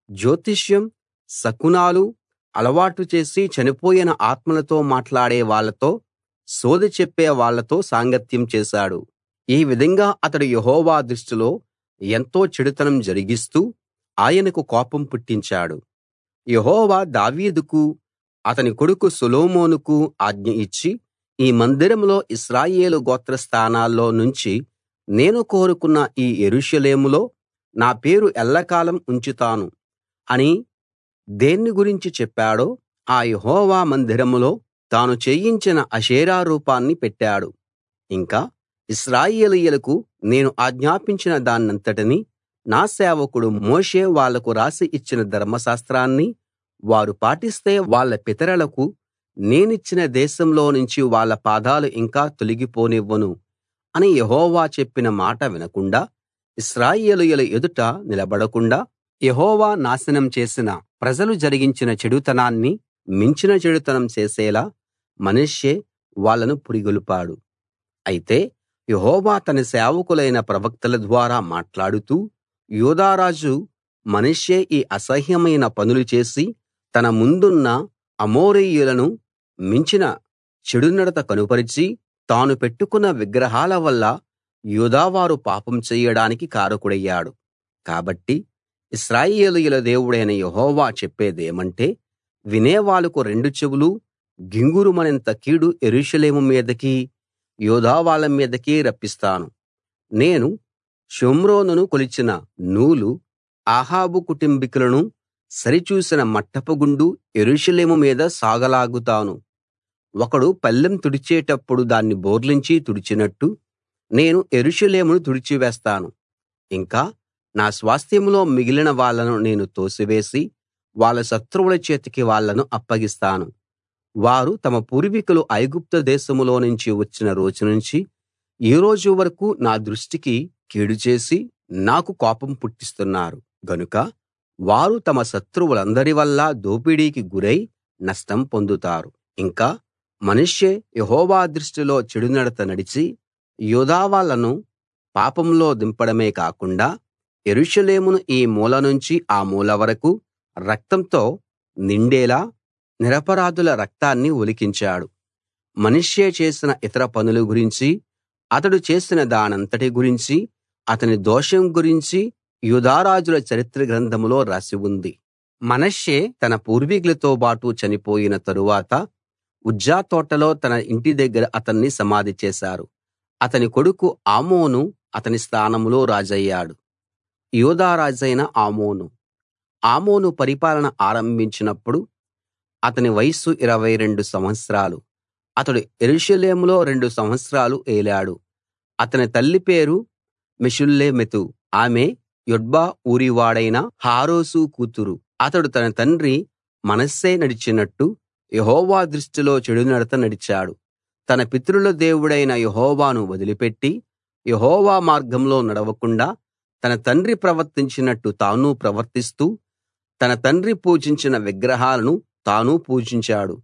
S1: జ్యోతిష్యం శకునాలు అలవాటు చేసి చనిపోయిన ఆత్మలతో మాట్లాడే వాళ్ళతో సోదె చెప్పే వాళ్ళతో సాంగత్యం చేశాడు ఈ విధంగా అతడు యెహోవా దృష్టిలో ఎంతో చెడుతనం జరిగిస్తూ ఆయనకు కోపం పుట్టించాడు యెహోవా దావీదుకు అతని కొడుకు సొలొమోనుకు ఆజ్ఞ ఇచ్చి ఈ మందిరంలో ఇశ్రాయేలు గోత్ర స్థానాల్లో నుంచి నేను కోరుకున్న ఈ యెరూషలేములో నా పేరు ఎల్లకాలం ఉంచుతాను అని దేన్ని గురించి చెప్పాడో ఆ యెహోవా మందిరంలో తాను చేయించిన అషేరా రూపాన్ని పెట్టాడు ఇంకా ఇశ్రాయేలీయులకు నేను ఆజ్ఞాపించిన దానంతటినీ నా సేవకుడు మోషే వాళ్లకు రాసి ఇచ్చిన ధర్మశాస్త్రాన్ని వారు పాటిస్తే వాళ్ళ పితరులకు నేనిచ్చిన దేశంలో నుంచి వాళ్ళ పాదాలు ఇంకా తొలగిపోనివ్వను అని యెహోవా చెప్పిన మాట వినకుండా ఇశ్రాయేలీయుల ఎదుట నిలబడకుండా యెహోవా నాశనం చేసిన ప్రజలు జరిగించిన చెడుతనాన్ని మించిన చెడుతనం చేసేలా మనష్షే వాళ్ళను పురిగొల్పాడు అయితే యెహోవా తన సేవకులైన ప్రవక్తల ద్వారా మాట్లాడుతూ యూదారాజు మనష్షే ఈ అసహ్యమైన పనులు చేసి తన ముందున్న అమోరీయులను మించిన చెడునడత కనుపరిచి తాను పెట్టుకున్న విగ్రహాల వల్ల యూదావారు పాపం చెయ్యడానికి కారకుడయ్యాడు కాబట్టి ఇశ్రాయేలీయుల దేవుడైన యెహోవా చెప్పేదేమంటే వినేవాళ్ళకు రెండు చెవులు గింగురుమనేంత కీడు యెరూషలేము మీదకీ యూదా వాళ్ళ మీదకీ రప్పిస్తాను నేను షోమ్రోనును కొలిచిన నూలు అహాబు కుటుంబికులను సరిచూసిన మట్టపు గుండు యెరూషలేము మీద సాగలాగుతాను ఒకడు పళ్ళెం తుడిచేటప్పుడు దాన్ని బోర్లించి తుడిచినట్టు నేను యెరూషలేమును తుడిచివేస్తాను ఇంకా నా స్వాస్థ్యంలో మిగిలిన వాళ్ళను నేను తోసివేసి వాళ్ళ శత్రువుల చేతికి వాళ్ళను అప్పగిస్తాను వారు తమ పూర్వీకులు ఐగుప్తు దేశంలో నుంచి వచ్చిన రోజు నుంచి ఈ రోజు వరకు నా దృష్టికి కీడు చేసి నాకు కోపం పుట్టిస్తున్నారు గనుక వారు తమ శత్రువులందరి వల్ల దోపిడీకి గురై నష్టం పొందుతారు ఇంకా మనష్షే యెహోవా దృష్టిలో చెడునడత నడిచి యూదా వాళ్ళను పాపంలో దింపడమే కాకుండా యెరూషలేమును ఈ మూల నుంచి ఆ మూల వరకు రక్తంతో నిండేలా నిరపరాధుల రక్తాన్ని ఒలికించాడు మనష్షే చేసిన ఇతర పనుల గురించి అతడు చేసిన దానంతటి గురించి అతని దోషం గురించి యూదారాజుల చరిత్ర గ్రంథంలో రాసి ఉంది మనష్షే తన పూర్వీకులతో బాటు చనిపోయిన తరువాత ఉజ్జా తోటలో తన ఇంటి దగ్గర అతన్ని సమాధి చేశారు అతని కొడుకు ఆమోను అతని స్థానంలో రాజయ్యాడు యూదా రాజైన ఆమోను ఆమోను పరిపాలన ఆరంభించినప్పుడు అతని వయస్సు 22 సంవత్సరాలు అతడు యెరూషలేములో రెండు సంవత్సరాలు ఏలాడు అతని తల్లి పేరు మెషుల్లెమెతు ఆమె యొట్బా ఊరివాడైన హారూసు కూతురు అతడు తన తండ్రి మనష్షే నడిచినట్టు యెహోవా దృష్టిలో చెడునడత నడిచాడు తన పితరుల దేవుడైన యెహోవాను వదిలిపెట్టి యెహోవా మార్గంలో నడవకుండా తన తండ్రి ప్రవర్తించినట్టు తానూ ప్రవర్తిస్తూ తన తండ్రి పూజించిన విగ్రహాలను తానూ పూజించాడు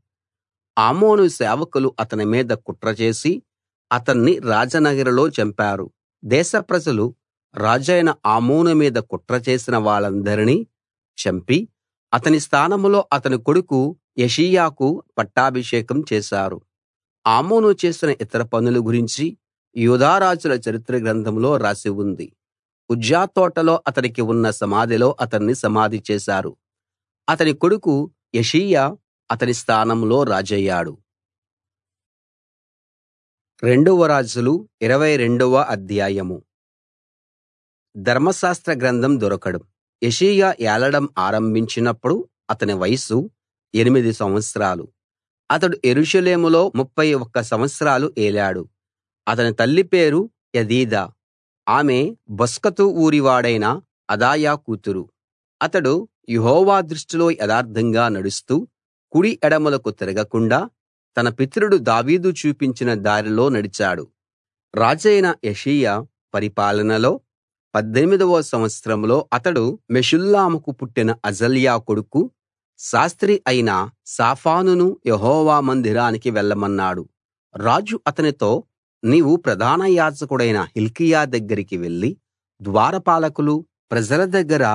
S1: ఆమోను సేవకులు అతని మీద కుట్ర చేసి అతన్ని రాజనగరులో చంపారు దేశ ప్రజలు రాజైన ఆమోను మీద కుట్ర చేసిన వాళ్ళందరినీ చంపి అతని స్థానంలో అతని కొడుకు యోషీయాకు పట్టాభిషేకం చేశారు ఆమోను చేసిన ఇతర పనుల గురించి యూదా రాజుల చరిత్ర గ్రంథంలో రాసి ఉంది ఉజ్జా తోటలో అతనికి ఉన్న సమాధిలో అతన్ని సమాధి చేశారు అతని కొడుకు యోషీయా అతని స్థానంలో రాజయ్యాడు రెండవ రాజులు 22వ అధ్యాయం ధర్మశాస్త్ర గ్రంథం దొరకడం యోషీయా ఏలడం ఆరంభించినప్పుడు అతని వయస్సు ఎనిమిది సంవత్సరాలు అతడు యెరూషలేములో 31 సంవత్సరాలు ఏలాడు అతని తల్లి పేరు యెదీదా ఆమె బొస్కతు ఊరివాడైన అదాయా కూతురు అతడు యెహోవా దృష్టిలో యథార్థంగా నడుస్తూ కుడి ఎడమలకు తిరగకుండా తన పితరుడు దావీదు చూపించిన దారిలో నడిచాడు రాజైన యోషీయా పరిపాలనలో పద్దెనిమిదవ సంవత్సరంలో అతడు మెషుల్లాముకు పుట్టిన అజల్యా కొడుకు శాస్త్రి అయిన షాఫానును యెహోవా మందిరానికి వెళ్ళమన్నాడు రాజు అతనితో నీవు ప్రధాన యాజకుడైన హిల్కీయా దగ్గరికి వెళ్లి ద్వారపాలకులు ప్రజల దగ్గర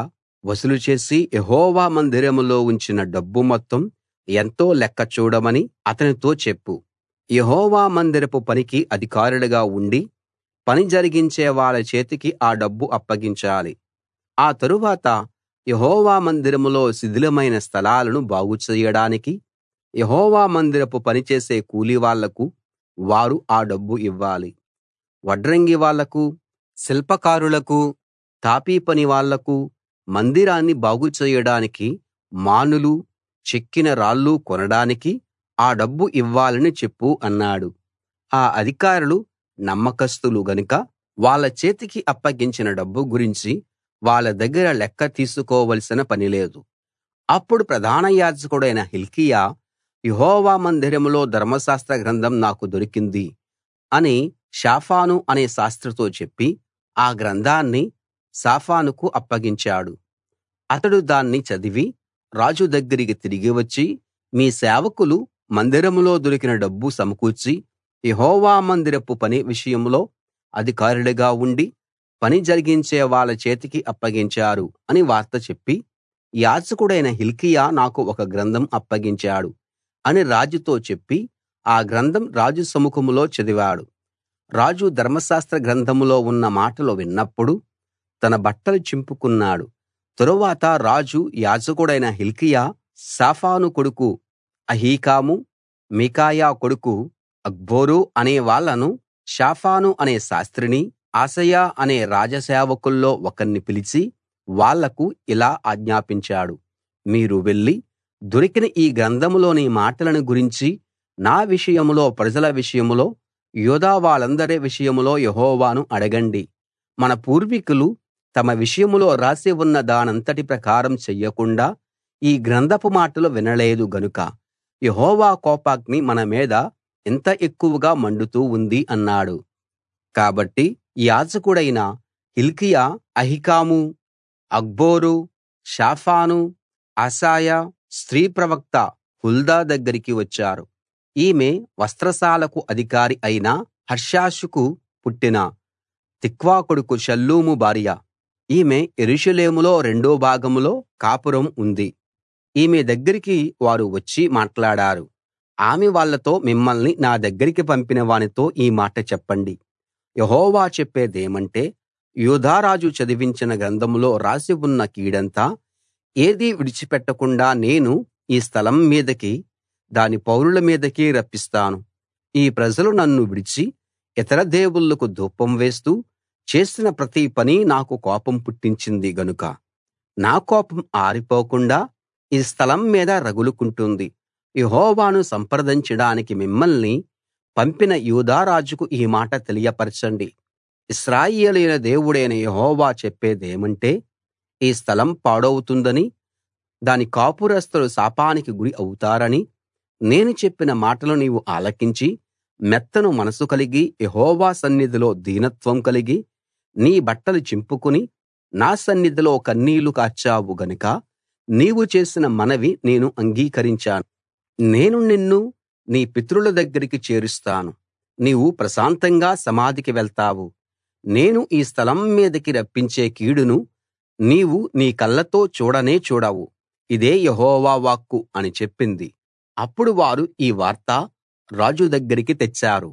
S1: వసూలు చేసి యెహోవా మందిరంలో ఉంచిన డబ్బు మొత్తం ఎంతో లెక్క చూడమని అతనితో చెప్పు యెహోవా మందిరపు పనికి అధికారులుగా ఉండి పని జరిగించే వాళ్ళ చేతికి ఆ డబ్బు అప్పగించాలి ఆ తరువాత యెహోవా మందిరంలో శిథిలమైన స్థలాలను బాగు చేయడానికి యెహోవా మందిరపు పని చేసే కూలివాళ్లకు వారు ఆ డబ్బు ఇవ్వాలి వడ్రంగి వాళ్లకు శిల్పకారులకు తాపీ పని వాళ్లకు మందిరాన్ని బాగు చేయడానికి మానులు చెక్కిన రాళ్లు కొనడానికి ఆ డబ్బు ఇవ్వాలని చెప్పు అన్నాడు ఆ అధికారులు నమ్మకస్తులు గనుక వాళ్ళ చేతికి అప్పగించిన డబ్బు గురించి వాళ్ళ దగ్గర లెక్క తీసుకోవలసిన పని లేదు అప్పుడు ప్రధాన యాజకుడైన హిల్కీయా యెహోవా మందిరంలో ధర్మశాస్త్ర గ్రంథం నాకు దొరికింది అని షాఫాను అనే శాస్త్రితో చెప్పి ఆ గ్రంథాన్ని షాఫానుకు అప్పగించాడు అతడు దాన్ని చదివి రాజు దగ్గరికి తిరిగి వచ్చి మీ సేవకులు మందిరంలో దొరికిన డబ్బు సమకూర్చి యెహోవా మందిరపు పని విషయంలో అధికారులుగా ఉండి పని జరిగించే వాళ్ళ చేతికి అప్పగించారు అని వార్త చెప్పి యాజకుడైన హిల్కీయా నాకు ఒక గ్రంథం అప్పగించాడు అని రాజుతో చెప్పి ఆ గ్రంథం రాజు సముఖంలో చదివాడు రాజు ధర్మశాస్త్ర గ్రంథంలో ఉన్న మాటలు విన్నప్పుడు తన బట్టలు చింపుకున్నాడు తరువాత రాజు యాజకుడైన హిల్కీయా షాఫాను కొడుకు అహీకాము మీకాయా కొడుకు అక్బోరు అనే వాళ్ళను షాఫాను అనే శాస్త్రిని ఆసయా అనే రాజసేవకుల్లో ఒకణ్ణి పిలిచి వాళ్లకు ఇలా ఆజ్ఞాపించాడు మీరు వెళ్లి దొరికిన ఈ గ్రంథంలోని మాటలను గురించి నా విషయంలో ప్రజల విషయంలో యూదా వాళ్ళందరి విషయంలో యెహోవాను అడగండి మన పూర్వీకులు తమ విషయంలో రాసి ఉన్న దానంతటి ప్రకారం చెయ్యకుండా ఈ గ్రంథపు మాటలు వినలేదు గనుక యెహోవా కోపాగ్ని మన మీద ఇంత ఎక్కువగా మండుతూ ఉంది అన్నాడు కాబట్టి యాజకుడైన హిల్కీయా అహికాము అక్బోరు షాఫాను అసాయా స్త్రీ ప్రవక్త హుల్దా దగ్గరికి వచ్చారు ఈమె వస్త్రశాలకు అధికారి అయిన హర్షాషుకు పుట్టిన తిక్వా కొడుకు షల్లూము భార్య ఈమె యెరూషలేములో రెండో భాగంలో కాపురం ఉంది ఈమె దగ్గరికి వారు వచ్చి మాట్లాడారు ఆమె వాళ్ళతో మిమ్మల్ని నా దగ్గరికి పంపిన వానితో ఈ మాట చెప్పండి యెహోవా చెప్పేదేమంటే యూదా రాజు చదివించిన గ్రంథంలో రాసి ఉన్న కీడంతా ఏదీ విడిచిపెట్టకుండా నేను ఈ స్థలం మీదకి దాని పౌరుల మీదకి రప్పిస్తాను ఈ ప్రజలు నన్ను విడిచి ఇతర దేవుళ్ళకు ధూపం వేస్తూ చేసిన ప్రతి పని నాకు కోపం పుట్టించింది గనుక నా కోపం ఆరిపోకుండా ఈ స్థలం మీద రగులుకుంటుంది యెహోవాను సంప్రదించడానికి మిమ్మల్ని పంపిన యూదా రాజుకు ఈ మాట తెలియపరచండి ఇశ్రాయేలీయుల దేవుడైన యెహోవా చెప్పేదేమంటే ఈ స్థలం పాడవుతుందని దాని కాపురస్థులు శాపానికి గురి అవుతారని నేను చెప్పిన మాటలు నీవు ఆలకించి మెత్తను మనసు కలిగి యెహోవా సన్నిధిలో దీనత్వం కలిగి నీ బట్టలు చింపుకుని నా సన్నిధిలో కన్నీళ్లు కార్చావు గనుక నీవు చేసిన మనవి నేను అంగీకరించాను నేను నిన్ను నీ పితరుల దగ్గరికి చేరుస్తాను నీవు ప్రశాంతంగా సమాధికి వెళ్తావు నేను ఈ స్థలం మీదకి రప్పించే కీడును నీవు నీ కళ్ళతో చూడనే చూడవు ఇదే యెహోవా వాక్కు అని చెప్పింది అప్పుడు వారు ఈ వార్త రాజు దగ్గరికి తెచ్చారు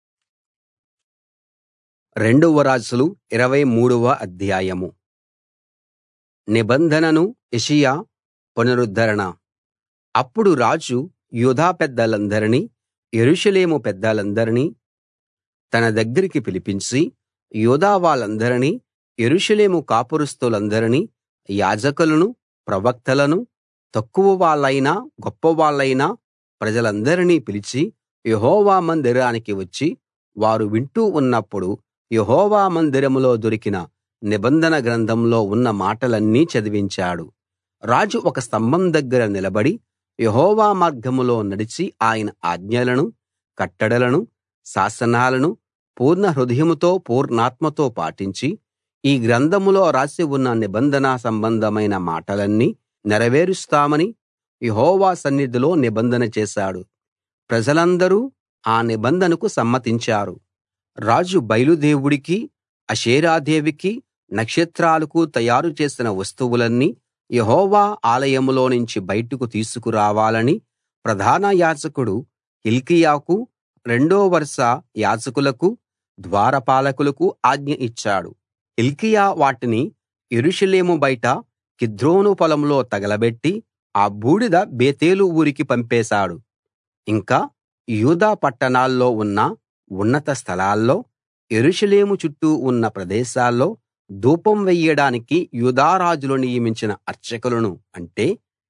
S1: రెండవ రాజులు 23వ అధ్యాయం నిబంధనను యెషయా పునరుద్ధరణ అప్పుడు రాజు యూదా పెద్దలందరినీ యెరూషలేము పెద్దలందరినీ తన దగ్గరికి పిలిపించి యూదా వాళ్ళందరినీ యెరూషలేము కాపురస్థులందరినీ యాజకులను ప్రవక్తలను తక్కువ వాళ్ళైనా గొప్పవాళ్ళైనా ప్రజలందరినీ పిలిచి యెహోవా మందిరానికి వచ్చి వారు వింటూ ఉన్నప్పుడు యెహోవా మందిరంలో దొరికిన నిబంధన గ్రంథంలో ఉన్న మాటలన్నీ చదివించాడు రాజు ఒక స్తంభం దగ్గర నిలబడి యెహోవా మార్గంలో నడిచి ఆయన ఆజ్ఞలను కట్టడలను శాసనాలను పూర్ణ హృదయంతో పూర్ణాత్మతో పాటించి ఈ గ్రంథంలో రాసి ఉన్న నిబంధన సంబంధమైన మాటలన్నీ నెరవేరుస్తామని యెహోవా సన్నిధిలో నిబంధన చేశాడు ప్రజలందరూ ఆ నిబంధనకు సమ్మతించారు రాజు బయలు దేవుడికి అషేరాదేవికి నక్షత్రాలకు తయారు చేసిన వస్తువులన్నీ యెహోవా ఆలయంలోనుంచి బయటకు తీసుకురావాలని ప్రధాన యాజకుడు హిల్కీయాకు రెండో వరుస యాజకులకు ద్వారపాలకులకు ఆజ్ఞ ఇచ్చాడు హిల్కీయా వాటిని యెరూషలేము బయట కిద్రోను పొలంలో తగలబెట్టి ఆ బూడిద బేతేలు ఊరికి పంపేశాడు ఇంకా యూదా పట్టణాల్లో ఉన్న ఉన్నత స్థలాల్లో యెరూషలేము చుట్టూ ఉన్న ప్రదేశాల్లో ధూపం వెయ్యడానికి యూదా రాజులు నియమించిన అర్చకులను అంటే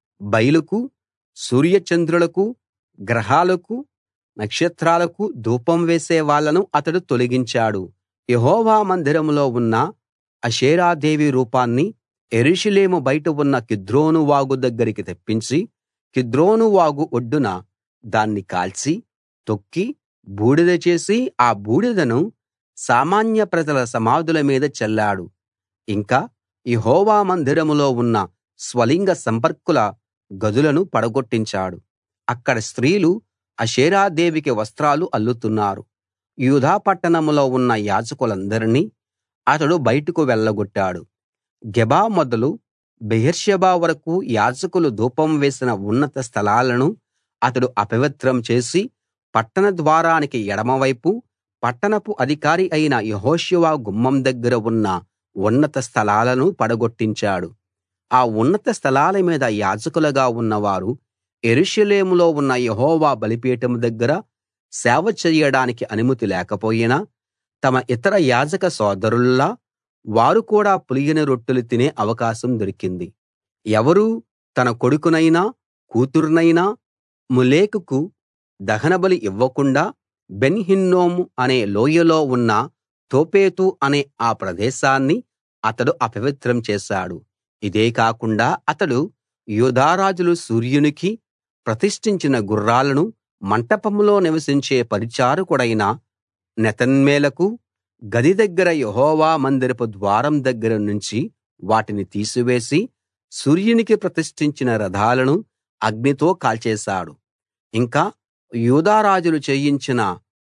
S1: బయలుకు సూర్యచంద్రులకు గ్రహాలకు నక్షత్రాలకు ధూపం వేసే వాళ్ళను అతడు తొలగించాడు యెహోవా మందిరంలో ఉన్న అషేరాదేవి రూపాన్ని యెరూషలేము బయట ఉన్న కిద్రోను వాగు దగ్గరికి తెప్పించి కిద్రోను వాగు ఒడ్డున దాన్ని కాల్చి తొక్కి బూడిద చేసి ఆ బూడిదను సామాన్య ప్రజల సమాధుల మీద చల్లాడు ఇంకా యెహోవా మందిరంలో ఉన్న స్వలింగ సంపర్కుల గదులను పడగొట్టించాడు అక్కడ స్త్రీలు అషేరాదేవికి వస్త్రాలు అల్లుతున్నారు యూదా పట్టణంలో ఉన్న యాజకులందరినీ అతడు బయటకు వెళ్ళగొట్టాడు గెబా మొదలు బెయేర్షెబా వరకూ యాజకులు ధూపం వేసిన ఉన్నత స్థలాలను అతడు అపవిత్రం చేసి పట్టణ ద్వారానికి ఎడమవైపు పట్టణపు అధికారి అయిన యెహోషువ గుమ్మం దగ్గర ఉన్న ఉన్నత స్థలాలను పడగొట్టించాడు ఆ ఉన్నత స్థలాల మీద యాజకులుగా ఉన్నవారు యెరూషలేములో ఉన్న యెహోవా బలిపీఠం దగ్గర సేవ చెయ్యడానికి అనుమతి లేకపోయినా తమ ఇతర యాజక సోదరుల్లా వారు కూడా పులియని రొట్టెలు తినే అవకాశం దొరికింది ఎవరూ తన కొడుకునైనా కూతుర్నైనా మొలెకుకు దహనబలి ఇవ్వకుండా బెన్ హిన్నోము అనే లోయలో ఉన్న తోఫెతు అనే ఆ ప్రదేశాన్ని అతడు అపవిత్రం చేశాడు ఇదే కాకుండా అతడు యూదారాజులు సూర్యునికి ప్రతిష్ఠించిన గుర్రాలను మంటపంలో నివసించే పరిచారకుడైన నెతన్మేలకు గది దగ్గర యెహోవా మందిరపు ద్వారం దగ్గర నుంచి వాటిని తీసివేసి సూర్యునికి ప్రతిష్ఠించిన రథాలను అగ్నితో కాల్చేశాడు ఇంకా యూదా రాజులు చేయించిన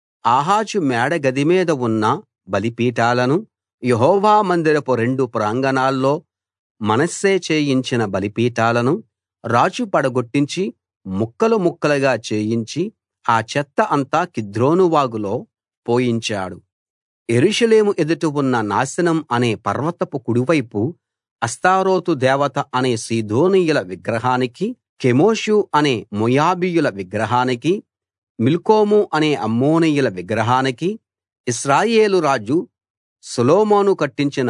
S1: ఆహాజు మేడ గది మీద ఉన్న బలిపీఠాలను యెహోవా మందిరపు రెండు ప్రాంగణాల్లో మనష్షే చేయించిన బలిపీఠాలను రాజు పడగొట్టించి ముక్కలు ముక్కలుగా చేయించి ఆ చెత్త అంతా కిద్రోను వాగులో పోయించాడు యెరూషలేము ఎదుట ఉన్న నాశనం అనే పర్వతపు కుడివైపు అష్తారోతు దేవత అనే సీదోనీయుల విగ్రహానికి కెమోషు అనే మోయాబీయుల విగ్రహానికి మిల్కోము అనే అమ్మోనీయుల విగ్రహానికి ఇశ్రాయేలు రాజు సొలొమోను కట్టించిన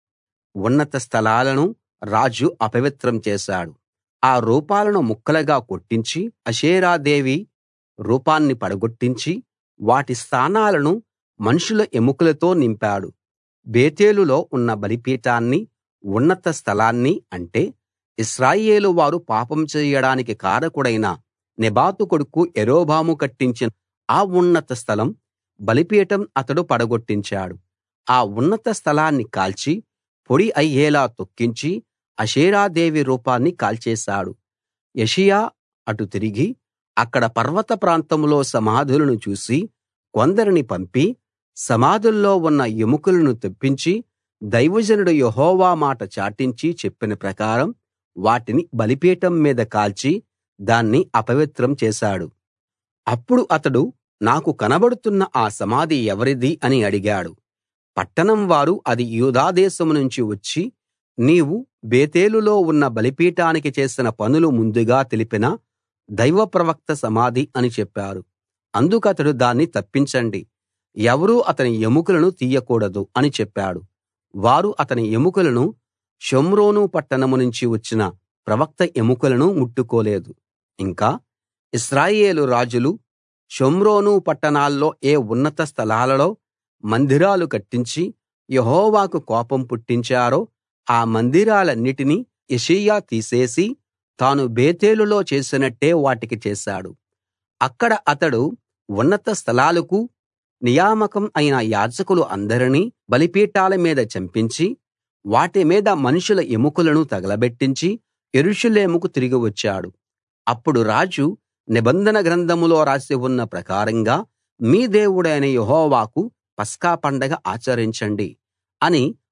S1: ఉన్నత స్థలాలను రాజు అపవిత్రం చేశాడు ఆ రూపాలను ముక్కలుగా కొట్టించి అషేరాదేవి రూపాన్ని పడగొట్టించి వాటి స్థానాలను మనుషుల ఎముకలతో నింపాడు బేతేలులో ఉన్న బలిపీఠాన్ని ఉన్నత స్థలాన్ని అంటే ఇశ్రాయేలు వారు పాపం చేయడానికి కారకుడైన నెబాతు కొడుకు యరొబాము కట్టించిన ఆ ఉన్నత స్థలం బలిపీఠం అతడు పడగొట్టించాడు ఆ ఉన్నత స్థలాన్ని కాల్చి పొడి అయ్యేలా తొక్కించి అషేరాదేవి రూపాన్ని కాల్చేశాడు యెషయా అటు తిరిగి అక్కడ పర్వత ప్రాంతంలో సమాధులను చూసి కొందరిని పంపి సమాధుల్లో ఉన్న ఎముకలను తెప్పించి దైవజనుడు యెహోవా మాట చాటించి చెప్పిన ప్రకారం వాటిని బలిపీఠం మీద కాల్చి దాన్ని అపవిత్రం చేశాడు అప్పుడు అతడు నాకు కనబడుతున్న ఆ సమాధి ఎవరిది అని అడిగాడు పట్టణం వారు అది యూదా దేశం నుంచి వచ్చి నీవు బేతేలులో ఉన్న బలిపీఠానికి చేసిన పనులు ముందుగా తెలిపిన దైవ ప్రవక్త సమాధి అని చెప్పారు అందుకతడు దాన్ని తప్పించండి ఎవరూ అతని ఎముకలను తీయకూడదు అని చెప్పాడు వారు అతని ఎముకలను షోమ్రోను పట్టణం నుంచి వచ్చిన ప్రవక్త ఎముకలను ముట్టుకోలేదు ఇంకా ఇశ్రాయేలు రాజులు షోమ్రోను పట్టణాల్లో ఏ ఉన్నత స్థలాలలో మందిరాలు కట్టించి యెహోవాకు కోపం పుట్టించారో ఆ మందిరాలన్నిటినీ యెషయా తీసేసి తాను బేతేలులో చేసినట్టే వాటికి చేశాడు అక్కడ అతడు ఉన్నత స్థలాలకు నియామకం అయిన యాజకులు అందరినీ బలిపీఠాల మీద చంపించి వాటి మీద మనుషుల ఎముకలను తగలబెట్టించి యెరూషలేముకు తిరిగి వచ్చాడు అప్పుడు రాజు నిబంధన గ్రంథంలో రాసి ఉన్న ప్రకారంగా మీ దేవుడైన యెహోవాకు పస్కా పండగ ఆచరించండి అని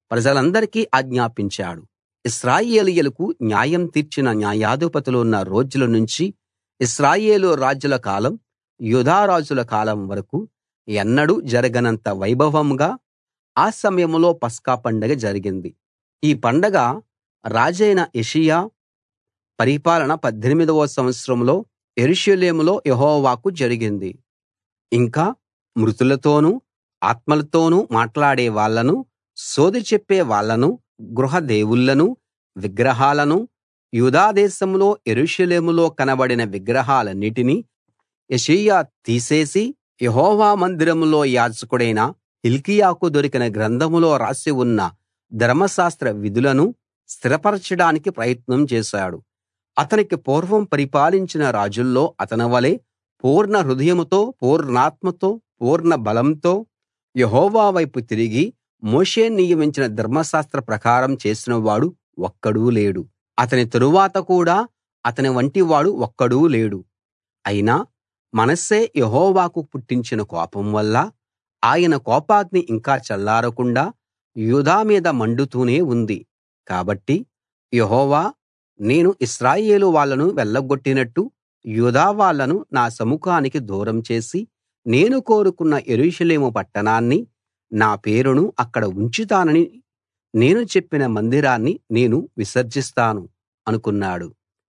S1: ప్రజలందరికీ ఆజ్ఞాపించాడు ఇశ్రాయేలీయులకు న్యాయం తీర్చిన న్యాయాధిపతులున్న రోజుల నుంచి ఇశ్రాయేలు రాజుల కాలం యూదా రాజుల కాలం వరకు ఎన్నడూ జరగనంత వైభవంగా ఆ సమయంలో పస్కా పండగ జరిగింది ఈ పండగ రాజైన యోషీయా పరిపాలన 18వ సంవత్సరంలో యెరూషలేములో యెహోవాకు జరిగింది ఇంకా మృతులతోనూ ఆత్మలతోనూ మాట్లాడే వాళ్ళను సోదె చెప్పే వాళ్ళను గృహ దేవుళ్ళను విగ్రహాలను యూదా దేశంలో యెరూషలేములో కనబడిన విగ్రహాలన్నిటినీ యోషీయా తీసేసి యెహోవా మందిరంలో యాజకుడైన హిల్కీయాకు దొరికిన గ్రంథంలో రాసి ఉన్న ధర్మశాస్త్ర విధులను స్థిరపరచడానికి ప్రయత్నం చేశాడు అతనికి పూర్వం పరిపాలించిన రాజుల్లో అతనివలే పూర్ణ హృదయంతో పూర్ణాత్మతో పూర్ణ బలంతో యెహోవా వైపు తిరిగి మోషే నియమించిన ధర్మశాస్త్ర ప్రకారం చేసినవాడు ఒక్కడూ లేడు అతని తరువాత కూడా అతని వంటివాడు ఒక్కడూ లేడు అయినా మనష్షే యెహోవాకు పుట్టించిన కోపం వల్ల ఆయన కోపాగ్ని ఇంకా చల్లారకుండా యూదా మీద మండుతూనే ఉంది కాబట్టి యెహోవా నేను ఇశ్రాయేలు వాళ్ళను వెళ్ళగొట్టినట్టు యూదా వాళ్ళను నా సముఖానికి దూరం చేసి నేను కోరుకున్న యెరూషలేము పట్టణాన్ని నా పేరును అక్కడ ఉంచుతానని నేను చెప్పిన మందిరాన్ని నేను విసర్జిస్తాను అనుకున్నాడు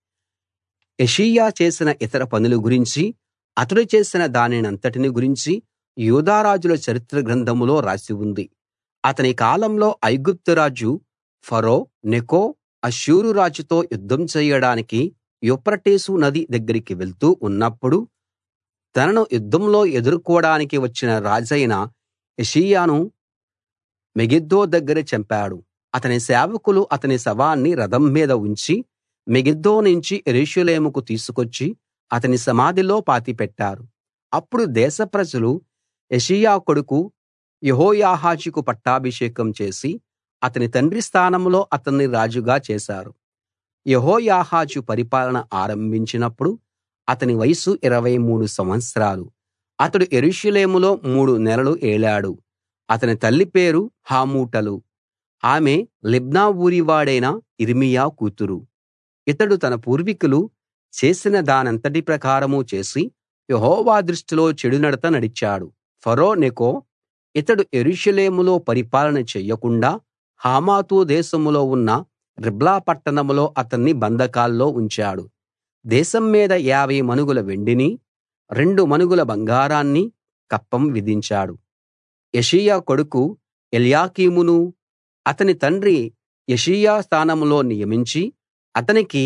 S1: యోషీయా చేసిన ఇతర పనుల గురించి అతడు చేసిన దానినంతటిని గురించి యూదా రాజుల చరిత్ర గ్రంథంలో రాసి ఉంది అతని కాలంలో ఐగుప్తు రాజు ఫరో నెకో అష్షూరు రాజుతో యుద్ధం చేయడానికి యూఫ్రటీసు నది దగ్గరికి వెళ్తూ ఉన్నప్పుడు తనను యుద్ధంలో ఎదుర్కోడానికి వచ్చిన రాజైన యోషీయాను మెగిద్దో దగ్గర చంపాడు అతని సేవకులు అతని శవాన్ని రథం మీద ఉంచి మెగిద్దో నుంచి యెరూషలేముకు తీసుకొచ్చి అతని సమాధిలో పాతిపెట్టారు అప్పుడు దేశ ప్రజలు యోషీయా కొడుకు యెహోయాహాజుకు పట్టాభిషేకం చేసి అతని తండ్రి స్థానంలో అతన్ని రాజుగా చేశారు యెహోయాహాజు పరిపాలన ఆరంభించినప్పుడు అతని వయసు 23 సంవత్సరాలు అతడు యెరూషలేములో మూడు నెలలు ఏలాడు అతని తల్లి పేరు హామూటలు ఆమె లిబ్నా ఊరివాడైన యిర్మీయా కూతురు ఇతడు తన పూర్వీకులు చేసిన దానంతటి ప్రకారం చేసి యెహోవా దృష్టిలో చెడునడత నడిచాడు ఫరో నెకో ఇతడు యెరూషలేములో పరిపాలన చెయ్యకుండా హమాతు దేశంలో ఉన్న రిబ్లా పట్టణంలో అతన్ని బంధకాల్లో ఉంచాడు దేశం మీద 50 మణుగుల వెండిని రెండు మణుగుల బంగారాన్ని కప్పం విధించాడు యోషీయా కొడుకు ఎల్యాకీమును అతని తండ్రి యోషీయా స్థానంలో నియమించి అతనికి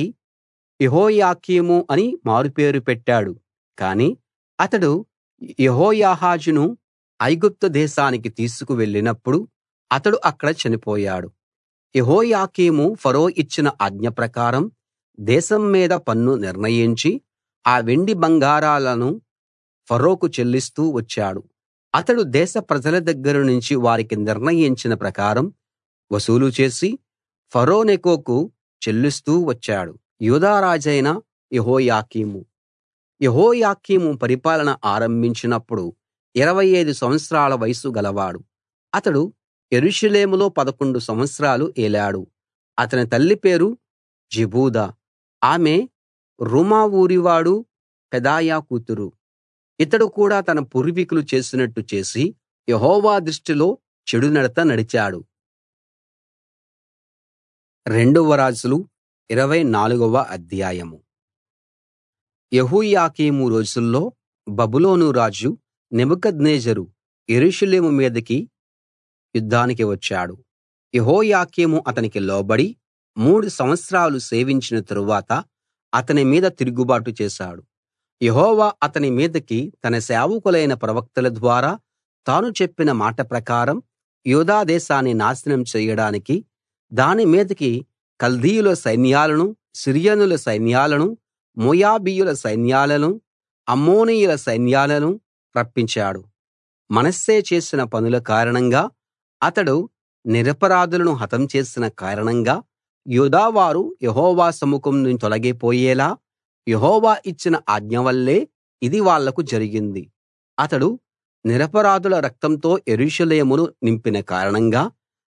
S1: యెహోయాకీము అని మారుపేరు పెట్టాడు కాని అతడు యెహోయాహాజును ఐగుప్తు దేశానికి తీసుకు వెళ్ళినప్పుడు అతడు అక్కడ చనిపోయాడు యెహోయాకీము ఫరో ఇచ్చిన ఆజ్ఞ ప్రకారం దేశం మీద పన్ను నిర్ణయించి ఆ వెండి బంగారాలను ఫరోకు చెల్లిస్తూ వచ్చాడు అతడు దేశ ప్రజల దగ్గర నుంచి వారికి నిర్ణయించిన ప్రకారం వసూలు చేసి ఫరో నెకోకు చెల్లిస్తూ వచ్చాడు యూదా రాజైన యెహోయాకీము యెహోయాకీము పరిపాలన ఆరంభించినప్పుడు 25 సంవత్సరాల వయసు గలవాడు అతడు యెరూషలేములో 11 సంవత్సరాలు ఏలాడు అతని తల్లి పేరు జెబూదా ఆమె రూమా ఊరివాడు పెదాయా కూతురు ఇతడు కూడా తన పూర్వీకులు చేసినట్టు చేసి యెహోవా దృష్టిలో చెడునడత నడిచాడు రెండవ రాజులు 24వ అధ్యాయం యెహోయాకీము రోజుల్లో బబులోను రాజు నెబుకద్నెజరు యెరూషలేము మీదికి యుద్ధానికి వచ్చాడు యెహోయాకీము అతనికి లోబడి మూడు సంవత్సరాలు సేవించిన తరువాత అతని మీద తిరుగుబాటు చేశాడు యెహోవా అతని మీదికి తన సేవకులైన ప్రవక్తల ద్వారా తాను చెప్పిన మాట ప్రకారం యూదా దేశాన్ని నాశనం చెయ్యడానికి దాని మీదికి కల్దీయుల సైన్యాలను సిరియనుల సైన్యాలను మోయాబీయుల సైన్యాలను అమ్మోనీయుల సైన్యాలను రప్పించాడు మనష్షే చేసిన పనుల కారణంగా అతడు నిరపరాధులను హతం చేసిన కారణంగా యూదావారు యెహోవా సముఖం నుంచి తొలగిపోయేలా యెహోవా ఇచ్చిన ఆజ్ఞ వల్లే ఇది వాళ్లకు జరిగింది అతడు నిరపరాధుల రక్తంతో యెరూషలేమును నింపిన కారణంగా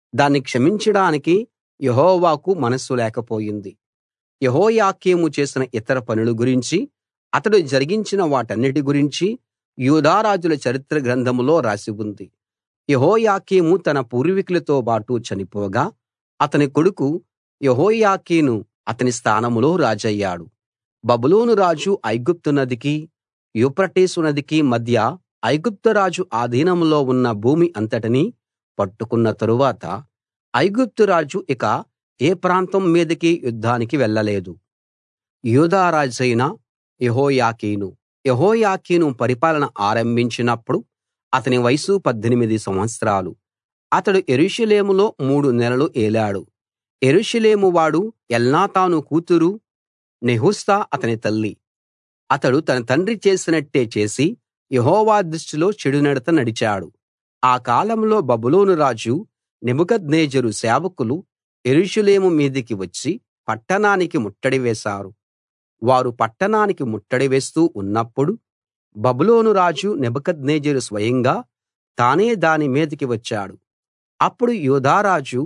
S1: దాన్ని క్షమించడానికి యెహోవాకు మనస్సు లేకపోయింది యెహోయాకీము చేసిన ఇతర పనుల గురించి అతడు జరిగించిన వాటన్నిటి గురించి యూదా రాజుల చరిత్ర గ్రంథంలో రాసి ఉంది యెహోయాకీము తన పూర్వీకులతో బాటు చనిపోగా అతని కొడుకు యెహోయాకీను అతని స్థానంలో రాజయ్యాడు బబులోను రాజు ఐగుప్తు నదికి యూఫ్రటీసు నదికి మధ్య ఐగుప్తు రాజు ఆధీనంలో ఉన్న భూమి అంతటినీ పట్టుకున్న తరువాత ఐగుప్తు రాజు ఇక ఏ ప్రాంతం మీదికి యుద్ధానికి వెళ్ళలేదు యూదా రాజైన యెహోయాకీను యెహోయాకీను పరిపాలన ఆరంభించినప్పుడు అతని వయసు 18 సంవత్సరాలు అతడు యెరూషలేములో మూడు నెలలు ఏలాడు యెరూషలేము వాడు ఎల్నాతాను కూతురు నెహుష్తా అతని తల్లి అతడు తన తండ్రి చేసినట్టే చేసి యెహోవా దృష్టిలో చెడునడత నడిచాడు ఆ కాలంలో బబులోను రాజు నెబుకద్నెజరు సేవకులు యెరూషలేము మీదికి వచ్చి పట్టణానికి ముట్టడి వేశారు వారు పట్టణానికి ముట్టడి వేస్తూ ఉన్నప్పుడు బబులోను రాజు నెబుకద్నెజరు స్వయంగా తానే దాని మీదికి వచ్చాడు అప్పుడు యూదా రాజు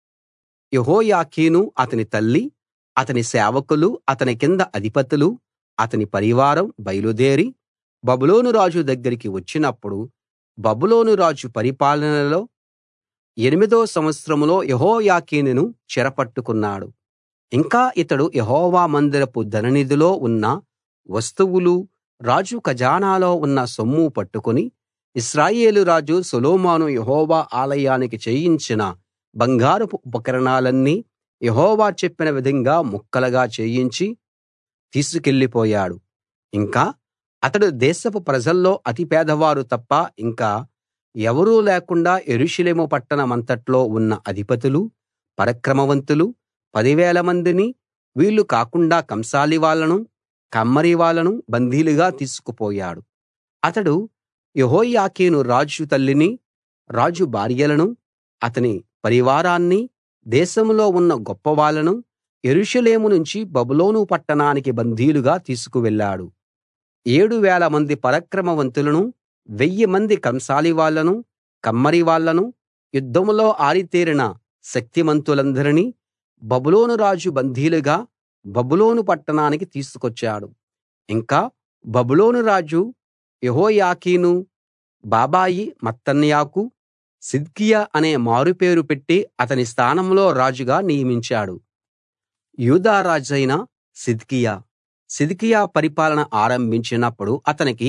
S1: యెహోయాకీను అతని తల్లి అతని సేవకులు అతని కింద అధిపతులు అతని పరివారం బయలుదేరి బబులోను రాజు దగ్గరికి వచ్చినప్పుడు బబులోను రాజు పరిపాలనలో ఎనిమిదో సంవత్సరంలో యెహోయాకీనును చెరపట్టుకున్నాడు ఇంకా ఇతడు యెహోవా మందిరపు ధననిధిలో ఉన్న వస్తువులు రాజు ఖజానాలో ఉన్న సొమ్ము పట్టుకుని ఇశ్రాయేలు రాజు సొలొమోను యెహోవా ఆలయానికి చేయించిన బంగారపు ఉపకరణాలన్నీ యెహోవా చెప్పిన విధంగా ముక్కలుగా చేయించి తీసుకెళ్ళిపోయాడు ఇంకా అతడు దేశపు ప్రజల్లో అతి పేదవారు తప్ప ఇంకా ఎవరూ లేకుండా యెరూషలేము పట్టణమంతట్లో ఉన్న అధిపతులు పరాక్రమవంతులు పదివేల మందిని వీళ్ళు కాకుండా కంసాలి వాళ్ళను కమ్మరి వాళ్ళను బందీలుగా తీసుకుపోయాడు అతడు యెహోయాకీను రాజు తల్లిని రాజు భార్యలను అతని పరివారాన్ని దేశంలో ఉన్న గొప్పవాళ్ళను యెరూషలేము నుంచి బబులోను పట్టణానికి బందీలుగా తీసుకువెళ్ళాడు ఏడు వేల మంది పరాక్రమవంతులను వెయ్యి మంది కంసాలి వాళ్ళను కమ్మరి వాళ్ళను యుద్ధంలో ఆరితేరిన శక్తిమంతులందరినీ బబులోను రాజు బందీలుగా బబులోను పట్టణానికి తీసుకొచ్చాడు ఇంకా బబులోను రాజు యెహోయాకీను బాబాయి మత్తన్యాకు సిద్కియా అనే మారుపేరు పెట్టి అతని స్థానంలో రాజుగా నియమించాడు యూదా రాజైన సిద్కియా సిద్కియా పరిపాలన ఆరంభించినప్పుడు అతనికి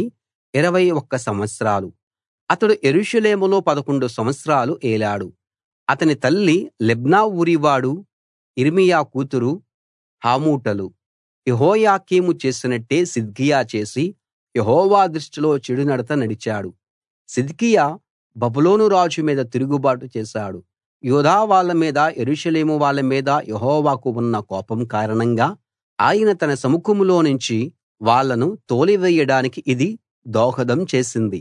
S1: 21 సంవత్సరాలు అతడు యెరూషలేములో 11 సంవత్సరాలు ఏలాడు అతని తల్లి లిబ్నా ఊరివాడు యిర్మీయా కూతురు హమూటలు యెహోయాకీము చేసినట్టే సిద్కియా చేసి యెహోవా దృష్టిలో చెడునడత నడిచాడు సిద్కియా బబులోను రాజు మీద తిరుగుబాటు చేశాడు యూదా వాళ్ళ మీద యెరూషలేము వాళ్ళ మీద యెహోవాకు ఉన్న కోపం కారణంగా ఆయన తన సముఖంలో నుంచి వాళ్ళను తోలివేయడానికి ఇది దోహదం చేసింది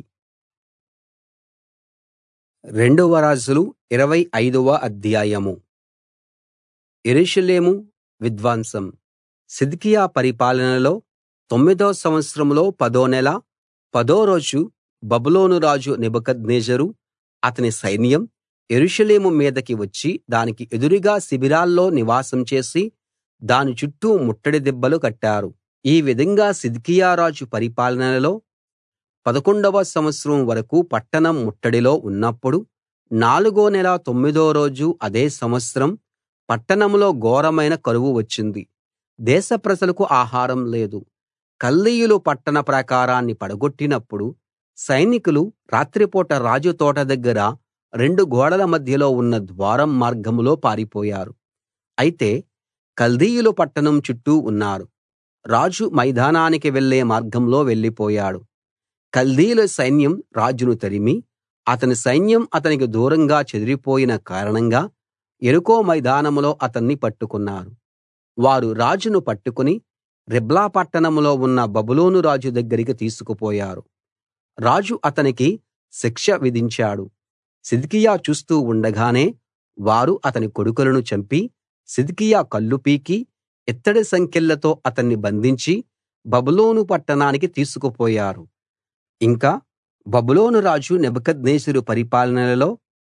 S1: రెండవ రాజులు 25వ అధ్యాయము యెరూషలేము విధ్వంసం సిద్కియా పరిపాలనలో తొమ్మిదో సంవత్సరంలో పదో నెల పదో రోజు బబులోను రాజు నెబుకద్నెజరు అతని సైన్యం యెరూషలేము మీదకి వచ్చి దానికి ఎదురుగా శిబిరాల్లో నివాసం చేసి దాని చుట్టూ ముట్టడి దిబ్బలు కట్టారు ఈ విధంగా సిద్కియా రాజు పరిపాలనలో పదకొండవ సంవత్సరం వరకూ పట్టణం ముట్టడిలో ఉన్నప్పుడు నాలుగో నెల తొమ్మిదో రోజు అదే సంవత్సరం పట్టణంలో ఘోరమైన కరువు వచ్చింది దేశ ప్రజలకు ఆహారం లేదు కల్దీయులు పట్టణ ప్రాకారాన్ని పడగొట్టినప్పుడు సైనికులు రాత్రిపూట రాజు తోట దగ్గర రెండు గోడల మధ్యలో ఉన్న ద్వారం మార్గంలో పారిపోయారు అయితే కల్దీయులు పట్టణం చుట్టూ ఉన్నారు రాజు మైదానానికి వెళ్ళే మార్గంలో వెళ్ళిపోయాడు కల్దీయుల సైన్యం రాజును తరిమి అతని సైన్యం అతనికి దూరంగా చెదిరిపోయిన కారణంగా యెరికో మైదానంలో అతన్ని పట్టుకున్నారు వారు రాజును పట్టుకుని రిబ్లా పట్టణంలో ఉన్న బబులోను రాజు దగ్గరికి తీసుకుపోయారు రాజు అతనికి శిక్ష విధించాడు సిద్కియా చూస్తూ ఉండగానే వారు అతని కొడుకులను చంపి సిద్కియా కళ్ళు పీకి ఇత్తడి సంకెళ్లతో అతన్ని బంధించి బబులోను పట్టణానికి తీసుకుపోయారు ఇంకా బబులోను రాజు నెబుకద్నెజరు పరిపాలనలో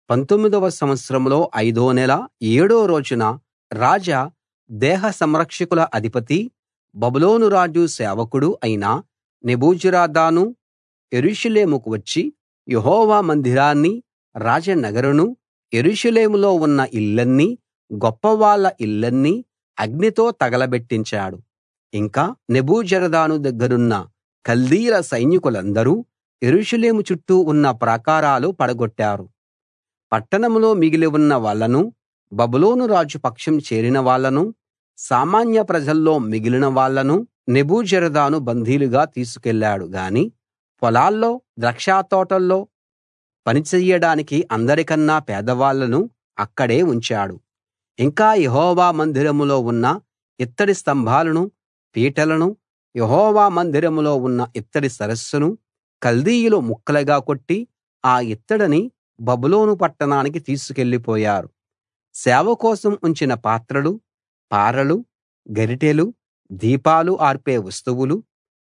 S1: పంతొమ్మిదవ సంవత్సరంలో ఐదో నెల ఏడో రోజున రాజా దేహ సంరక్షకుల అధిపతి బబులోను రాజు సేవకుడు అయిన నెబూజరదాను యెరూషలేముకు వచ్చి యెహోవా మందిరాన్ని రాజనగరును యెరూషలేములో ఉన్న ఇళ్ళన్నీ గొప్పవాళ్ళ ఇళ్ళన్నీ అగ్నితో తగలబెట్టించాడు ఇంకా నెబూజరదాను దగ్గరున్న కల్దీయుల సైనికులందరూ యెరూషలేము చుట్టూ ఉన్న ప్రాకారాలు పడగొట్టారు పట్టణంలో మిగిలి ఉన్న వాళ్ళను బబులోను రాజు పక్షం చేరిన వాళ్ళను సామాన్య ప్రజల్లో మిగిలిన వాళ్ళను నెబూజరదాను బందీలుగా తీసుకెళ్ళాడు గాని పొలాల్లో ద్రాక్షతోటల్లో పని చెయ్యడానికి అందరికన్నా పేదవాళ్ళను అక్కడే ఉంచాడు ఇంకా యెహోవా మందిరంలో ఉన్న ఇత్తడి స్తంభాలను పీటలను యెహోవా మందిరంలో ఉన్న ఇత్తడి సరస్సును కల్దీయులు ముక్కలుగా కొట్టి ఆ ఇత్తడిని బబులోను పట్టణానికి తీసుకెళ్ళిపోయారు సేవ కోసం ఉంచిన పాత్రలు పారలు గరిటెలు దీపాలు ఆర్పే వస్తువులు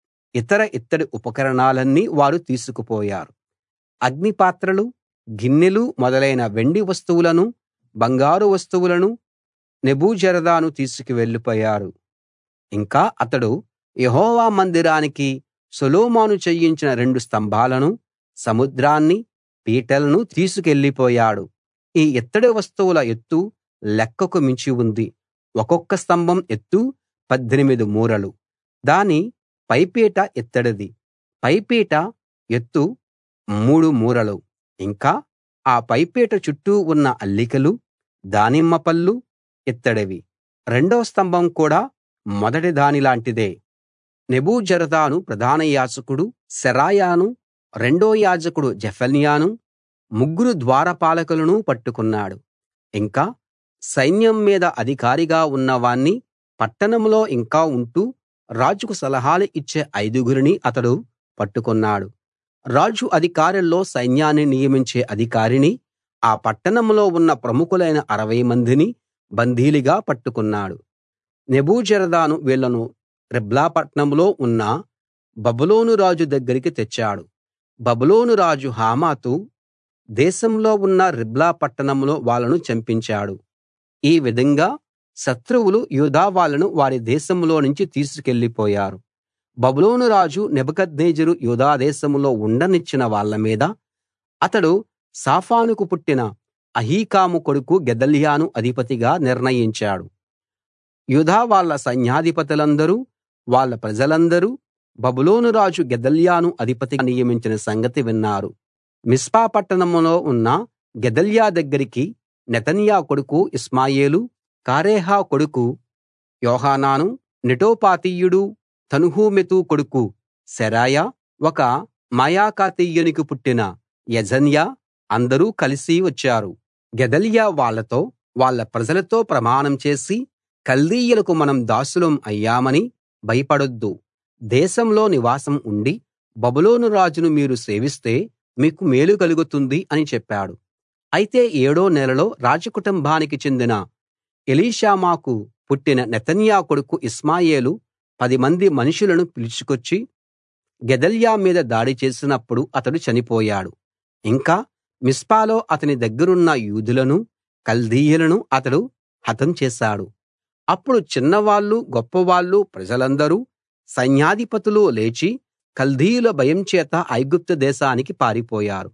S1: ఇతర ఇత్తడి ఉపకరణాలన్నీ వారు తీసుకుపోయారు అగ్ని పాత్రలు గిన్నెలు మొదలైన వెండి వస్తువులను బంగారు వస్తువులను నెబూజరదాను తీసుకువెళ్ళిపోయారు ఇంకా అతడు యెహోవా మందిరానికి సొలొమోను చేయించిన రెండు స్తంభాలను సముద్రాన్ని పీటలను తీసుకెళ్ళిపోయాడు ఈ ఇత్తడి వస్తువుల ఎత్తు లెక్కకు మించి ఉంది ఒక్కొక్క స్తంభం ఎత్తు 18 మూరలు దాని పైపీట ఇత్తడిది పైపీట ఎత్తు మూడు మూరలు ఇంకా ఆ పైపీట చుట్టూ ఉన్న అల్లికలు దానిమ్మ పళ్ళు ఇత్తడివి రెండో స్తంభం కూడా మొదటి దానిలాంటిదే నెబూజరదాను ప్రధాన యాజకుడు శెరాయాను రెండో యాజకుడు జెఫన్యాను ముగ్గురు ద్వారపాలకులను పట్టుకున్నాడు ఇంకా సైన్యం మీద అధికారిగా ఉన్నవాణ్ణి పట్టణంలో ఇంకా ఉంటూ రాజుకు సలహాలు ఇచ్చే ఐదుగురిని అతడు పట్టుకున్నాడు రాజు అధికారుల్లో సైన్యాన్ని నియమించే అధికారిని ఆ పట్టణంలో ఉన్న ప్రముఖులైన అరవై మందిని బందీలుగా పట్టుకున్నాడు నెబూజరదాను వీళ్ళను రిబ్లా పట్టణంలో ఉన్న బబులోను రాజు దగ్గరికి తెచ్చాడు బబులోను రాజు హమాతు దేశంలో ఉన్న రిబ్లా పట్టణంలో వాళ్ళను చంపించాడు ఈ విధంగా శత్రువులు యూదా వాళ్ళను వారి దేశంలో నుంచి తీసుకెళ్ళిపోయారు బబులోను రాజు నెబుకద్నెజరు యూదా దేశంలో ఉండనిచ్చిన వాళ్ళ మీద అతడు సాఫానుకు పుట్టిన అహీకాము కొడుకు గెదల్యాను అధిపతిగా నిర్ణయించాడు యూదా వాళ్ళ సైన్యాధిపతులందరూ వాళ్ళ ప్రజలందరూ బబులోను రాజు గెదల్యాను అధిపతిగా నియమించిన సంగతి విన్నారు మిస్పా పట్టణంలో ఉన్న గెదల్యా దగ్గరికి నెతన్యా కొడుకు ఇష్మాయేలు కారేహ కొడుకు యోహానాను నెటోపాతీయుడు తన్హుమెతు కొడుకు శెరాయా ఒక మాయాకాతీయునికి పుట్టిన యజన్యా అందరూ కలిసి వచ్చారు గెదల్యా వాళ్ళతో వాళ్ళ ప్రజలతో ప్రమాణం చేసి కల్దీయులకు మనం దాసులం అయ్యామని భయపడొద్దు దేశంలో నివాసం ఉండి బబులోను రాజును మీరు సేవిస్తే మీకు మేలు కలుగుతుంది అని చెప్పాడు అయితే ఏడో నెలలో రాజకుటుంబానికి చెందిన ఎలీషామాకు పుట్టిన నెతన్యా కొడుకు ఇష్మాయేలు పదిమంది మనుషులను పిలుచుకొచ్చి గెదల్యా మీద దాడి చేసినప్పుడు అతడు చనిపోయాడు ఇంకా మిస్పాలో అతని దగ్గరున్న యూదులను కల్దీయులను అతడు హతం చేశాడు అప్పుడు చిన్నవాళ్ళు గొప్పవాళ్ళు ప్రజలందరూ సైన్యాధిపతులు లేచి కల్దీయుల భయం చేత ఐగుప్తు దేశానికి పారిపోయారు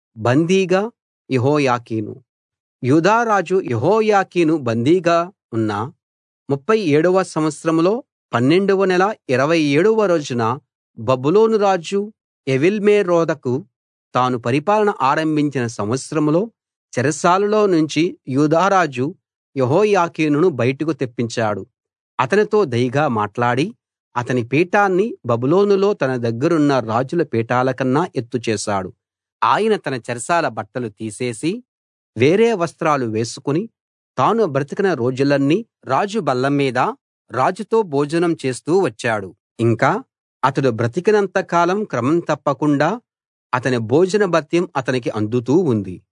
S1: బందీగా యెహోయాకీను యూదా రాజు యెహోయాకీను బందీగా ఉన్న ముప్ఫై ఏడవ సంవత్సరంలో పన్నెండవ నెల ఇరవై ఏడవ రోజున బబులోను రాజు ఎవీల్మెరోదకు తాను పరిపాలన ఆరంభించిన సంవత్సరంలో చెరసాలలో నుంచి యూదా రాజు యెహోయాకీనును బయటకు తెప్పించాడు అతనితో దయగా మాట్లాడి అతని పీఠాన్ని బబులోనులో తన దగ్గరున్న రాజుల పీఠాల కన్నా ఎత్తు చేశాడు ఆయన తన చెరసాల బట్టలు తీసేసి వేరే వస్త్రాలు వేసుకుని తాను బ్రతికిన రోజులన్నీ రాజు బల్ల మీద రాజుతో భోజనం చేస్తూ వచ్చాడు ఇంకా అతడు బ్రతికినంత కాలం క్రమం తప్పకుండా అతని భోజన భత్యం అతనికి అందుతూ ఉంది